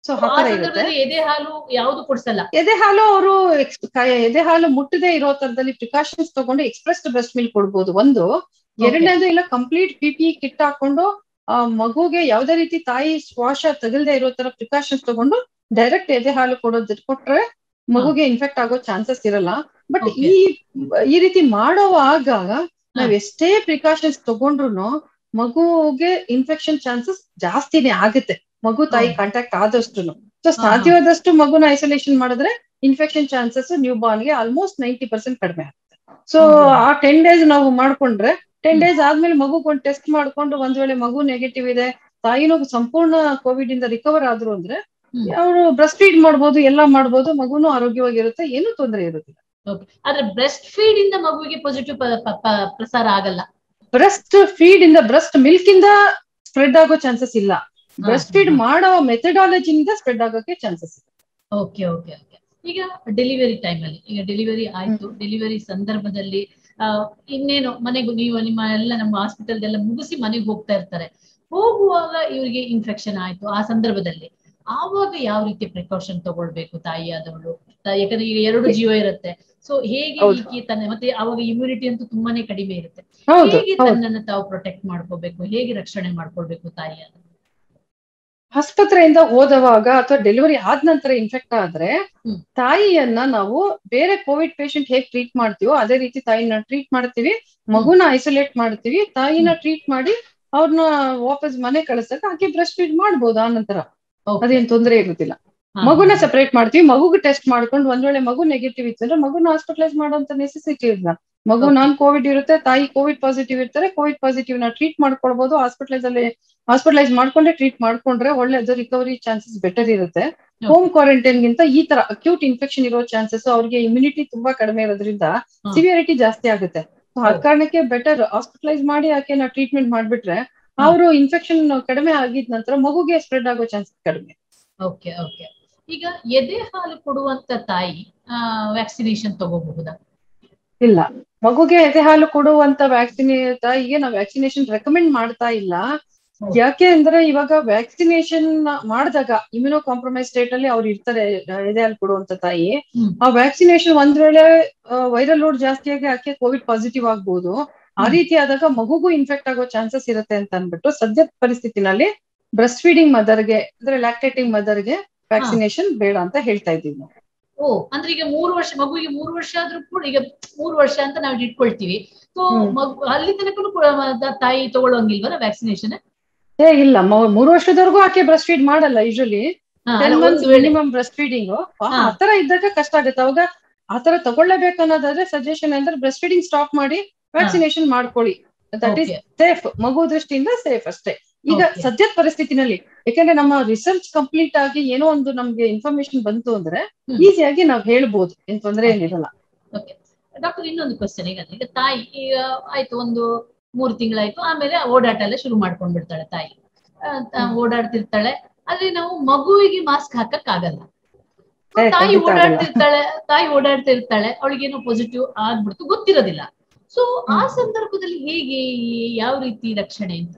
ಸೊ ಆ ಆತರ ಇರುತ್ತೆ ಸಂದರ್ಭದಲ್ಲಿ ಎದೆ ಹಾಲು ಯಾವುದು ಕೊಡ್ಸಲ್ಲ ಎದೆ ಹಾಲು ಅವರು ಎದೆ ಹಾಲು ಮುಟ್ಟದೆ ಇರೋ ತರದಲ್ಲಿ ಪ್ರಿಕಾಷನ್ಸ್ ತಗೊಂಡು ಎಕ್ಸ್ಪ್ರೆಸ್ ಬ್ರೆಸ್ಟ್ ಮಿಲ್ಕ್ ಕೊಡ್ಬೋದು ಒಂದು ಎರಡನೇದು ಇಲ್ಲ ಕಂಪ್ಲೀಟ್ ಪಿ ಪಿ ಕಿಟ್ ಹಾಕೊಂಡು ಆ ಮಗುಗೆ ಯಾವ್ದೇ ರೀತಿ ತಾಯಿ ಶ್ವಾಸ ತಗಲ್ದೆ ಇರೋ ತರ ಪ್ರಿಕಾಷನ್ಸ್ ತಗೊಂಡು ಡೈರೆಕ್ಟ್ ಎದೆ ಹಾಲು ಕೊಡೋದ್ ಕೊಟ್ರೆ ಮಗುಗೆ ಇನ್ಫೆಕ್ಟ್ ಆಗೋ ಚಾನ್ಸಸ್ ಇರಲ್ಲ ಬಟ್ Okay. ಈ ಈ ರೀತಿ ಮಾಡೋವಾಗ ನಾವ್ ಎಷ್ಟೇ ಪ್ರಿಕಾಷನ್ಸ್ ತಗೊಂಡ್ರು ಮಗುಗೆ ಇನ್ಫೆಕ್ಷನ್ ಚಾನ್ಸಸ್ ಜಾಸ್ತಿನೇ ಆಗುತ್ತೆ ಮಗು ತಾಯಿ ಹೌದು. ಕಾಂಟ್ಯಾಕ್ಟ್ ಆದಷ್ಟು ಸೊ ಹಾ. ಸಾಧ್ಯವಾದಷ್ಟು ಮಗುನ ಐಸೋಲೇಷನ್ ಮಾಡಿದ್ರೆ ಇನ್ಫೆಕ್ಷನ್ ಚಾನ್ಸಸ್ ನ್ಯೂ ಬಾರ್ನ್ಗೆ ಆಲ್ಮೋಸ್ಟ್ ನೈಂಟಿ ಪರ್ಸೆಂಟ್ ಕಡಿಮೆ ಆಗುತ್ತೆ ಸೊ ಹೌದು. ಆ ಟೆನ್ ಡೇಸ್ ನಾವು ಮಾಡ್ಕೊಂಡ್ರೆ ಟೆನ್ ಹ್ಮ್. ಡೇಸ್ ಆದ್ಮೇಲೆ ಮಗುಗ್ ಒಂದು ಟೆಸ್ಟ್ ಮಾಡ್ಕೊಂಡು ಒಂದ್ ವೇಳೆ ಮಗು ನೆಗೆಟಿವ್ ಇದೆ ತಾಯಿನೂ ಸಂಪೂರ್ಣ ಕೋವಿಡ್ ಇಂದ ರಿಕವರ್ ಆದ್ರು ಅಂದ್ರೆ ಹ್ಮ್. ಅವರು ಬ್ರೆಸ್ಟ್ ಫೀಡ್ ಮಾಡ್ಬೋದು ಎಲ್ಲ ಮಾಡ್ಬೋದು ಮಗುನು ಆರೋಗ್ಯವಾಗಿರುತ್ತೆ ಏನು ತೊಂದರೆ ಇರುತ್ತಿಲ್ಲ ಆದ್ರೆ ಬ್ರೆಸ್ಟ್ ಫೀಡ್ ಇಂದ ಮಗುವಿಗೆ ಪಾಸಿಟಿವ್ ಪ್ರಸಾರ ಆಗಲ್ಲ ಬ್ರೆಸ್ಟ್ ಫೀಡ್ ಇಂದ ಬ್ರೆಸ್ಟ್ ಮಿಲ್ಕ್ ಇಂದ ಸ್ಪ್ರೆಡ್ ಆಗೋ ಚಾನ್ಸಸ್ ಇಲ್ಲ ಬ್ರೆಸ್ಟ್ ಫೀಡ್ ಮಾಡೋ ಮೆಥಡಾಲಜಿನಿಂದ ಸ್ಪ್ರೆಡ್ ಆಗೋಕೆ ಚಾನ್ಸಸ್ ಇದೆ ಓಕೆ ಓಕೆ ಓಕೆ ಈಗ ಡೆಲಿವರಿ ಟೈಮ್ ಅಲ್ಲಿ ಈಗ ಡೆಲಿವರಿ ಆಯ್ತು ಡೆಲಿವರಿ ಸಂದರ್ಭದಲ್ಲಿ ಆ, ಇನ್ನೇನು ಮನೆಗೂ ನೀವು ನಿಮ್ಮ ಎಲ್ಲ ನಮ್ಮ ಹಾಸ್ಪಿಟಲ್ ಎಲ್ಲ ಮುಗಿಸಿ ಮನೆಗೆ ಹೋಗ್ತಾ ಇರ್ತಾರೆ ಹೋಗುವಾಗ ಇವರಿಗೆ ಇನ್ಫೆಕ್ಷನ್ ಆಯ್ತು ಆ ಸಂದರ್ಭದಲ್ಲಿ ಆವಾಗ ಯಾವ ರೀತಿ ಪ್ರಿಕಾಷನ್ ತಗೊಳ್ಬೇಕು ತಾಯಿಯಾದವಳು ತಾ- ಯಾಕಂದ್ರೆ ಈಗ ಎರಡು ಜೀವ ಇರುತ್ತೆ ಸೊ ಹೇಗೆ ಹೌದು. ಈಕೆ ತನ್ನ ಮತ್ತೆ ಅವಾಗ ಇಮ್ಯುನಿಟಿ ಅಂತೂ ತುಂಬಾನೇ ಕಡಿಮೆ ಇರುತ್ತೆ ಹೌದು ಹೇಗೆ ಹೌದು ತನ್ನನ್ನು ತಾವು ಪ್ರೊಟೆಕ್ಟ್ ಮಾಡ್ಕೋಬೇಕು ಹೇಗೆ ರಕ್ಷಣೆ ಮಾಡ್ಕೊಳ್ಬೇಕು ತಾಯಿಯಾದ ಆಸ್ಪತ್ರೆಯಿಂದ ಹೋದವಾಗ ಅಥವಾ ಡೆಲಿವರಿ ಆದ ನಂತರ ಇನ್ಫೆಕ್ಟ್ ಆದ್ರೆ ಹ್ಮ್. ತಾಯಿಯನ್ನ ನಾವು ಬೇರೆ ಕೋವಿಡ್ ಪೇಷಂಟ್ ಹೇಗ್ ಟ್ರೀಟ್ ಮಾಡ್ತೀವೋ ಅದೇ ರೀತಿ ತಾಯಿನ ಟ್ರೀಟ್ ಮಾಡ್ತೀವಿ ಮಗುನ ಐಸೋಲೇಟ್ ಮಾಡ್ತೀವಿ ತಾಯಿನ ಟ್ರೀಟ್ ಮಾಡಿ ಅವ್ರನ್ನ ವಾಪಸ್ ಮನೆ ಕಳಿಸಕ್ಕೆ ಆಕೆ ಬ್ರೆಸ್ಟ್ ಫೀಡ್ ಮಾಡ್ಬೋದು ಆ ನಂತರ ಅದೇನ್ ತೊಂದರೆ ಇರುತ್ತಿಲ್ಲ ಮಗುನ ಸೆಪರೇಟ್ ಮಾಡ್ತೀವಿ ಮಗುಗೆ ಟೆಸ್ಟ್ ಮಾಡ್ಕೊಂಡು ಒಂದ್ ವೇಳೆ ಮಗು ನೆಗೆಟಿವ್ ಇತ್ತಂದ್ರೆ ಮಗುನ ಹಾಸ್ಪಿಟಲೈಸ್ ಮಾಡೋಂತ ನೆಸೆಸಿಟಿ ಇಲ್ಲ ಮಗು Okay. ನಾನ್ ಕೋವಿಡ್ ಇರುತ್ತೆ ತಾಯಿ ಕೋವಿಡ್ ಪಾಸಿಟಿವ್ ಇರ್ತಾರೆ ಕೋವಿಡ್ ಪಾಸಿಟಿವ್ ನ ಟ್ರೀಟ್ ಮಾಡ್ಕೊಳ್ಬಹುದು ಹಾಸ್ಪಿಟಲೈಸ್ ಅಲ್ಲಿ ಹಾಸ್ಪಿಟಲೈಸ್ ಮಾಡ್ಕೊಂಡೆ ಟ್ರೀಟ್ ಮಾಡ್ಕೊಂಡ್ರೆ ಒಳ್ಳೆದು ರಿಕವರಿ ಚಾನ್ಸಸ್ ಬೆಟರ್ ಇರುತ್ತೆ ಹೋಮ್ ಕ್ವಾರಂಟೈನ್ ಗಿಂತ ಈ ತರ ಅಕ್ಯೂಟ್ ಇನ್ಫೆಕ್ಷನ್ ಇರೋ ಚಾನ್ಸಸ್ ಅವ್ರಿಗೆ ಇಮ್ಯುನಿಟಿ ತುಂಬಾ ಕಡಿಮೆ ಇರೋದ್ರಿಂದ ಹಾ. ಸಿವಿಯರಿಟಿ ಜಾಸ್ತಿ ಆಗುತ್ತೆ So ಆ ಹೌದು. ಕಾರಣಕ್ಕೆ ಬೆಟರ್ ಹಾಸ್ಪಿಟಲೈಸ್ ಮಾಡಿ ಆಕೆನ ಟ್ರೀಟ್ಮೆಂಟ್ ಮಾಡ್ಬಿಟ್ರೆ ಅವರು ಇನ್ಫೆಕ್ಷನ್ ಕಡಿಮೆ ಆಗಿದ ನಂತರ ಮಗುಗೆ ಸ್ಪ್ರೆಡ್ ಆಗೋ ಚಾನ್ಸಸ್ ಕಡಿಮೆ ಓಕೆ ಓಕೆ ಈಗ ಎದೆ ಹಾಲು ಕೊಡುವಂತ ತಾಯಿ ವ್ಯಾಕ್ಸಿನೇಷನ್ ತಗೋಬಹುದಾ ಇಲ್ಲ ಮಗುಗೆ ಎದೆ ಹಾಲು ಕೊಡುವಂತ ವ್ಯಾಕ್ಸಿನ್ ತಾಯಿಗೆ ನಾವು ವ್ಯಾಕ್ಸಿನೇಷನ್ ರೆಕಮೆಂಡ್ ಮಾಡ್ತಾ ಇಲ್ಲ ಹೌದು. ಯಾಕೆ ಅಂದ್ರೆ ಇವಾಗ ವ್ಯಾಕ್ಸಿನೇಷನ್ ಮಾಡಿದಾಗ ಇಮ್ಯುನೋ ಕಾಂಪ್ರಮೈಸ್ ಸ್ಟೇಟ್ ಅಲ್ಲಿ ಅವ್ರು ಇರ್ತಾರೆ ಆ, ಎದೆ ಹಾಲು ಕೊಡುವಂತ ತಾಯಿ ಹ್ಮ್. ಆ ವ್ಯಾಕ್ಸಿನೇಷನ್ ಒಂದ್ ವೇಳೆ ವೈರಲ್ ಲೋಡ್ ಜಾಸ್ತಿ ಆಗಿ ಆಕೆ ಕೋವಿಡ್ ಪಾಸಿಟಿವ್ ಆಗ್ಬೋದು ಆ ಹ್ಮ್. ರೀತಿ ಆದಾಗ ಮಗುಗೂ ಇನ್ಫೆಕ್ಟ್ ಆಗೋ ಚಾನ್ಸಸ್ ಇರುತ್ತೆ ಅಂತ ಅನ್ಬಿಟ್ಟು ಸದ್ಯದ ಪರಿಸ್ಥಿತಿನಲ್ಲಿ ಬ್ರೆಸ್ಟ್ ಫೀಡಿಂಗ್ ಮದರ್ಗೆ ಅಂದ್ರೆ ಲ್ಯಾಕ್ಟೇಟಿಂಗ್ ಮದರ್ಗೆ ವ್ಯಾಕ್ಸಿನೇಷನ್ ಬೇಡ ಅಂತ ಹೇಳ್ತಾ ಇದ್ದೀವಿ ನಾವು ಓ ಅಂದ್ರೆ ಈಗ ಮೂರು ವರ್ಷ ಮಗುವಿಗೆ ಮೂರು ವರ್ಷ ಆದ್ರೂ ಕೂಡ ಈಗ ಮೂರು ವರ್ಷ ಅಂತ ನಾವು ಇಟ್ಕೊಳ್ತೀವಿ ಸೊ ಹ್ಮ್. ಮಗು ಅಲ್ಲಿ ತನಕನೂ ಕೂಡ ಮ- ತಾಯಿ ತಗೊಳ್ಳೋಂಗಿಲ್ವಲ್ಲ ವ್ಯಾಕ್ಸಿನೇಷನ್ ಏ ಇಲ್ಲ ಮ- ಮೂರು ವರ್ಷದವರೆಗೂ ಆಕೆ ಬ್ರೆಸ್ಟ್ ಫೀಡ್ ಮಾಡಲ್ಲ usually ten months minimum breast feeding ಹಾ. ಆತರ ಇದ್ದಾಗ ಕಷ್ಟ ಆಗುತ್ತೆ ಅವಾಗ ಆತರ ತಗೊಳ್ಳೇಬೇಕು ಅನ್ನೋದಾದ್ರೆ ಸಜೆಷನ್ ಅಂದ್ರೆ ಬ್ರೆಸ್ಟ್ ಫೀಡಿಂಗ್ ಸ್ಟಾಪ್ ಮಾಡಿ ವ್ಯಾಕ್ಸಿನೇಷನ್ ಮಾಡ್ಕೊಳ್ಳಿ ದಟ್ ಈಸ್ ಸೇಫ್ ಮಗು ದೃಷ್ಟಿಯಿಂದ ಸೇಫ್ ಅಷ್ಟೇ ಈಗ Okay. ಸದ್ಯದ ಪರಿಸ್ಥಿತಿನಲ್ಲಿ ಯಾಕಂದ್ರೆ ನಮ್ಮ ರಿಸರ್ಚ್ ಕಂಪ್ಲೀಟ್ ಆಗಿ ಏನೋ ಒಂದು ನಮ್ಗೆ ಇನ್ಫಾರ್ಮೇಶನ್ ಬಂತು ಅಂದ್ರೆ ಹ್ಮ್. ಈಸಿಯಾಗಿ ನಾವ್ ಹೇಳ್ಬೋದು ಏನ್ ತೊಂದ್ರೆ ಏನಿರಲ್ಲ ಓಕೆ ಡಾಕ್ಟರ್ ಇನ್ನೊಂದು ಕ್ವಶನ್ ಈಗ ಈಗ ತಾಯಿ ಈಗ ಆಯ್ತು ಒಂದು ಮೂರು ತಿಂಗಳಾಯ್ತು ಆಮೇಲೆ ಓಡಾಟ ಎಲ್ಲ ಶುರು ಮಾಡ್ಕೊಂಡ್ ಬಿಡ್ತಾಳೆ ತಾಯಿ ಆ, ತ- ಹ್ಮ್. ಓಡಾಡ್ತಿರ್ತಾಳೆ ಆದ್ರೆ ನಾವು ಮಗುವಿಗೆ ಮಾಸ್ಕ್ ಹಾಕಕ್ ಆಗಲ್ಲ ಏ, ತಾಯಿ ಖಂಡಿತ ಆಗಲ್ಲ. ಓಡಾಡ್ತಿರ್ತಾಳೆ ತಾಯಿ ಓಡಾಡ್ತಿರ್ತಾಳೆ ಅವಳಿಗೇನೋ ಪಾಸಿಟಿವ್ ಆಗ್ಬಿಡ್ತು ಗೊತ್ತಿರೋದಿಲ್ಲ ಸೊ ಆ ಹ್ಮ್. ಸಂದರ್ಭದಲ್ಲಿ ಹೇಗೆ ಯಾವ ರೀತಿ ರಕ್ಷಣೆ ಅಂತ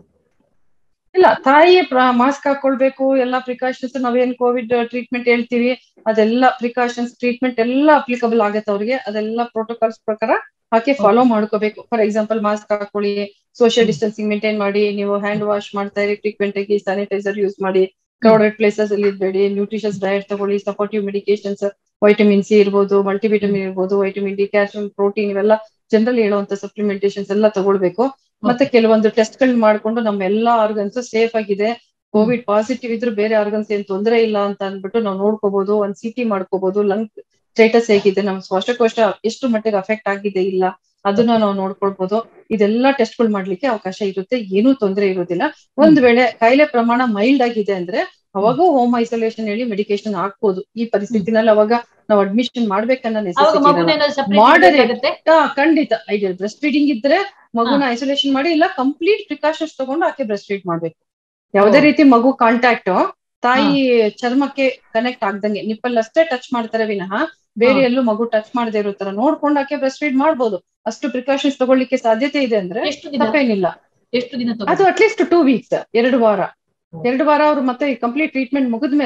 ಇಲ್ಲ ತಾಯಿ ಮಾಸ್ಕ್ ಹಾಕೊಳ್ಬೇಕು ಎಲ್ಲಾ ಪ್ರಿಕಾಷನ್ಸ್ ನಾವೇನ್ ಕೋವಿಡ್ ಟ್ರೀಟ್ಮೆಂಟ್ ಹೇಳ್ತೀವಿ ಅದೆಲ್ಲ ಪ್ರಿಕಾಷನ್ಸ್ ಟ್ರೀಟ್ಮೆಂಟ್ ಎಲ್ಲ ಅಪ್ಲಿಕಬಲ್ ಆಗತ್ತೆ ಅವ್ರಿಗೆ ಅದೆಲ್ಲ ಪ್ರೋಟೋಕಾಲ್ಸ್ ಪ್ರಕಾರ ಆಕೆ ಫಾಲೋ ಮಾಡ್ಕೋಬೇಕು ಫಾರ್ ಎಕ್ಸಾಂಪಲ್ ಮಾಸ್ಕ್ ಹಾಕೊಳ್ಳಿ ಸೋಷಿಯಲ್ ಹ್ಮ್. ಡಿಸ್ಟೆನ್ಸಿಂಗ್ ಮೇಂಟೈನ್ ಮಾಡಿ ನೀವು ಹ್ಯಾಂಡ್ ವಾಶ್ ಮಾಡ್ತಾ ಇರಿ ಫ್ರೀಕ್ವೆಂಟ್ ಆಗಿ ಸ್ಯಾನಿಟೈಸರ್ ಯೂಸ್ ಮಾಡಿ ಕ್ರೌಡೆಡ್ ಪ್ಲೇಸಸ್ ಅಲ್ಲಿ ಇರಬೇಡಿ ನ್ಯೂಟ್ರಿಷಸ್ ಡಯಟ್ ತಗೊಳ್ಳಿ ಸಪೋರ್ಟಿವ್ ಮೆಡಿಕೇಶನ್ಸ್ ವೈಟಮಿನ್ ಸಿ ಇರ್ಬೋದು ಮಲ್ಟಿವಿಟಮಿನ್ ಇರ್ಬೋದು ವೈಟಮಿನ್ ಡಿ ಕ್ಯಾಲ್ಸಿಯಂ ಪ್ರೋಟೀನ್ ಇವೆಲ್ಲ ಜನರಲ್ ಹೇಳುವಂತ ಸಪ್ಲಿಮೆಂಟೇಶನ್ಸ್ ಎಲ್ಲ ತಗೊಳ್ಬೇಕು ಮತ್ತೆ ಕೆಲವೊಂದು ಟೆಸ್ಟ್ ಗಳ್ ಮಾಡ್ಕೊಂಡು ನಮ್ಮ ಎಲ್ಲಾ ಆರ್ಗನ್ಸ್ ಸೇಫ್ ಆಗಿದೆ ಕೋವಿಡ್ ಪಾಸಿಟಿವ್ ಇದ್ರು ಬೇರೆ ಆರ್ಗನ್ಸ್ ಏನ್ ತೊಂದರೆ ಇಲ್ಲ ಅಂತ ಅಂದ್ಬಿಟ್ಟು ನಾವು ನೋಡ್ಕೋಬಹುದು ಒಂದ್ ಸಿ ಟಿ ಮಾಡ್ಕೋಬಹುದು ಲಂಗ್ ಸ್ಟೇಟಸ್ ಹೇಗಿದೆ ನಮ್ ಶ್ವಾಸಕೋಶ ಎಷ್ಟು ಮಟ್ಟಿಗೆ ಅಫೆಕ್ಟ್ ಆಗಿದೆ ಇಲ್ಲ ಅದನ್ನ ನಾವು ನೋಡ್ಕೊಳ್ಬಹುದು ಇದೆಲ್ಲ ಟೆಸ್ಟ್ ಗಳು ಮಾಡ್ಲಿಕ್ಕೆ ಅವಕಾಶ ಇರುತ್ತೆ ಏನೂ ತೊಂದರೆ ಇರೋದಿಲ್ಲ ಒಂದ್ ವೇಳೆ ಕಾಯಿಲೆ ಪ್ರಮಾಣ ಮೈಲ್ಡ್ ಆಗಿದೆ ಅಂದ್ರೆ ಅವಾಗ ಹೋಮ್ ಐಸೋಲೇಷನ್ ಹೇಳಿ ಮೆಡಿಕೇಶನ್ ಹಾಕ್ಬೋದು ಈ ಪರಿಸ್ಥಿತಿನಲ್ಲಿ ಅವಾಗ ನಾವು ಅಡ್ಮಿಷನ್ ಮಾಡ್ಬೇಕನ್ನ ಅವಾಗ ನೆಸೆಸಿಟಿ ಮಗುನ Moderate. ಆಗುತ್ತೆ ಹಾ ಖಂಡಿತ ಐಡಿಯಲ್ ಬ್ರೆಸ್ಟ್ ಫೀಡಿಂಗ್ ಇದ್ರೆ ಮಗುನ ಐಸೋಲೇಷನ್ ಮಾಡಿ ಇಲ್ಲ ಕಂಪ್ಲೀಟ್ ಪ್ರಿಕಾಷನ್ಸ್ ತಗೊಂಡು ಆಕೆ ಬ್ರೆಸ್ಟ್ ಫೀಡ್ ಮಾಡ್ಬೇಕು ಯಾವುದೇ ಓ. ರೀತಿ ಮಗು ಕಾಂಟ್ಯಾಕ್ಟ್ ತಾಯಿ ಚರ್ಮಕ್ಕೆ ಕನೆಕ್ಟ್ ಆಗ್ದಂಗೆ ನಿಪ್ಪಲ್ ಅಷ್ಟೇ ಟಚ್ ಮಾಡ್ತಾರೆ ವಿನಃ ಬೇರೆ ಹಾ. ಎಲ್ಲೂ ಮಗು ಟಚ್ ಮಾಡದೇ ಇರೋ ತರ ನೋಡ್ಕೊಂಡು ಆಕೆ ಬ್ರೆಸ್ಟ್ ಫೀಡ್ ಮಾಡ್ಬೋದು ಅಷ್ಟು ಪ್ರಿಕಾಷನ್ಸ್ ತಗೊಳ್ಳಿಕ್ಕೆ ಸಾಧ್ಯತೆ ಇದೆ ಅಂದ್ರೆ ಎಷ್ಟು ದಿನ ತಪ್ಪೇನಿಲ್ಲ ಎಷ್ಟು ದಿನ ಅದು ತಗೋ ಅಟ್ಲೀಸ್ಟ್ ಟೂ ವೀಕ್ಸ್ ಎರಡು ವಾರ ಓ. ಎರಡು ವಾರ ಅವ್ರು ಮತ್ತೆ ಕಂಪ್ಲೀಟ್ ಟ್ರೀಟ್ಮೆಂಟ್ ಮುಗಿದ್ಮೇಲೆ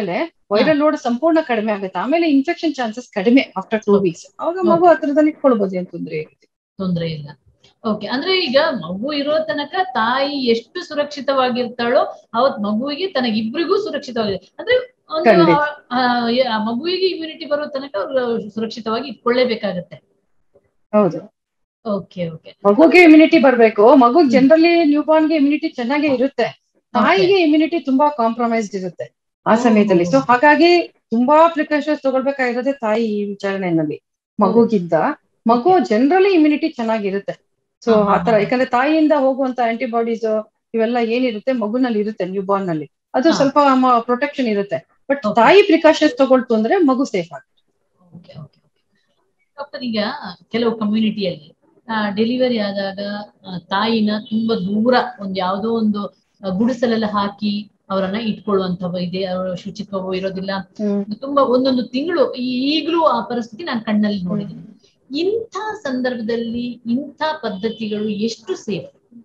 ವೈರಲ್ ಲೋಡ್ ಸಂಪೂರ್ಣ ಕಡಿಮೆ ಆಗುತ್ತೆ ಆಮೇಲೆ ಇನ್ಫೆಕ್ಷನ್ ಚಾನ್ಸಸ್ ಕಡಿಮೆ ಆಫ್ಟರ್ ಟೂ ವೀಕ್ಸ್ ಅವಾಗ ಮಗು ಹತ್ರದಲ್ಲಿ ಇಟ್ಕೊಳ್ಬೋದು ಏನ್ ತೊಂದ್ರೆ ಇರುತ್ತೆ ತೊಂದ್ರೆ ಇಲ್ಲ ಓಕೆ ಅಂದ್ರೆ ಈಗ ಮಗು ಇರೋ ತನಕ ತಾಯಿ ಎಷ್ಟು ಸುರಕ್ಷಿತವಾಗಿರ್ತಾಳೋ ಅವತ್ ಮಗುವಿಗೆ ತನಗಿಬ್ರಿಗೂ ಸುರಕ್ಷಿತವಾಗಿದೆ ಅಂದ್ರೆ ಒಂದು ಖಂಡಿತ. ಆ, ಆ ಮಗುವಿಗೆ ಇಮ್ಯುನಿಟಿ ಬರೋ ತನಕ ಅವ್ರು ಸುರಕ್ಷಿತವಾಗಿ ಇಟ್ಕೊಳ್ಳೇಬೇಕಾಗತ್ತೆ ಹೌದು ಓಕೆ ಓಕೆ ಮಗುಗೆ ಇಮ್ಯುನಿಟಿ ಬರ್ಬೇಕು ಮಗು ಜನರಲಿ ನ್ಯೂ ಬಾರ್ನ್ ಗೆ ಇಮ್ಯುನಿಟಿ ಚೆನ್ನಾಗೇ ಇರುತ್ತೆ ತಾಯಿಗೆ ಇಮ್ಯುನಿಟಿ ತುಂಬಾ ಕಾಂಪ್ರಮೈಸ್ಡ್ ಇರುತ್ತೆ ಆ ಓ. ಸಮಯದಲ್ಲಿ ಸೊ ಹಾಗಾಗಿ ತುಂಬಾ ಪ್ರಿಕಾಷನ್ಸ್ ತಗೊಳ್ಬೇಕಾಗಿರೋದೇ ತಾಯಿ ಈ ವಿಚಾರಣೆಯಲ್ಲಿ ಮಗುಗಿಂತ ಮಗು ಜನರಲಿ ಇಮ್ಯುನಿಟಿ ಚೆನ್ನಾಗಿರುತ್ತೆ ಸೊ ಹಾ, ಹಾ, ಆತರ ಹಾ. ಯಾಕಂದ್ರೆ ತಾಯಿಯಿಂದ ಹೋಗುವಂತ ಆಂಟಿಬಾಡೀಸ್ ಇವೆಲ್ಲ ಏನಿರುತ್ತೆ ಮಗುನಲ್ಲಿ ಇರುತ್ತೆ ನ್ಯೂ ಬಾರ್ನ್ ನಲ್ಲಿ ಅದು ಹಾ. ಸ್ವಲ್ಪ ಪ್ರೊಟೆಕ್ಷನ್ ಇರುತ್ತೆ ಬಟ್ Okay. ತಾಯಿ ಪ್ರಿಕಾಷನ್ಸ್ ತಗೊಳ್ತು ಅಂದ್ರೆ ಮಗು ಸೇಫ್ ಆಗುತ್ತೆ ಓಕೆ ಓಕೆ ಡಾಕ್ಟರ್ ಈಗ ಕೆಲವು ಕಮ್ಯುನಿಟಿಯಲ್ಲಿ ಡೆಲಿವರಿ ಆದಾಗ ಆ, ತಾಯಿನ ತುಂಬಾ ದೂರ ಒಂದ್ ಯಾವ್ದೋ ಒಂದು ಆ, ಗುಡಿಸಲೆಲ್ಲ ಹಾಕಿ ಅವರನ್ನ ಇಟ್ಕೊಳ್ಳುವಂತವ ಇದೆ ಅವರ ಶುಚಿತ್ವವೂ ಇರೋದಿಲ್ಲ ತುಂಬಾ ಒಂದೊಂದು ತಿಂಗಳು ಈಗಲೂ ಆ ಪರಿಸ್ಥಿತಿ ನಾನು ಕಣ್ಣಲ್ಲಿ ನೋಡಿದ್ದೀನಿ ಇಂಥ ಸಂದರ್ಭದಲ್ಲಿ ಇಂಥ ಪದ್ಧತಿಗಳು ಎಷ್ಟು ಸೇಫ್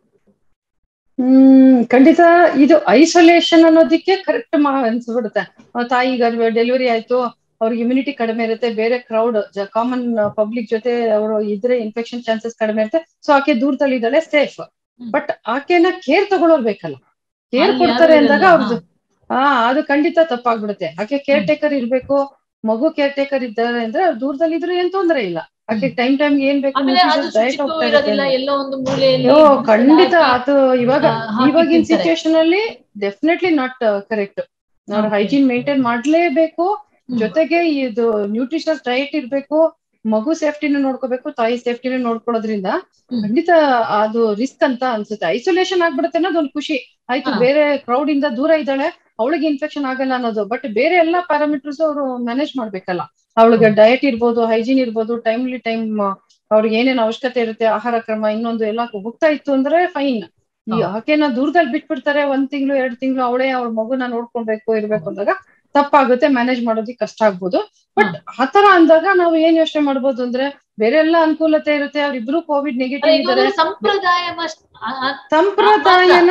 ಹ್ಮ್ ಖಂಡಿತ ಇದು ಐಸೋಲೇಷನ್ ಅನ್ನೋದಕ್ಕೆ ಕರೆಕ್ಟ್ ಅನ್ಸ್ಬಿಡುತ್ತೆ ಆ, ತಾಯಿ ಡೆಲಿವರಿ ಆಯ್ತು ಅವ್ರಿಗೆ ಇಮ್ಯುನಿಟಿ ಕಡಿಮೆ ಇರುತ್ತೆ ಬೇರೆ ಕ್ರೌಡ್ ಕಾಮನ್ ಪಬ್ಲಿಕ್ ಜೊತೆ ಅವರು ಇದ್ರೆ ಇನ್ಫೆಕ್ಷನ್ ಚಾನ್ಸಸ್ ಕಡಿಮೆ ಇರುತ್ತೆ ಸೊ ಆಕೆ ದೂರದಲ್ಲಿ ಇದ್ದಾಳೆ ಸೇಫ್ ಬಟ್ ಆಕೆನ ಕೇರ್ ತಗೊಳ್ಳೋರ್ ಬೇಕಲ್ಲ ಕೇರ್ ಅಲ್ಲಿ ಕೊಡ್ತಾರೆ ಯಾರು ಅಂದಾಗ ಇರಲ್ಲ, ಅವ್ರದ್ದು ಹಾ ಅದು ಖಂಡಿತ ತಪ್ಪಾಗ್ಬಿಡುತ್ತೆ ಆಕೆ ಕೇರ್ ಟೇಕರ್ ಇರ್ಬೇಕು ಮಗು ಕೇರ್ ಟೇಕರ್ ಇದ್ದಾರೆ ಅಂದ್ರೆ ಅವ್ರು ದೂರದಲ್ಲಿ ಇದ್ರು ಏನ್ ತೊಂದ್ರೆ ಇಲ್ಲ ಆಕೆ ಟೈಮ್ ಟೈಮ್ ಏನ್ ಬೇಕು ಆಮೇಲೆ ಅದು ಡಯಟ್ ಶುಚಿತ್ವ ಹೋಗ್ತಾ ಇರೋದಿಲ್ಲ ಇರುತ್ತೆ ಎಲ್ಲೋ ಒಂದು ಮೂಲೆಯಲ್ಲಿ ಓ ಗುಡಿಸಲು ಖಂಡಿತ ಹಾಕಿ, ಅದು ಇವಾಗ ಆ, ಹಾಕಿ ಇವಾಗಿನ ತಿಂತಾರೆ. ಸಿಚುಯೇಷನ್ ಅಲ್ಲಿ ಡೆಫಿನೆಟ್ಲಿ ನಾಟ್ ಕರೆಕ್ಟ್ ಅವ್ರು Okay. ಹೈಜೀನ್ ಮೇಂಟೈನ್ ಮಾಡ್ಲೇಬೇಕು ಹ್ಮ್. ಜೊತೆಗೆ ಇದು ನ್ಯೂಟ್ರಿಷನಲ್ ಡಯಟ್ ಇರ್ಬೇಕು ಮಗು ಸೇಫ್ಟಿನೂ ನೋಡ್ಕೋಬೇಕು ತಾಯಿ ಸೇಫ್ಟಿನೂ ನೋಡ್ಕೊಳ್ಳೋದ್ರಿಂದ ಹ್ಮ್. ಖಂಡಿತ ಅದು ರಿಸ್ಕ್ ಅಂತ ಅನ್ಸುತ್ತೆ ಐಸೋಲೇಷನ್ ಆಗ್ಬಿಡುತ್ತೆ ಅನ್ನೋದು ಒಂದು ಖುಷಿ ಆಯ್ತು ಹಾ. ಬೇರೆ ಕ್ರೌಡ್ ಇಂದ ದೂರ ಇದ್ದಾಳೆ ಅವಳಿಗೆ ಇನ್ಫೆಕ್ಷನ್ ಆಗಲ್ಲ ಅನ್ನೋದು ಬಟ್ ಬೇರೆ ಎಲ್ಲಾ ಪ್ಯಾರಾಮೀಟರ್ಸ್ ಅವರು ಮ್ಯಾನೇಜ್ ಮಾಡ್ಬೇಕಲ್ಲ ಅವಳಿಗೆ ಹೌದು. ಡಯಟ್ ಇರ್ಬೋದು ಹೈಜೀನ್ ಇರ್ಬೋದು ಟೈಮ್ಲಿ ಟೈಮ್ ಅವ್ರಿಗೆ ಏನೇನ್ ಅವಶ್ಯಕತೆ ಇರುತ್ತೆ ಆಹಾರ ಕ್ರಮ ಇನ್ನೊಂದು ಎಲ್ಲ ಹೋಗ್ತಾ ಇತ್ತು ಅಂದ್ರೆ ಫೈನ್ ಈ ಹೌದು. ಆಕೆನ ದೂರದಲ್ಲಿ ಬಿಟ್ಬಿಡ್ತಾರೆ ಒಂದ್ ತಿಂಗಳು ಎರಡ್ ತಿಂಗಳು ಅವಳೇ ಅವ್ಳ ಮಗುನ ನೋಡ್ಕೊಬೇಕು ಇರ್ಬೇಕು ಅಂದಾಗ ತಪ್ಪಾಗುತ್ತೆ ಮ್ಯಾನೇಜ್ ಮಾಡೋದಕ್ಕೆ ಕಷ್ಟ ಆಗ್ಬೋದು ಬಟ್ ಆತರ ಅಂದಾಗ ನಾವು ಏನ್ ಯೋಚನೆ ಮಾಡ್ಬೋದು ಅಂದ್ರೆ ಬೇರೆ ಎಲ್ಲ ಅನುಕೂಲತೆ ಇರುತ್ತೆ ಅವ್ರಿಬ್ರು ಕೋವಿಡ್ ಅಲ್ಲ, ನೆಗೆಟಿವ್ ಇನ್ನೊಂದು ಇದಾರೆ ಸಂಪ್ರದಾಯ ಮಸ್ಟ್- ಆ- ಆ- ಸಂಪ್ರದಾಯನ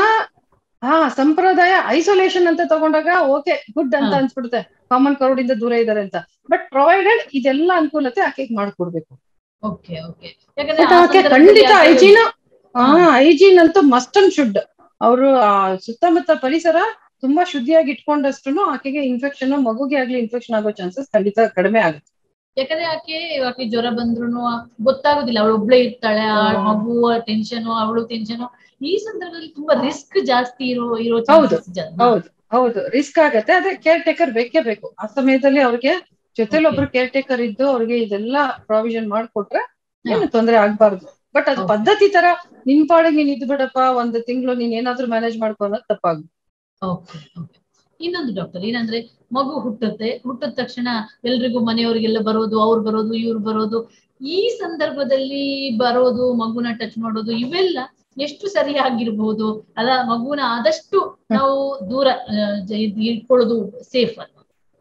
ಹಾ ಸಂಪ್ರದಾಯ ಐಸೋಲೇಷನ್ ಅಂತ ತಗೊಂಡಾಗ ಓಕೆ ಗುಡ್ ಅಂತ ಹಾ. ಅನ್ಸ್ಬಿಡುತ್ತೆ ಕಾಮನ್ ಕ್ರೌಡ್ ಇಂದ ದೂರ ಇದಾರೆ ಅಂತ ಬಟ್ ಪ್ರೊವೈಡೆಡ್ ಇದೆಲ್ಲ ಅನುಕೂಲತೆ ಆಕೆಗೆ ಮಾಡ್ಕೊಡ್ಬೇಕು ಓಕೆ ಓಕೆ ಯಾಕಂದ್ರೆ ಬಟ್ ಆ ಆಕೆ ಸಂದರ್ಭದಲ್ಲಿ ಖಂಡಿತ ಆಕೆ- ಹೈಜೀನ್ ಹಾ ಹೈಜೀನ್ ಅಂತೂ ಮಸ್ಟ್ ಅಂಡ್ ಶುಡ್ ಅವರು ಆ ಸುತ್ತಮುತ್ತ ಪರಿಸರ ತುಂಬಾ ಶುದ್ಧಿಯಾಗಿ ಇಟ್ಕೊಂಡಷ್ಟು ಆಕೆಗೆ ಇನ್ಫೆಕ್ಷನ್ ಮಗುಗೆ ಆಗ್ಲಿ ಇನ್ಫೆಕ್ಷನ್ ಆಗೋ ಚಾನ್ಸಸ್ ಖಂಡಿತ ಕಡಿಮೆ ಆಗುತ್ತೆ ಯಾಕಂದ್ರೆ ಆಕೆ ಆಕೆ ಜ್ವರ ಬಂದ್ರು ಗೊತ್ತಾಗೋದಿಲ್ಲ ಅವಳು ಒಬ್ಳೆ ಇರ್ತಾಳೆ ಆ ಹ್ಮ್. ಮಗು ಟೆನ್ಷನ್ ಅವಳು ಟೆನ್ಷನ್ ಈ ಸಂದರ್ಭದಲ್ಲಿ ತುಂಬಾ ರಿಸ್ಕ್ ಜಾಸ್ತಿ ಇರೋ ಇರೋ ಹೌದು, chances ಜಾ- ಹೌದು ಹೌದು ರಿಸ್ಕ್ ಆಗತ್ತೆ ಅದೇ ಕೇರ್ ಟೇಕರ್ ಬೇಕೇ ಬೇಕು ಆ ಸಮಯದಲ್ಲಿ ಅವ್ರಿಗೆ ಜೊತೆಲಿ ಒಬ್ರು ಕೇರ್ ಟೇಕರ್ ಇದ್ದು ಅವ್ರಿಗೆ ಇದೆಲ್ಲ ಪ್ರಾವಿಷನ್ ಮಾಡ್ಕೊಟ್ರೆ ಏನು ತೊಂದ್ರೆ ಆಗ್ಬಾರ್ದು ಬಟ್ ಅದು Okay. ಪದ್ಧತಿ ತರ ನಿನ್ ಪಾಡಿಗೆ ನೀನ್ ಇದ್ ಬಿಡಪ್ಪ ಒಂದ್ ತಿಂಗಳು ನೀನ್ ಏನಾದ್ರೂ ಮ್ಯಾನೇಜ್ ಮಾಡ್ಕೊ ಅನ್ನೋದು ತಪ್ಪಾಗುತ್ತೆ ಓಕೆ ಓಕೆ ಇನ್ನೊಂದು ಡಾಕ್ಟರ್ ಏನಂದ್ರೆ ಮಗು ಹುಟ್ಟುತ್ತೆ ಹುಟ್ಟಿದ ತಕ್ಷಣ ಎಲ್ರಿಗೂ ಮನೆಯವರಿಗೆಲ್ಲ ಬರೋದು ಅವ್ರು ಬರೋದು ಇವ್ರು ಬರೋದು ಈ ಸಂದರ್ಭದಲ್ಲಿ ಬರೋದು ಮಗುನ ಟಚ್ ಮಾಡೋದು ಇವೆಲ್ಲ ಎಷ್ಟು ಸರಿಯಾಗಿರ್ಬೋದು ಅಲ್ಲ ಮಗುನ ಆದಷ್ಟು ನಾವು ದೂರ ಆ, ಜ- ಇದ್- ಇಟ್ಕೊಳ್ಳೋದು ಸೇಫ್ ಅಲ್ವಾ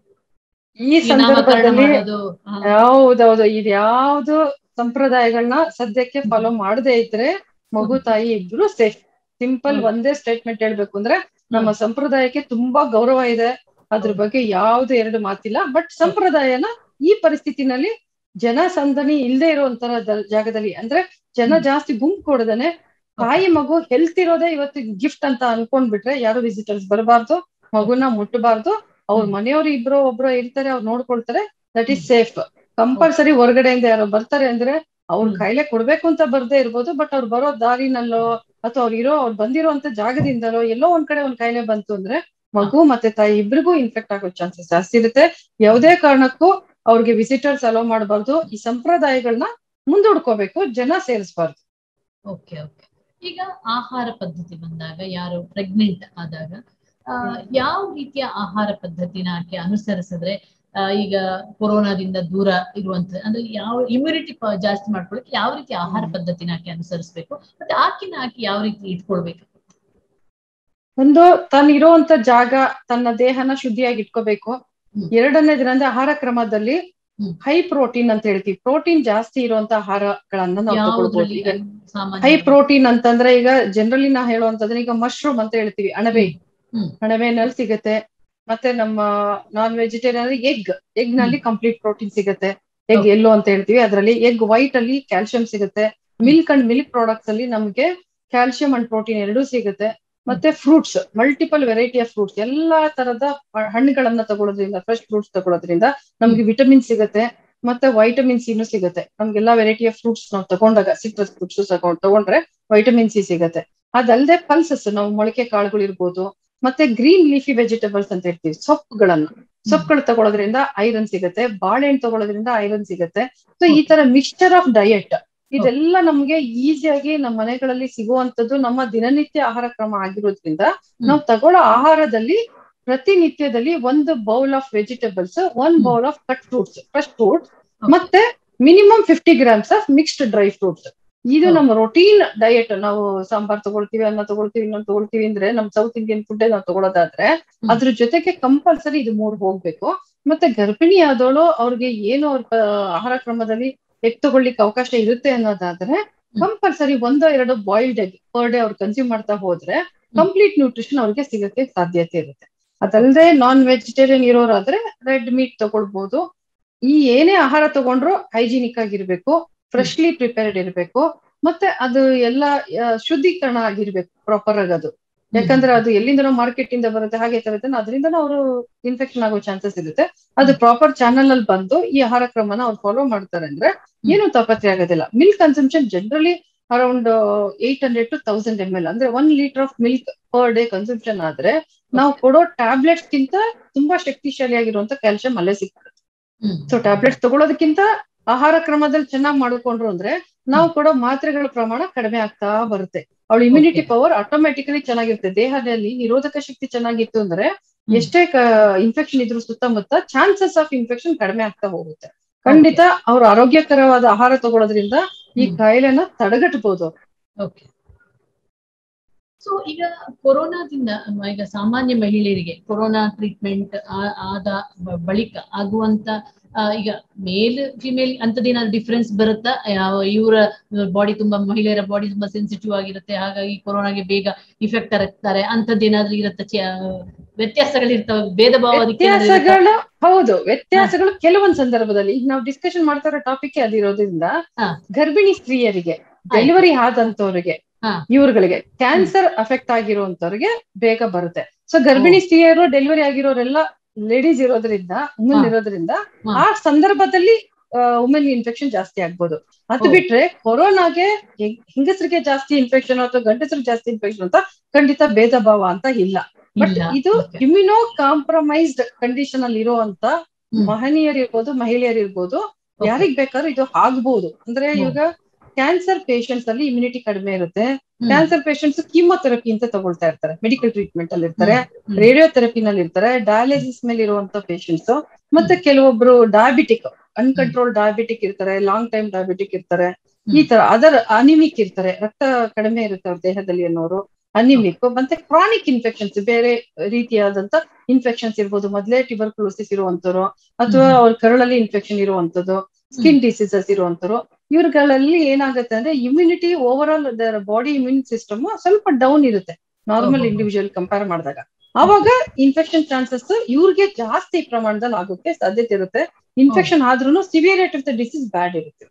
ಈ ಈ ನಾಮಕರಣ ಸಂದರ್ಭದಲ್ಲಿ ಮಾಡೋದು ಆ, ಹೌದೌದು ಇದ್ಯಾವ್ದು ಸಂಪ್ರದಾಯಗಳನ್ನ ಸದ್ಯಕ್ಕೆ ಫಾಲೋ ಮಾಡದೇ ಇದ್ರೆ ಮಗು ತಾಯಿ ಇಬ್ರು ಸೇಫ್ ಸಿಂಪಲ್ ಹ್ಮ್. ಒಂದೇ ಸ್ಟೇಟ್ಮೆಂಟ್ ಹೇಳ್ಬೇಕು ಅಂದ್ರೆ ನಮ್ಮ ಸಂಪ್ರದಾಯಕ್ಕೆ ತುಂಬಾ ಗೌರವ ಇದೆ ಅದ್ರ ಹೌದು. ಬಗ್ಗೆ ಯಾವ್ದು ಎರಡು ಮಾತಿಲ್ಲ ಬಟ್ ಸಂಪ್ರದಾಯನ ಈ ಪರಿಸ್ಥಿತಿನಲ್ಲಿ ಜನ ಸಂದಣಿ ಇಲ್ಲದೆ ಇರುವಂತರ ದ- ಜಾಗದಲ್ಲಿ ಅಂದ್ರೆ ಜನ ಹ್ಮ್. ಜಾಸ್ತಿ ಗುಂಪು ಕೊಡದನೆ ತಾಯಿ ಮಗು ಹೆಲ್ತ್ ಇರೋದೇ ಇವತ್ತು ಗಿಫ್ಟ್ ಅಂತ ಅನ್ಕೊಂಡ್ಬಿಟ್ರೆ ಯಾರು ವಿಸಿಟರ್ಸ್ ಬರಬಾರ್ದು ಮಗುನ ಮುಟ್ಟಬಾರ್ದು ಅವ್ರ ಹ್ಮ್. ಮನೆಯವರು ಇಬ್ರು ಒಬ್ರು ಇರ್ತಾರೆ ಅವ್ರು ನೋಡ್ಕೊಳ್ತಾರೆ ದಟ್ ಈಸ್ ಸೇಫ್ ಕಂಪಲ್ಸರಿ ಹೊರಗಡೆಯಿಂದ ಯಾರೋ ಬರ್ತಾರೆ ಅಂದ್ರೆ ಅವ್ರ ಹ್ಮ್. ಕಾಯಿಲೆ ಕೊಡ್ಬೇಕು ಅಂತ ಬರ್ದೇ ಇರ್ಬೋದು ಬಟ್ ಅವ್ರು ಬರೋ ದಾರಿನಲ್ಲೋ ಅಥವಾ ಅವ್ರು ಇರೋ ಅವ್ರು ಬಂದಿರೋಂತ ಜಾಗದಿಂದಲೋ ಎಲ್ಲೋ ಒಂದ್ ಕಡೆ ಒಂದ್ ಕಾಯಿಲೆ ಬಂತು ಅಂದ್ರೆ ಮಗು ಮತ್ತೆ ತಾಯಿ ಇಬ್ರಿಗೂ ಇನ್ಫೆಕ್ಟ್ ಆಗೋ ಚಾನ್ಸಸ್ ಜಾಸ್ತಿ ಇರುತ್ತೆ ಯಾವುದೇ ಕಾರಣಕ್ಕೂ ಅವ್ರಿಗೆ ವಿಸಿಟರ್ಸ್ ಅಲೋ ಮಾಡಬಾರ್ದು ಈ ಸಂಪ್ರದಾಯಗಳನ್ನ ಮುಂದೂಡ್ಕೋಬೇಕು ಜನ ಸೇರಿಸಬಾರ್ದು ಓಕೆ ಓಕೆ ಈಗ ಆಹಾರ ಪದ್ಧತಿ ಬಂದಾಗ ಯಾರು ಪ್ರೆಗ್ನೆಂಟ್ ಆದಾಗ ಆ, ಯಾವ ರೀತಿಯ ಆಹಾರ ಪದ್ಧತಿನ ಆಕೆ ಅನುಸರಿಸಿದ್ರೆ ಆ, ಈಗ ಕೊರೋನಾದಿಂದ ದೂರ ಇರುವಂತ ಅಂದ್ರೆ ಯಾವ ಇಮ್ಯುನಿಟಿ ಜಾಸ್ತಿ ಮಾಡ್ಕೊಳಕ್ಕೆ ಯಾವ ರೀತಿ ಆಹಾರ ಪದ್ಧತಿನ ಆಕೆ ಅನುಸರಿಸಬೇಕು ಮತ್ತೆ ಆಕಿನ ಆಕೆ ಯಾವ ರೀತಿ ಇಟ್ಕೊಳ್ಬೇಕು ಒಂದು ತನ್ನ ಇರುವಂತ ಜಾಗ ತನ್ನ ದೇಹನ ಶುದ್ಧಿಯಾಗಿ ಇಟ್ಕೋಬೇಕು ಹ್ಮ್. ಎರಡನೇದು ಅಂದ್ರೆ ಆಹಾರ ಕ್ರಮದಲ್ಲಿ ಹ್ಮ್. ಹೈ ಪ್ರೋಟೀನ್ ಅಂತ ಹೇಳ್ತೀವಿ ಪ್ರೋಟೀನ್ ಜಾಸ್ತಿ ಇರುವಂತ ಆಹಾರಗಳನ್ನ ನಾವು ತಗೊಳ್ಬಹುದು ಯಾವ್ದ್ರಲ್ಲಿ ಈಗ ಸಾಮಾನ್ಯ ಹೈ ಪ್ರೋಟೀನ್ ಅಂತಂದ್ರೆ ಈಗ ಜನರಲಿ ನಾ ಹೇಳುವಂತಂದ್ರೆ ಈಗ ಮಶ್ರೂಮ್ ಅಂತ ಹೇಳ್ತೀವಿ ಅಣಬೆ ಹ್ಮ್. ಅಣಬೆನಲ್ಲಿ ಸಿಗುತ್ತೆ ಮತ್ತೆ ನಮ್ಮ ನಾನ್ ವೆಜಿಟೇರಿಯನ್ ಎಗ್ ಎಗ್ ನಲ್ಲಿ ಕಂಪ್ಲೀಟ್ ಪ್ರೋಟೀನ್ ಸಿಗುತ್ತೆ ಎಗ್ ಎಲ್ಲೋ ಅಂತ ಹೇಳ್ತೀವಿ ಅದರಲ್ಲಿ ಎಗ್ ವೈಟ್ ಅಲ್ಲಿ ಕ್ಯಾಲ್ಸಿಯಂ ಸಿಗುತ್ತೆ ಮಿಲ್ಕ್ ಅಂಡ್ ಮಿಲ್ಕ್ ಪ್ರಾಡಕ್ಟ್ಸ್ ಅಲ್ಲಿ ನಮ್ಗೆ ಕ್ಯಾಲ್ಸಿಯಂ ಅಂಡ್ ಪ್ರೋಟೀನ್ ಎರಡೂ ಸಿಗುತ್ತೆ ಮತ್ತೆ fruits multiple variety of fruits ಎಲ್ಲಾ ತರದ ಹಣ್ಣುಗಳನ್ನ ತಗೊಳ್ಳೋದ್ರಿಂದ ಫ್ರೆಶ್ ಫ್ರೂಟ್ಸ್ ತಗೊಳ್ಳೋದ್ರಿಂದ ನಮ್ಗೆ ವಿಟಮಿನ್ ಸಿಗುತ್ತೆ ಮತ್ತೆ ವೈಟಮಿನ್ ಸಿನೂ ಸಿಗುತ್ತೆ ನಮ್ಗೆಲ್ಲಾ ವೆರೈಟಿ ಆಫ್ ಫ್ರೂಟ್ಸ್ ನಾವು ತಗೊಂಡಾಗ ಸಿಟ್ರಸ್ ಫ್ರೂಟ್ಸ್ ತಗೊಂಡ್ರೆ ವೈಟಮಿನ್ ಸಿ ಸಿಗುತ್ತೆ ಅದಲ್ಲದೆ ಪಲ್ಸಸ್ ನಾವು ಮೊಳಕೆ ಕಾಳುಗಳು ಇರ್ಬೋದು ಮತ್ತೆ ಗ್ರೀನ್ ಲೀಫಿ ವೆಜಿಟೇಬಲ್ಸ್ ಅಂತ ಹೇಳ್ತೀವಿ ಸೊಪ್ಪುಗಳನ್ನ ಸೊಪ್ಪುಗಳು ತಗೊಳ್ಳೋದ್ರಿಂದ ಐರನ್ ಸಿಗುತ್ತೆ ಬಾಳೆಹಣ್ಣು ತಗೊಳ್ಳೋದ್ರಿಂದ ಐರನ್ ಸಿಗುತ್ತೆ ಸೊ ಈ ತರ ಮಿಕ್ಸ್ಚರ್ ಆಫ್ ಡಯಟ್ ಇದೆಲ್ಲ ನಮ್ಗೆ ಈಸಿಯಾಗಿ ನಮ್ಮ ಮನೆಗಳಲ್ಲಿ ಸಿಗುವಂತದ್ದು ನಮ್ಮ ದಿನನಿತ್ಯ ಆಹಾರ ಕ್ರಮ ಆಗಿರೋದ್ರಿಂದ ನಾವು ತಗೊಳ್ಳೋ ಆಹಾರದಲ್ಲಿ ಪ್ರತಿನಿತ್ಯದಲ್ಲಿ ಒಂದು bowl of vegetables one bowl of cut fruits fresh fruits ಮತ್ತೆ minimum fifty grams of mixed dry fruits ಇದು ನಮ್ಮ ರೊಟೀನ್ ಡಯಟ್ ನಾವು ಸಾಂಬಾರ್ ತಗೊಳ್ತೀವಿ ಅನ್ನ ತಗೊಳ್ತೀವಿ ಇನ್ನೊಂದು ತಗೊಳ್ತೀವಿ ಅಂದ್ರೆ ನಮ್ ಸೌತ್ ಇಂಡಿಯನ್ ಫುಡ್ ನಾವು ತಗೊಳೋದಾದ್ರೆ ಅದ್ರ ಜೊತೆಗೆ ಕಂಪಲ್ಸರಿ ಇದು ಮೂರ್ ಹೋಗ್ಬೇಕು ಮತ್ತೆ ಗರ್ಭಿಣಿ ಆದವಳು ಅವ್ರಿಗೆ ಏನು ಅವ್ರ ಆಹಾರ ಕ್ರಮದಲ್ಲಿ ಎಗ್ ತಗೊಳ್ಳಿಕ್ಕೆ ಅವಕಾಶ ಇರುತ್ತೆ ಅನ್ನೋದಾದ್ರೆ ಕಂಪಲ್ಸರಿ ಒಂದೋ ಎರಡೋ ಬಾಯ್ಲ್ಡ್ ಎಗ್ ಪರ್ ಡೇ ಅವ್ರು ಕನ್ಸ್ಯೂಮ್ ಮಾಡ್ತಾ ಹೋದ್ರೆ ಕಂಪ್ಲೀಟ್ ನ್ಯೂಟ್ರಿಷನ್ ಅವ್ರಿಗೆ ಸಿಗಕ್ಕೆ ಸಾಧ್ಯತೆ ಇರುತ್ತೆ ಅದಲ್ಲದೆ ನಾನ್ ವೆಜಿಟೇರಿಯನ್ ಇರೋರಾದ್ರೆ ರೆಡ್ ಮೀಟ್ ತಗೊಳ್ಬಹುದು ಈ ಏನೇ ಆಹಾರ ತಗೊಂಡ್ರು ಹೈಜಿನಿಕ್ ಆಗಿರ್ಬೇಕು ಫ್ರೆಶ್ಲಿ ಪ್ರಿಪೇರ್ಡ್ ಇರ್ಬೇಕು ಮತ್ತೆ ಅದು ಎಲ್ಲ ಶುದ್ಧೀಕರಣ ಆಗಿರ್ಬೇಕು ಪ್ರಾಪರ್ ಆಗಿ ಅದು ಯಾಕಂದ್ರೆ ಅದು ಎಲ್ಲಿಂದನೋ ಮಾರ್ಕೆಟ್ ಇಂದ ಬರುತ್ತೆ ಹಾಗೆ ತರುತ್ತೆ ಅದರಿಂದ ಅವರು ಇನ್ಫೆಕ್ಷನ್ ಆಗೋ ಚಾನ್ಸಸ್ ಇರುತ್ತೆ ಅದು ಪ್ರಾಪರ್ ಚಾನಲ್ ಅಲ್ಲಿ ಬಂದು ಈ ಆಹಾರ ಕ್ರಮನ ಅವ್ರು ಫಾಲೋ ಮಾಡ್ತಾರೆ ಅಂದ್ರೆ ಏನು ತಾಪತ್ರೆ ಆಗೋದಿಲ್ಲ milk consumption generally around eight hundred to thousand M L ಅಂದ್ರೆ one litre of milk per day consumption ಆದ್ರೆ ನಾವು ಕೊಡೋ ಟ್ಯಾಬ್ಲೆಟ್ಸ್ ಗಿಂತ ತುಂಬಾ ಶಕ್ತಿಶಾಲಿಯಾಗಿರುವಂತ ಕ್ಯಾಲ್ಸಿಯಂ ಅಲ್ಲೇ ಸಿಗ್ತದೆ ಸೊ ಟ್ಯಾಬ್ಲೆಟ್ಸ್ ತಗೊಳ್ಳೋದಕ್ಕಿಂತ ಆಹಾರ ಕ್ರಮದಲ್ಲಿ ಚೆನ್ನಾಗಿ ಮಾಡ್ಕೊಂಡ್ರು ಅಂದ್ರೆ ನಾವು ಕೊಡೋ ಮಾತ್ರೆಗಳ ಪ್ರಮಾಣ ಕಡಿಮೆ ಆಗ್ತಾ ಬರುತ್ತೆ ಅವಳ ಇಮ್ಯುನಿಟಿ ಪವರ್ ಆಟೋಮ್ಯಾಟಿಕಲಿ ಚೆನ್ನಾಗಿರುತ್ತೆ ದೇಹದಲ್ಲಿ ನಿರೋಧಕ ಶಕ್ತಿ ಚೆನ್ನಾಗಿತ್ತು ಅಂದ್ರೆ ಎಷ್ಟೇ ಇನ್ಫೆಕ್ಷನ್ ಇದ್ರು ಸುತ್ತಮುತ್ತ ಚಾನ್ಸಸ್ ಆಫ್ ಇನ್ಫೆಕ್ಷನ್ ಕಡಿಮೆ ಆಗ್ತಾ ಹೋಗುತ್ತೆ ಖಂಡಿತ ಅವ್ರ ಆರೋಗ್ಯಕರವಾದ ಆಹಾರ ತಗೊಳ್ಳೋದ್ರಿಂದ ಈ ಕಾಯಿಲೆನ ತಡೆಗಟ್ಟಬಹುದು ಓಕೆ ಸೊ ಈಗ ಕೊರೋನಾದಿಂದ ಈಗ ಸಾಮಾನ್ಯ ಮಹಿಳೆಯರಿಗೆ ಕೊರೋನಾ ಟ್ರೀಟ್ಮೆಂಟ್ ಆದ ಬಳಿಕ ಆಗುವಂತ ಈಗ ಮೇಲ್ ಫಿಮೇಲ್ ಅಂತದೇನಾದ್ರು ಡಿಫ್ರೆನ್ಸ್ ಬರುತ್ತಾ ಇವರ ಬಾಡಿ ತುಂಬಾ ಮಹಿಳೆಯರ ಬಾಡಿ ತುಂಬಾ ಸೆನ್ಸಿಟಿವ್ ಆಗಿರುತ್ತೆ ಹಾಗಾಗಿ ಕೊರೋನಾಗೆ ಬೇಗ ಇಫೆಕ್ಟ್ ಆಗ್ತಾರೆ ಅಂತದ್ದೇನಾದ್ರೂ ಇರುತ್ತೆ ವ್ಯತ್ಯಾಸಗಳಿರ್ತವೆ ಭೇದ ಭಾವ ವ್ಯತ್ಯಾಸಗಳು ಹೌದು ವ್ಯತ್ಯಾಸಗಳು ಕೆಲವೊಂದು ಸಂದರ್ಭದಲ್ಲಿ ಈಗ ನಾವು ಡಿಸ್ಕಷನ್ ಮಾಡ್ತಾ ಇರೋ ಟಾಪಿಕ್ ಅದಿರೋದ್ರಿಂದ ಗರ್ಭಿಣಿ ಸ್ತ್ರೀಯರಿಗೆ ಡೆಲಿವರಿ ಆದಂತವ್ರಿಗೆ ಇವ್ರುಗಳಿಗೆ ಕ್ಯಾನ್ಸರ್ ಅಫೆಕ್ಟ್ ಆಗಿರುವಂತವ್ರಿಗೆ ಬೇಗ ಬರುತ್ತೆ ಸೊ ಗರ್ಭಿಣಿ ಸ್ತ್ರೀಯರು ಡೆಲಿವರಿ ಆಗಿರೋರೆಲ್ಲ ಲೇಡೀಸ್ ಇರೋದ್ರಿಂದ ವುಮೆನ್ ಇರೋದ್ರಿಂದ ಆ ಸಂದರ್ಭದಲ್ಲಿ ವುಮೆನ್ ಇನ್ಫೆಕ್ಷನ್ ಜಾಸ್ತಿ ಆಗ್ಬೋದು ಅದು ಬಿಟ್ರೆ ಕೊರೋನಾಗೆ ಹೆಂಗಸರಿಗೆ ಜಾಸ್ತಿ ಇನ್ಫೆಕ್ಷನ್ ಅಥವಾ ಗಂಡಸರಿಗೆ ಜಾಸ್ತಿ ಇನ್ಫೆಕ್ಷನ್ ಅಂತ ಖಂಡಿತ ಭೇದ ಭಾವ ಅಂತ ಇಲ್ಲ ಬಟ್ ಇದು ಇಮ್ಯುನೋ ಕಾಂಪ್ರಮೈಸ್ಡ್ ಕಂಡೀಷನ್ ಅಲ್ಲಿ ಇರುವಂತ ಮಹನೀಯರು ಇರ್ಬೋದು ಮಹಿಳೆಯರು ಇರ್ಬೋದು ಯಾರಿಗ್ ಬೇಕಾದ್ರೂ ಇದು ಆಗ್ಬಹುದು ಅಂದ್ರೆ ಇವಾಗ ಕ್ಯಾನ್ಸರ್ ಪೇಷಂಟ್ಸ್ ಅಲ್ಲಿ ಇಮ್ಯುನಿಟಿ ಕಡಿಮೆ ಇರುತ್ತೆ ಕ್ಯಾನ್ಸರ್ ಪೇಷಂಟ್ಸ್ ಕೀಮೋಥೆರಪಿ ಅಂತ ತಗೊಳ್ತಾ ಇರ್ತಾರೆ ಮೆಡಿಕಲ್ ಟ್ರೀಟ್ಮೆಂಟ್ ಅಲ್ಲಿ ಇರ್ತಾರೆ ರೇಡಿಯೋಥೆರಪಿನಲ್ಲಿ ಇರ್ತಾರೆ ಡಯಾಲಿಸಿಸ್ ಮೇಲೆ ಇರುವಂತ ಪೇಷಂಟ್ಸ್ ಮತ್ತೆ ಕೆಲವೊಬ್ರು ಡಯಾಬಿಟಿಕ್ ಅನ್ಕಂಟ್ರೋಲ್ ಡಯಾಬಿಟಿಕ್ ಇರ್ತಾರೆ ಲಾಂಗ್ ಟೈಮ್ ಡಯಾಬಿಟಿಕ್ ಇರ್ತಾರೆ ಈ ತರ ಅದರ್ ಅನಿಮಿಕ್ ಇರ್ತಾರೆ ರಕ್ತ ಕಡಿಮೆ ಇರುತ್ತೆ ಅವ್ರ ದೇಹದಲ್ಲಿ ಅನ್ನೋರು ಅನಿಮಿಕ್ ಮತ್ತೆ ಕ್ರಾನಿಕ್ ಇನ್ಫೆಕ್ಷನ್ಸ್ ಬೇರೆ ರೀತಿಯಾದಂತ ಇನ್ಫೆಕ್ಷನ್ಸ್ ಇರ್ಬೋದು ಮೊದಲೇ ಟ್ಯೂಬರ್ಕ್ಲೋಸಿಸ್ ಇರುವಂತವ್ರು ಅಥವಾ ಅವ್ರ ಕರಳಲ್ಲಿ ಇನ್ಫೆಕ್ಷನ್ ಇರುವಂತದ್ದು ಸ್ಕಿನ್ ಡಿಸೀಸಸ್ ಇರುವಂತರು ಇವ್ರುಗಳಲ್ಲಿ ಏನಾಗುತ್ತೆ ಅಂದ್ರೆ immunity overall their body immune system ಸ್ವಲ್ಪ ಡೌನ್ ಇರುತ್ತೆ ನಾರ್ಮಲ್ ಇಂಡಿವಿಜುವಲ್ ಕಂಪೇರ್ ಮಾಡಿದಾಗ ಅವಾಗ ಇನ್ಫೆಕ್ಷನ್ ಚಾನ್ಸಸ್ ಇವ್ರಿಗೆ ಜಾಸ್ತಿ ಪ್ರಮಾಣದಲ್ಲಿ ಆಗೋಕೆ ಸಾಧ್ಯತೆ ಇರುತ್ತೆ ಇನ್ಫೆಕ್ಷನ್ ಆದ್ರೂ severity of the disease bad ಇರುತ್ತೆ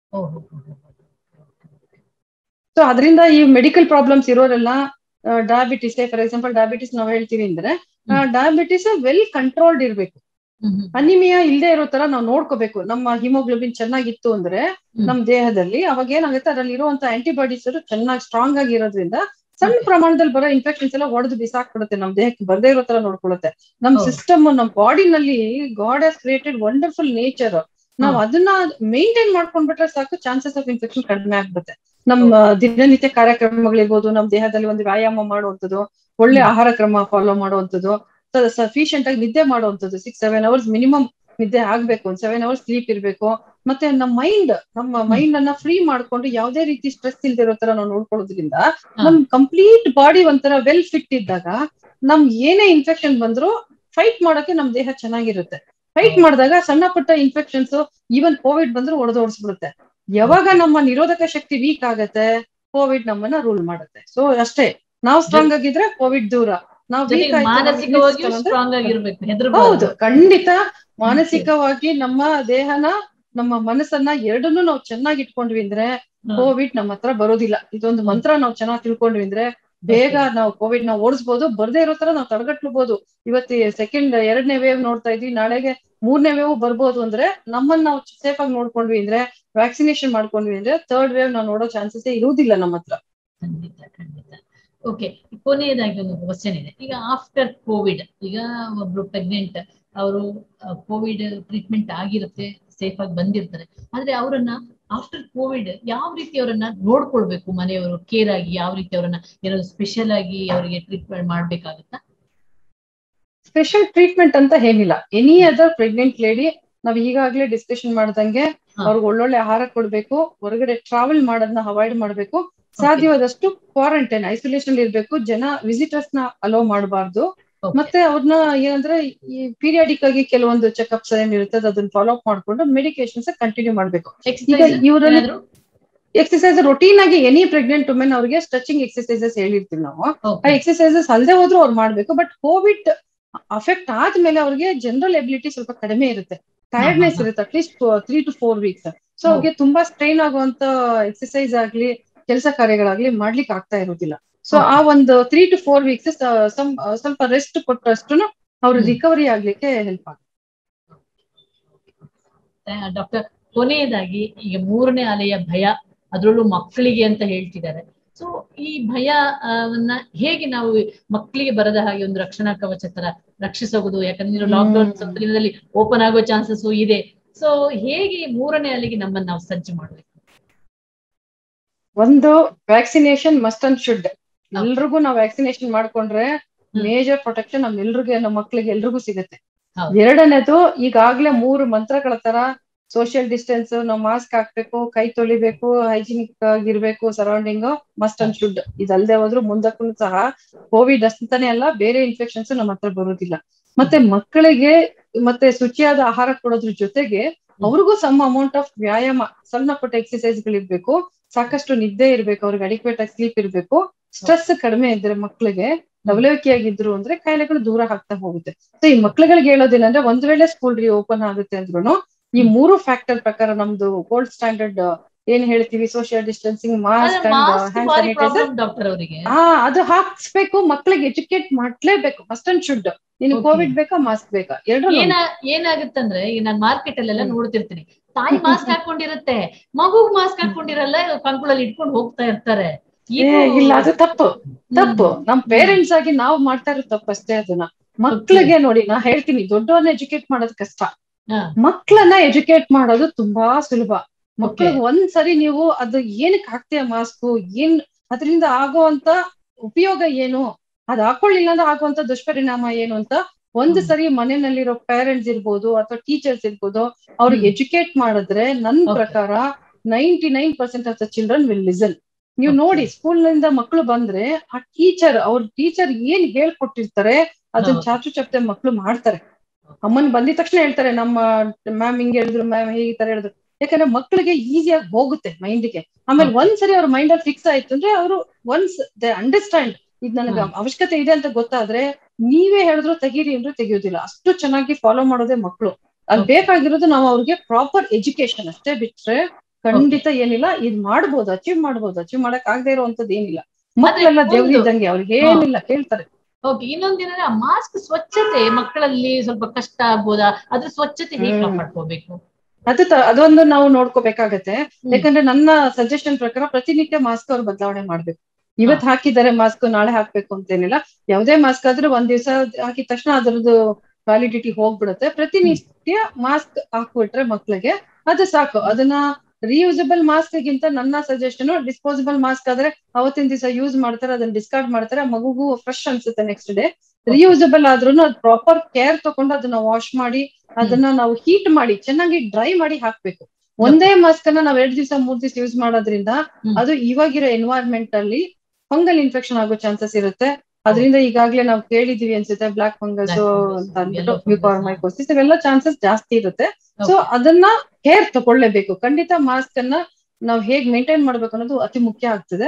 ಸೊ ಅದರಿಂದ ಈ ಮೆಡಿಕಲ್ ಪ್ರಾಬ್ಲಮ್ಸ್ ಇರೋರೆಲ್ಲ ಡಯಾಬಿಟಿಸ್ ಫಾರ್ ಎಕ್ಸಾಂಪಲ್ ಡಯಾಬಿಟಿಸ್ ನಾವ್ ಹೇಳ್ತೀವಿ ಅಂದ್ರೆ ಡಯಾಬಿಟಿಸ್ ವೆಲ್ ಕಂಟ್ರೋಲ್ಡ್ ಇರ್ಬೇಕು ಅನಿಮಿಯಾ ಇಲ್ಲದೆ ಇರೋ ತರ ನಾವು ನೋಡ್ಕೋಬೇಕು ನಮ್ಮ ಹಿಮೋಗ್ಲೋಬಿನ್ ಚೆನ್ನಾಗಿತ್ತು ಅಂದ್ರೆ ನಮ್ ದೇಹದಲ್ಲಿ ಅವಾಗ ಏನಾಗುತ್ತೆ ಅದ್ರಲ್ಲಿ ಇರುವಂತ ಆಂಟಿಬಾಡೀಸ್ ಚೆನ್ನಾಗಿ ಸ್ಟ್ರಾಂಗ್ ಆಗಿ ಇರೋದ್ರಿಂದ ಸಣ್ಣ ಪ್ರಮಾಣದಲ್ಲಿ ಬರೋ ಇನ್ಫೆಕ್ಷನ್ಸ್ ಎಲ್ಲ ಹೊಡೆದು ಬಿಸಾಕ್ಬಿಡುತ್ತೆ ನಮ್ ದೇಹಕ್ಕೆ ಬರ್ದೇ ಇರೋ ತರ ನೋಡ್ಕೊಳ್ಳುತ್ತೆ ನಮ್ ಸಿಸ್ಟಮ್ ನಮ್ ಬಾಡಿನಲ್ಲಿ God has created wonderful nature ನಾವ್ ಅದನ್ನ ಮೇಂಟೈನ್ ಮಾಡ್ಕೊಂಡ್ಬಿಟ್ರೆ ಸಾಕು ಚಾನ್ಸಸ್ ಆಫ್ ಇನ್ಫೆಕ್ಷನ್ ಕಡಿಮೆ ಆಗ್ಬಿಡುತ್ತೆ ನಮ್ಮ ದಿನನಿತ್ಯ ಕಾರ್ಯಕ್ರಮಗಳಿರ್ಬೋದು ನಮ್ ದೇಹದಲ್ಲಿ ಒಂದು ವ್ಯಾಯಾಮ ಮಾಡುವಂಥದ್ದು ಒಳ್ಳೆ ಆಹಾರ ಕ್ರಮ ಫಾಲೋ ಮಾಡುವಂಥದ್ದು ಸಫಿಶಿಯಂಟ್ ಆಗಿ ನಿದ್ದೆ ಮಾಡುವಂಥದ್ದು ಸಿಕ್ಸ್ ಸೆವೆನ್ ಅವರ್ಸ್ ಮಿನಿಮಮ್ ನಿದ್ದೆ ಆಗ್ಬೇಕು ಒಂದ್ ಸೆವೆನ್ ಅವರ್ಸ್ ಸ್ಲೀಪ್ ಇರ್ಬೇಕು ಮತ್ತೆ ನಮ್ಮ ಮೈಂಡ್ ನಮ್ಮ ಮೈಂಡ್ ಅನ್ನ ಫ್ರೀ ಮಾಡ್ಕೊಂಡು ಯಾವ್ದೇ ರೀತಿ ಸ್ಟ್ರೆಸ್ ಇಲ್ದಿರೋ ತರ ನಾವು ನೋಡ್ಕೊಳ್ಳೋದ್ರಿಂದ ನಮ್ ಕಂಪ್ಲೀಟ್ ಬಾಡಿ ಒಂಥರ ವೆಲ್ ಫಿಟ್ ಇದ್ದಾಗ ನಮ್ ಏನೇ ಇನ್ಫೆಕ್ಷನ್ ಬಂದ್ರು ಫೈಟ್ ಮಾಡೋಕೆ ನಮ್ ದೇಹ ಚೆನ್ನಾಗಿರುತ್ತೆ ಫೈಟ್ ಮಾಡಿದಾಗ ಸಣ್ಣ ಪುಟ್ಟ ಇನ್ಫೆಕ್ಷನ್ಸ್ ಈವನ್ ಕೋವಿಡ್ ಬಂದ್ರು ಒಡೆದೋಡಿಸ್ಬಿಡುತ್ತೆ ಯಾವಾಗ ನಮ್ಮ ನಿರೋಧಕ ಶಕ್ತಿ ವೀಕ್ ಆಗತ್ತೆ ಕೋವಿಡ್ ನಮ್ಮನ್ನ ರೂಲ್ ಮಾಡುತ್ತೆ ಸೊ ಅಷ್ಟೇ ನಾವು ಸ್ಟ್ರಾಂಗ್ ಆಗಿದ್ರೆ ಕೋವಿಡ್ ದೂರ ನಾವ್ ಜೊತೆಗೆ weak ಆಯ್ತು, ನಮ್ಮ ಮಾನಸಿಕವಾಗಿಯೂ immune system ಅಂದ್ರೆ- ಸ್ಟ್ರಾಂಗ್ ಆಗಿರ್ಬೇಕು ಹೌದು ಹೆದರ್ಬಾರ್ದು ಖಂಡಿತ ಮಾನಸಿಕವಾಗಿ ನಮ್ಮ ದೇಹನ ನಮ್ಮ ಮನಸ್ಸನ್ನ ಎರಡನ್ನೂ ನಾವು ಚೆನ್ನಾಗಿ ಇಟ್ಕೊಂಡ್ವಿ ಅಂದ್ರೆ ಹ್ಮ್. ಕೋವಿಡ್ ನಮ್ಮ ಹತ್ರ ಬರೋದಿಲ್ಲ ಇದೊಂದು ಮಂತ್ರ ನಾವು ಚೆನ್ನಾಗಿ ತಿಳ್ಕೊಂಡ್ವಿ ಅಂದ್ರೆ ಬೇಗ ನಾವು ಕೋವಿಡ್ ನಾವು ಓಡಿಸ್ಬೋದು ಬರ್ದೇ ಇರೋ ತರ ನಾವು ತಡೆಗಟ್ಲಬಹುದು ಇವತ್ತು ಸೆಕೆಂಡ್ ಎರಡನೇ ವೇವ್ ನೋಡ್ತಾ ಇದ್ವಿ ನಾಳೆಗೆ ಮೂರನೇ ವೇವ್ ಬರ್ಬೋದು ಅಂದ್ರೆ ನಮ್ಮನ್ನ ನಾವು ಸೇಫ್ ಆಗಿ ನೋಡ್ಕೊಂಡ್ವಿ ಅಂದ್ರೆ ವ್ಯಾಕ್ಸಿನೇಷನ್ ಮಾಡ್ಕೊಂಡ್ವಿ ಅಂದ್ರೆ ಥರ್ಡ್ ವೇವ್ ನಾವು ನೋಡೋ ಚಾನ್ಸಸ್ ಇರುವುದಿಲ್ಲ ನಮ್ಮ ಹತ್ರ ಖಂಡಿತ ಖಂಡಿತ ಓಕೆ ಕೊನೆಯದಾಗಿ ಒಂದು ಕ್ವಶನ್ ಇದೆ ಈಗ ಆಫ್ಟರ್ ಕೋವಿಡ್ ಈಗ ಒಬ್ರು ಪ್ರೆಗ್ನೆಂಟ್ ಅವರು ಕೋವಿಡ್ ಟ್ರೀಟ್ಮೆಂಟ್ ಆಗಿರುತ್ತೆ ಸೇಫ್ ಆಗಿ ಬಂದಿರ್ತಾರೆ ಆದ್ರೆ ಅವರನ್ನ ಆಫ್ಟರ್ ಕೋವಿಡ್ ಯಾವ ರೀತಿ ಅವರನ್ನ ನೋಡ್ಕೊಳ್ಬೇಕು ಮನೆಯವರು ಕೇರ್ ಆಗಿ ಯಾವ ರೀತಿ ಅವರನ್ನ ಏನಾದ್ರು ಸ್ಪೆಷಲ್ ಆಗಿ ಅವರಿಗೆ ಟ್ರೀಟ್ಮೆಂಟ್ ಮಾಡ್ಬೇಕಾಗುತ್ತಾ ಸ್ಪೆಷಲ್ ಟ್ರೀಟ್ಮೆಂಟ್ ಅಂತ ಏನಿಲ್ಲ ಎನಿ ಅದರ್ ಪ್ರೆಗ್ನೆಂಟ್ ಲೇಡಿ ನಾವ್ ಈಗಾಗ್ಲೇ ಡಿಸ್ಕಷನ್ ಮಾಡ್ದಂಗೆ ಹಾ. ಅವ್ರಿಗೆ ಒಳ್ಳೊಳ್ಳೆ ಆಹಾರ ಕೊಡ್ಬೇಕು ಹೊರಗಡೆ ಟ್ರಾವೆಲ್ ಮಾಡೋದನ್ನ ಅವಾಯ್ಡ್ ಮಾಡ್ಬೇಕು ಸಾಧ್ಯವಾದಷ್ಟು ಕ್ವಾರಂಟೈನ್ ಐಸೋಲೇಷನ್ ಇರ್ಬೇಕು ಜನ ವಿಸಿಟರ್ಸ್ ನ ಅಲೋ ಮಾಡಬಾರ್ದು Okay. ಮತ್ತೆ ಅವ್ರನ್ನ ಏನಂದ್ರೆ ಈ ಪೀರಿಯಾಡಿಕ್ ಆಗಿ ಕೆಲವೊಂದು ಚೆಕ್ಅಪ್ಸ್ ಏನ್ ಇರ್ತದೆ ಅದನ್ನ ಫಾಲೋ ಅಪ್ ಮಾಡ್ಕೊಂಡು ಮೆಡಿಕೇಶನ್ಸ್ ಕಂಟಿನ್ಯೂ ಮಾಡ್ಬೇಕು Exercise ಇವ್ರಲ್ಲಿ- ಏನಾದ್ರು? ಎಕ್ಸರ್ಸೈಸ್ ರೋಟೀನ್ ಆಗಿ ಎನಿ ಪ್ರೆಗ್ನೆಂಟ್ ವುಮೆನ್ ಅವ್ರಿಗೆ ಸ್ಟ್ರೆಚಿಂಗ್ ಎಕ್ಸರ್ಸೈಸಸ್ ಹೇಳಿರ್ತೀವಿ ನಾವು ಆ Okay. ಎಕ್ಸರ್ಸೈಸಸ್ ಅಲ್ಲದೆ ಹೋದ್ರು ಅವ್ರು ಮಾಡ್ಬೇಕು ಬಟ್ ಕೋವಿಡ್ ಅಫೆಕ್ಟ್ ಆದ್ಮೇಲೆ ಅವ್ರಿಗೆ ಜನರಲ್ ಎಬಿಲಿಟಿ ಸ್ವಲ್ಪ ಕಡಿಮೆ ಇರುತ್ತೆ ಟೈರ್ಡ್ನೆಸ್ ಹಾ, ಹಾ. ಇರುತ್ತೆ at least three to four weeks so ಅವ್ರಿಗೆ ತುಂಬಾ ಸ್ಟ್ರೈನ್ ಆಗುವಂತ ಎಕ್ಸರ್ಸೈಸ್ ಆಗ್ಲಿ ಕೆಲಸ ಕಾರ್ಯಗಳಾಗ್ಲಿ ಮಾಡ್ಲಿಕ್ಕೆ ಆಗ್ತಾ ಇರೋದಿಲ್ಲ ಸೊ ಆ ಒಂದು ತ್ರೀ ಟು ಫೋರ್ ವೀಕ್ಸ್ ಸ್ವಲ್ಪ ರೆಸ್ಟ್ ಕೊಟ್ಟಷ್ಟು ಅವ್ರು ಹ್ಮ್. ರಿಕವರಿ ಆಗ್ಲಿಕ್ಕೆ ಹೆಲ್ಪ್ ಆಗುತ್ತೆ ಡಾಕ್ಟರ್ ಕೊನೆಯದಾಗಿ ಈಗ ಮೂರನೇ ಅಲೆಯ ಭಯ ಅದರಲ್ಲೂ ಮಕ್ಕಳಿಗೆ ಅಂತ ಹೇಳ್ತಿದ್ದಾರೆ ಸೊ ಈ ಭಯ ಆ, ವನ್ನ ಹೇಗೆ ನಾವು ಮಕ್ಕಳಿಗೆ ಬರದ ಹಾಗೆ ಒಂದು ರಕ್ಷಣಾ ಕವಚ ತರ ರಕ್ಷಿಸಬಹುದು ಯಾಕಂದ್ರೆ ಲಾಕ್ಡೌನ್ ಹ್ಮ್. ಸ್ವಲ್ಪ ದಿನದಲ್ಲಿ ಓಪನ್ ಆಗೋ ಚಾನ್ಸಸ್ ಇದೆ ಸೊ ಹೇಗೆ ಈ ಮೂರನೇ ಅಲೆಗೆ ನಮ್ಮನ್ನ ನಾವು ಸಜ್ಜು ಮಾಡ್ಬೇಕು ಒಂದು ವ್ಯಾಕ್ಸಿನೇಷನ್ ಮಸ್ಟ್ ಅಂಡ್ ಶುಡ್ ಎಲ್ರಿಗೂ ನಾವು ವ್ಯಾಕ್ಸಿನೇಷನ್ ಮಾಡ್ಕೊಂಡ್ರೆ ಹ್ಮ್. ಮೇಜರ್ ಪ್ರೊಟೆಕ್ಷನ್ ನಮ್ ಎಲ್ರಿಗೆ ನಮ್ಮ ಮಕ್ಳಿಗೆ ಎಲ್ರಿಗೂ ಸಿಗುತ್ತೆ ಹೌದು. ಎರಡನೇದು ಈಗಾಗ್ಲೇ ಮೂರು ಮಂತ್ರಗಳ ತರ ಸೋಷಿಯಲ್ ಡಿಸ್ಟೆನ್ಸ್ ನಾವು ಮಾಸ್ಕ್ ಹಾಕ್ಬೇಕು ಕೈ ತೊಳಿಬೇಕು ಹೈಜಿನಿಕ್ ಆಗಿರ್ಬೇಕು ಸರೌಂಡಿಂಗ್ ಮಸ್ಟ್ ಅಂಡ್ ಶುಡ್ ಇದಲ್ದೆ ಹೋದ್ರು ಮುಂದಕ್ಕೂ ಸಹ ಕೋವಿಡ್ ಅಷ್ಟಂತಾನೆ ಅಲ್ಲ ಬೇರೆ ಇನ್ಫೆಕ್ಷನ್ಸ್ ನಮ್ಮ ಹತ್ರ ಬರೋದಿಲ್ಲ ಮತ್ತೆ ಮಕ್ಕಳಿಗೆ ಮತ್ತೆ ಶುಚಿಯಾದ ಆಹಾರ ಕೊಡೋದ್ರ ಜೊತೆಗೆ ಅವ್ರಿಗೂ ಸಮ್ ಅಮೌಂಟ್ ಆಫ್ ವ್ಯಾಯಾಮ ಸಣ್ಣ ಪುಟ್ಟ ಎಕ್ಸರ್ಸೈಸ್ ಗಳಿರ್ಬೇಕು ಸಾಕಷ್ಟು ನಿದ್ದೆ ಇರ್ಬೇಕು ಅವ್ರಿಗೆ ಅಡಿಕ್ವೇಟ್ ಆಗಿ ಸ್ಲೀಪ್ ಇರ್ಬೇಕು ಸ್ಟ್ರೆಸ್ ಕಡಿಮೆ ಇದ್ರೆ ಮಕ್ಕಳಿಗೆ ಲವಲವಿಕೆಯಾಗಿದ್ರು ಅಂದ್ರೆ ಕಾಯಿಲೆಗಳು ದೂರ ಆಗ್ತಾ ಹೋಗುತ್ತೆ ಸೊ ಈ ಮಕ್ಳುಗಳಿಗೆ ಹೇಳೋದೇನಂದ್ರೆ ಒಂದ್ ವೇಳೆ ಸ್ಕೂಲ್ ರೀ ಓಪನ್ ಆಗುತ್ತೆ ಅಂದ್ರೂ ಈ ಮೂರು ಫ್ಯಾಕ್ಟರ್ ಪ್ರಕಾರ ನಮ್ದು ಗೋಲ್ಡ್ ಸ್ಟ್ಯಾಂಡರ್ಡ್ ಏನ್ ಹೇಳ್ತೀವಿ social distancing mask and mask hand ಭಾರಿ ಸ್ಯಾನಿಟೈಸರ್ ಪ್ರಾಬ್ಲಮ್ ಡಾಕ್ಟರ್ ಅವರಿಗೆ ಹಾ ಅದು ಹಾಕ್ಸ್ಬೇಕು ಮಕ್ಳಿಗೆ ಎಜುಕೇಟ್ ಮಾಡ್ಲೇಬೇಕು ಮಸ್ಟ್ ಅಂಡ್ ಶುಡ್ ನಿನ್ Okay. ಕೋವಿಡ್ ಬೇಕಾ ಮಾಸ್ಕ್ ಬೇಕಾ ಎರಡು ಏನ ಏನಾಗುತ್ತಂದ್ರೆ ಈಗ ನಾನ್ ಮಾರ್ಕೆಟ್ ಅಲ್ಲೆಲ್ಲ ನೋಡ್ತಿರ್ತೀನಿ ತಾಯಿ ಮಾಸ್ಕ್ ಹಾಕೊಂಡಿರುತ್ತೆ ಮಗು ಮಾಸ್ಕ್ ಹಾಕೊಂಡಿರಲ್ಲ ಕಂಕುಳಲ್ಲಿ ಇಟ್ಕೊಂಡು ಹೋಗ್ತಾ ಇರ್ತಾರೆ ಇದು ಇಲ್ಲ ಅದು ತಪ್ಪು ತಪ್ಪು ನಮ್ ಪೇರೆಂಟ್ಸ್ ಆಗಿ ನಾವು ಮಾಡ್ತಾ ಇರೋ ತಪ್ಪು ಅಷ್ಟೇ ಅದನ್ನ ಮಕ್ಳಿಗೆ ನೋಡಿ ನಾ ಹೇಳ್ತೀನಿ ದೊಡ್ಡವ್ರನ್ನ ಎಜುಕೇಟ್ ಮಾಡೋದು ಕಷ್ಟ ಹಾ. ಮಕ್ಳನ್ನ ಎಜುಕೇಟ್ ಮಾಡೋದು ತುಂಬಾ ಸುಲಭ ಮಕ್ಳಿಗೆ ಒಂದ್ಸರಿ ನೀವು ಅದು ಏನಕ್ಕೆ ಹಾಕ್ತೀಯ ಮಾಸ್ಕ್ ಏನ್ ಅದರಿಂದ ಆಗುವಂತ ಉಪಯೋಗ ಏನು ಅದ್ ಹಾಕೊಳ್ಳಿಲ್ಲ ಅಂದ್ರೆ ಆಗುವಂತ ದುಷ್ಪರಿಣಾಮ ಏನು ಅಂತ ಒಂದ್ ಹ್ಮ್. ಸರಿ ಮನೆಯಲ್ಲಿರೋ ಪೇರೆಂಟ್ಸ್ ಇರ್ಬೋದು ಅಥವಾ ಟೀಚರ್ಸ್ ಇರ್ಬೋದು ಅವ್ರಿಗೆ ಹ್ಮ್. ಎಜುಕೇಟ್ ಮಾಡಿದ್ರೆ ನನ್ Okay. ಪ್ರಕಾರ ninety nine percent of the children will listen ನೀವು Okay. ನೋಡಿ ಸ್ಕೂಲ್ ನಿಂದ ಮಕ್ಕಳು ಬಂದ್ರೆ ಆ ಟೀಚರ್ ಅವ್ರ ಟೀಚರ್ ಏನ್ ಹೇಳ್ಕೊಟ್ಟಿರ್ತಾರೆ ಅದನ್ನ ಹೌದು. ಚಾಚು ಚಪ್ತೆ ಮಕ್ಕಳು ಮಾಡ್ತಾರೆ ಅಮ್ಮನ್ ಬಂದಿದ ತಕ್ಷಣ ಹೇಳ್ತಾರೆ ನಮ್ಮ ಮ್ಯಾಮ್ ಹಿಂಗ್ ಹೇಳಿದ್ರು ಮ್ಯಾಮ್ ಹೇಗೆ ಈ ತರ ಹೇಳಿದ್ರು ಯಾಕಂದ್ರೆ ಮಕ್ಕಳಿಗೆ ಈಸಿಯಾಗಿ ಹೋಗುತ್ತೆ ಮೈಂಡ್ಗೆ ಆಮೇಲೆ Okay. ಒಂದ್ಸರಿ ಅವ್ರ ಮೈಂಡ್ ಅಲ್ಲಿ ಫಿಕ್ಸ್ ಆಯ್ತು ಅಂದ್ರೆ ಅವರು ಒನ್ಸ್ ದೇ ಅಂಡರ್ಸ್ಟ್ಯಾಂಡ್ ಇದ್ ನನಗೆ ಹ್ಮ್. ಅವಶ್ಯಕತೆ ಇದೆ ಅಂತ ಗೊತ್ತಾದ್ರೆ ನೀವೇ ಹೇಳಿದ್ರು ತೆಗೀರಿ ಅಂದ್ರೆ ತೆಗಿಯೋದಿಲ್ಲ ಅಷ್ಟು ಚೆನ್ನಾಗಿ ಫಾಲೋ ಮಾಡೋದೇ ಮಕ್ಕಳು ಅಲ್ಲಿ Okay. ಬೇಕಾಗಿರೋದು ನಾವು ಅವ್ರಿಗೆ ಪ್ರಾಪರ್ ಎಜುಕೇಶನ್ ಅಷ್ಟೇ ಬಿಟ್ರೆ ಖಂಡಿತ ಏನಿಲ್ಲ ಇದ್ ಮಾಡ್ಬೋದು ಅಚೀವ್ ಮಾಡ್ಬೋದು ಅಚೀವ್ ಮಾಡಕ್ ಆಗದೆ ಇರುವಂತದ್ದು ಏನಿಲ್ಲ ಮಕ್ಕಳೆಲ್ಲ ಒಂದು- ದೇವ್ರ ಇದ್ದಂಗೆ ಅವ್ರಿಗೆ ಏನಿಲ್ಲ ಕೇಳ್ತಾರೆ ಓಕೆ ಇನ್ನೊಂದೇನಂದ್ರೆ ಆ ಮಾಸ್ಕ್ ಸ್ವಚ್ಛತೆ ಮಕ್ಕಳಲ್ಲಿ ಸ್ವಲ್ಪ ಕಷ್ಟ ಆಗ್ಬೋದಾ ಅದ್ರ ಸ್ವಚ್ಛತೆ ಹೇಗೆ ಹ್ಮ್. ಕಾಪಾಡ್ಕೋಬೇಕು ಅದು ತ- ಅದೊಂದು ನಾವು ನೋಡ್ಕೋಬೇಕಾಗತ್ತೆ ಹ್ಮ್. ಯಾಕಂದ್ರೆ ನನ್ನ ಸಜೆಷನ್ ಪ್ರಕಾರ ಪ್ರತಿನಿತ್ಯ ಮಾಸ್ಕ್ ಅವ್ರು ಬದಲಾವಣೆ ಮಾಡ್ಬೇಕು ಇವತ್ ಹಾಕಿದ್ದಾರೆ ಮಾಸ್ಕ್ ನಾಳೆ ಹಾಕ್ಬೇಕು ಅಂತೇನಿಲ್ಲ ಯಾವುದೇ ಮಾಸ್ಕ್ ಆದ್ರೂ ಒಂದ್ ದಿವಸ ಹಾಕಿದ ತಕ್ಷಣ ಅದರದ್ದು ವ್ಯಾಲಿಡಿಟಿ ಹೋಗ್ಬಿಡುತ್ತೆ ಪ್ರತಿನಿತ್ಯ ಮಾಸ್ಕ್ ಹಾಕ್ಬಿಟ್ರೆ ಮಕ್ಳಿಗೆ ಅದು ಸಾಕು ಅದನ್ನ ರಿಯೂಸಬಲ್ ಮಾಸ್ಕ್ ಗಿಂತ ನನ್ನ ಸಜೆಷನ್ ಡಿಸ್ಪೋಸಬಲ್ ಮಾಸ್ಕ್ ಆದ್ರೆ ಅವತ್ತಿನ ದಿವಸ ಯೂಸ್ ಮಾಡ್ತಾರೆ ಅದನ್ನ ಡಿಸ್ಕಾರ್ಡ್ ಮಾಡ್ತಾರೆ ಮಗುಗೂ ಫ್ರೆಶ್ ಅನ್ಸುತ್ತೆ ನೆಕ್ಸ್ಟ್ ಡೇ ರಿಯೂಸಬಲ್ ಆದ್ರೂ ಅದು ಪ್ರಾಪರ್ ಕೇರ್ ತಗೊಂಡು ಅದನ್ನ ವಾಶ್ ಮಾಡಿ ಅದನ್ನ ನಾವು ಹೀಟ್ ಮಾಡಿ ಚೆನ್ನಾಗಿ ಡ್ರೈ ಮಾಡಿ ಹಾಕ್ಬೇಕು ಒಂದೇ ಮಾಸ್ಕ್ ಅನ್ನ ನಾವ್ ಎರಡ್ ದಿವಸ ಮೂರ್ ದಿವಸ ಯೂಸ್ ಮಾಡೋದ್ರಿಂದ ಹ್ಮ್. ಅದು ಇವಾಗಿರೋ ಎನ್ವೈರ್ಮೆಂಟ್ ಅಲ್ಲಿ ಫಂಗಲ್ ಇನ್ಫೆಕ್ಷನ್ ಆಗೋ ಚಾನ್ಸಸ್ ಇರುತ್ತೆ ಅದರಿಂದ ಈಗಾಗ್ಲೇ ನಾವು ಕೇಳಿದೀವಿ ಅನ್ಸುತ್ತೆ ಬ್ಲಾಕ್ ಫಂಗಸ್ Black fungus, ಅಂತ ಅಂದ್ಬಿಟ್ಟು yellow fungus, ಮ್ಯೂಕೋರ್ಮೈಕೋಸಿಸ್ ಇವೆಲ್ಲ ಚಾನ್ಸಸ್ ಜಾಸ್ತಿ ಇರುತ್ತೆ ಸೊ Okay. ಅದನ್ನ ಕೇರ್ ತಗೊಳ್ಳೇಬೇಕು ಖಂಡಿತ ಮಾಸ್ಕ್ ಅನ್ನ ನಾವು ಹೇಗ್ ಮೇಂಟೈನ್ ಮಾಡ್ಬೇಕು ಅನ್ನೋದು ಅತಿ ಮುಖ್ಯ ಆಗ್ತದೆ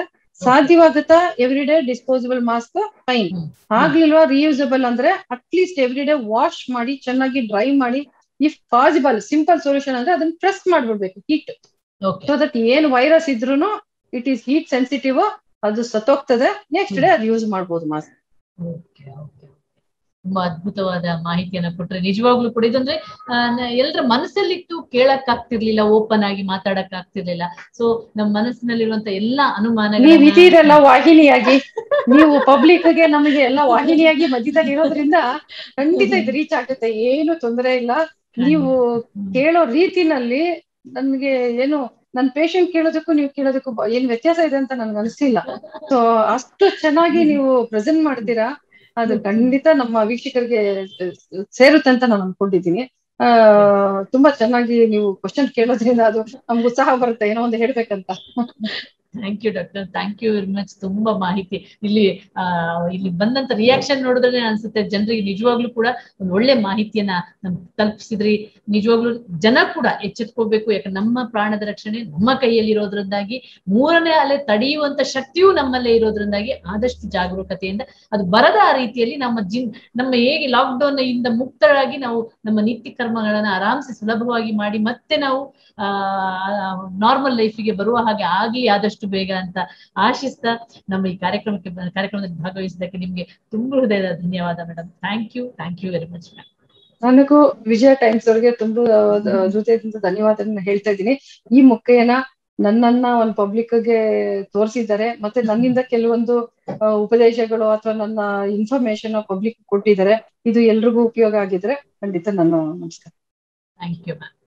ಸಾಧ್ಯವಾಗುತ್ತಾ every day disposable mask fine ಹ್ಮ್. ಆಗ್ಲಿಲ್ವಾ ರಿಯೂಸಬಲ್ ಅಂದ್ರೆ ಅಟ್ಲೀಸ್ಟ್ ಎವ್ರಿ ಡೇ ವಾಶ್ ಮಾಡಿ ಚೆನ್ನಾಗಿ ಡ್ರೈ ಮಾಡಿ ಇಫ್ ಪಾಸಿಬಲ್ ಸಿಂಪಲ್ ಸೊಲ್ಯೂಷನ್ ಅಂದ್ರೆ ಅದನ್ನ ಪ್ರೆಸ್ ಮಾಡ್ಬಿಡ್ಬೇಕು ಹೀಟ್ ಓಕೆ ಸೊ ದಟ್ ಏನ್ ವೈರಸ್ ಇದ್ರೂನು ಇಟ್ ಈಸ್ ಹೀಟ್ ಸೆನ್ಸಿಟಿವ್ ಅದು ಸತ್ತೋಗ್ತದೆ ನೆಕ್ಸ್ಟ್ ಡೇ ಅದು ಯೂಸ್ ಮಾಡ್ಬೋದು ಮಾಸ್ಕ್ ಓಕೆ ಓಕೆ ತುಂಬಾ ಅದ್ಭುತವಾದ ಮಾಹಿತಿಯನ್ನ ಕೊಟ್ರೆ ನಿಜವಾಗ್ಲೂ ಕೂಡ ಇದಂದ್ರೆ ಎಲ್ಲರ ಮನಸ್ಸಲ್ಲಿಟ್ಟು ಕೇಳಕ್ ಆಗ್ತಿರ್ಲಿಲ್ಲ ಓಪನ್ ಆಗಿ ಮಾತಾಡಕ್ ಆಗ್ತಿರ್ಲಿಲ್ಲ ಸೊ ನಮ್ಮ ಮನಸ್ಸಿನಲ್ಲಿರುವಂತ ಎಲ್ಲಾ ನೀವ್ ಅನುಮಾನಗಳನ್ನ ಇದೀರಲ್ಲ ವಾಹಿನಿಯಾಗಿ ನೀವು ಪಬ್ಲಿಕ್ ಗೆ ನಮಗೆ ಎಲ್ಲ ವಾಹಿನಿಯಾಗಿ ಮಧ್ಯದಲ್ಲಿ ಇರೋದ್ರಿಂದ ಖಂಡಿತ ಇದು ರೀಚ್ ಆಗುತ್ತೆ ಏನು ತೊಂದರೆ ಇಲ್ಲ ನೀವು ಕೇಳೋ ರೀತಿನಲ್ಲಿ ನನ್ಗೆ ಏನು ನನ್ ಪೇಷಂಟ್ ಕೇಳೋದಕ್ಕೂ ನೀವು ಕೇಳೋದಕ್ಕೂ ಬ- ಏನ್ ವ್ಯತ್ಯಾಸ ಇದೆ ಅಂತ ನನ್ಗೆ ಅನಿಸ್ತಿಲ್ಲ ಸೊ ಅಷ್ಟು ಚೆನ್ನಾಗಿ ನೀವು ಪ್ರೆಸೆಂಟ್ ಮಾಡ್ತೀರಾ ಅದು ಖಂಡಿತ ನಮ್ಮ ವೀಕ್ಷಕರಿಗೆ ಸೇರುತ್ತೆ ಅಂತ ನಾನು ಅನ್ಕೊಂಡಿದ್ದೀನಿ ಆ ತುಂಬಾ ಚೆನ್ನಾಗಿ ನೀವು ಕ್ವಶನ್ ಕೇಳೋದ್ರಿಂದ ಅದು ನಮ್ಗೆ ಉತ್ಸಾಹ ಬರುತ್ತೆ ಏನೋ ಒಂದು ಹೇಳ್ಬೇಕಂತ thank you doctor thank you very much ತುಂಬಾ ಮಾಹಿತಿ ಇಲ್ಲಿ ಆ ಇಲ್ಲಿ ಬಂದಂತ ರಿಯಾಕ್ಷನ್ ನೋಡಿದ್ರೆ ಅನ್ಸುತ್ತೆ ಜನರಿಗೆ ನಿಜವಾಗ್ಲೂ ಕೂಡ ಒಂದು ಒಳ್ಳೆ ಮಾಹಿತಿಯನ್ನ ನಮ್ ತಲುಪಿಸಿದ್ರಿ ನಿಜವಾಗ್ಲೂ ಜನ ಕೂಡ ಎಚ್ಚೆತ್ಕೋಬೇಕು ಯಾಕಂದ್ರೆ ನಮ್ಮ ಪ್ರಾಣದ ರಕ್ಷಣೆ ನಮ್ಮ ಕೈಯಲ್ಲಿ ಇರೋದ್ರಿಂದಾಗಿ ಮೂರನೇ ಅಲೆ ತಡೆಯುವಂತ ಶಕ್ತಿಯೂ ನಮ್ಮಲ್ಲೇ ಇರೋದ್ರಿಂದಾಗಿ ಆದಷ್ಟು ಜಾಗರೂಕತೆಯಿಂದ ಅದು ಬರದ ಆ ರೀತಿಯಲ್ಲಿ ನಮ್ಮ ಜಿನ್ ನಮ್ಮ ಹೇಗೆ ಲಾಕ್ಡೌನ್ ಇಂದ ಮುಕ್ತರಾಗಿ ನಾವು ನಮ್ಮ ನಿತ್ಯ ಕರ್ಮಗಳನ್ನ ಆರಾಮ್ಸೆ ಸುಲಭವಾಗಿ ಮಾಡಿ ಮತ್ತೆ ನಾವು ಆ ನಾರ್ಮಲ್ ಲೈಫಿಗೆ ಬರುವ ಹಾಗೆ ಆಗ್ಲಿ ಆದಷ್ಟು ಬೇಗ ಅಂತ ಆಶಿಸ್ತಾ ನಮ್ಮ ಈ ಕಾರ್ಯಕ್ರಮಕ್ಕೆ ಬ- ಕಾರ್ಯಕ್ರಮದಲ್ಲಿ ಭಾಗವಹಿಸಿದ್ದಕ್ಕೆ ನಿಮ್ಗೆ ತುಂಬ ಹೃದಯದ ಧನ್ಯವಾದ madam thank you thank you very much ma'am ನನಗೂ ವಿಜಯ ಟೈಮ್ಸ್ ಅವ್ರಿಗೆ ತುಂಬಾ ಆ, ಹೃದಯದಿಂದ ಧನ್ಯವಾದ ಹೇಳ್ತಾ ಇದ್ದೀನಿ ಈ ಮುಖೇನ ನನ್ನನ್ನ ಒಂದು ಪಬ್ಲಿಕ್ ಗೆ ತೋರಿಸಿದ್ದಾರೆ ಮತ್ತೆ ನನ್ನಿಂದ ಕೆಲವೊಂದು ಆ, ಉಪದೇಶಗಳು ಅಥವಾ ನನ್ನ ಇನ್ಫಾರ್ಮೇಶನ್ ಪಬ್ಲಿಕ್ ಕೊಟ್ಟಿದ್ದಾರೆ ಇದು ಎಲ್ರಿಗೂ ಉಪಯೋಗ ಆಗಿದ್ರೆ ಖಂಡಿತ ನಾನು ನಮಸ್ಕಾರ ಥ್ಯಾಂಕ್ ಯು ಮ್ಯಾಮ್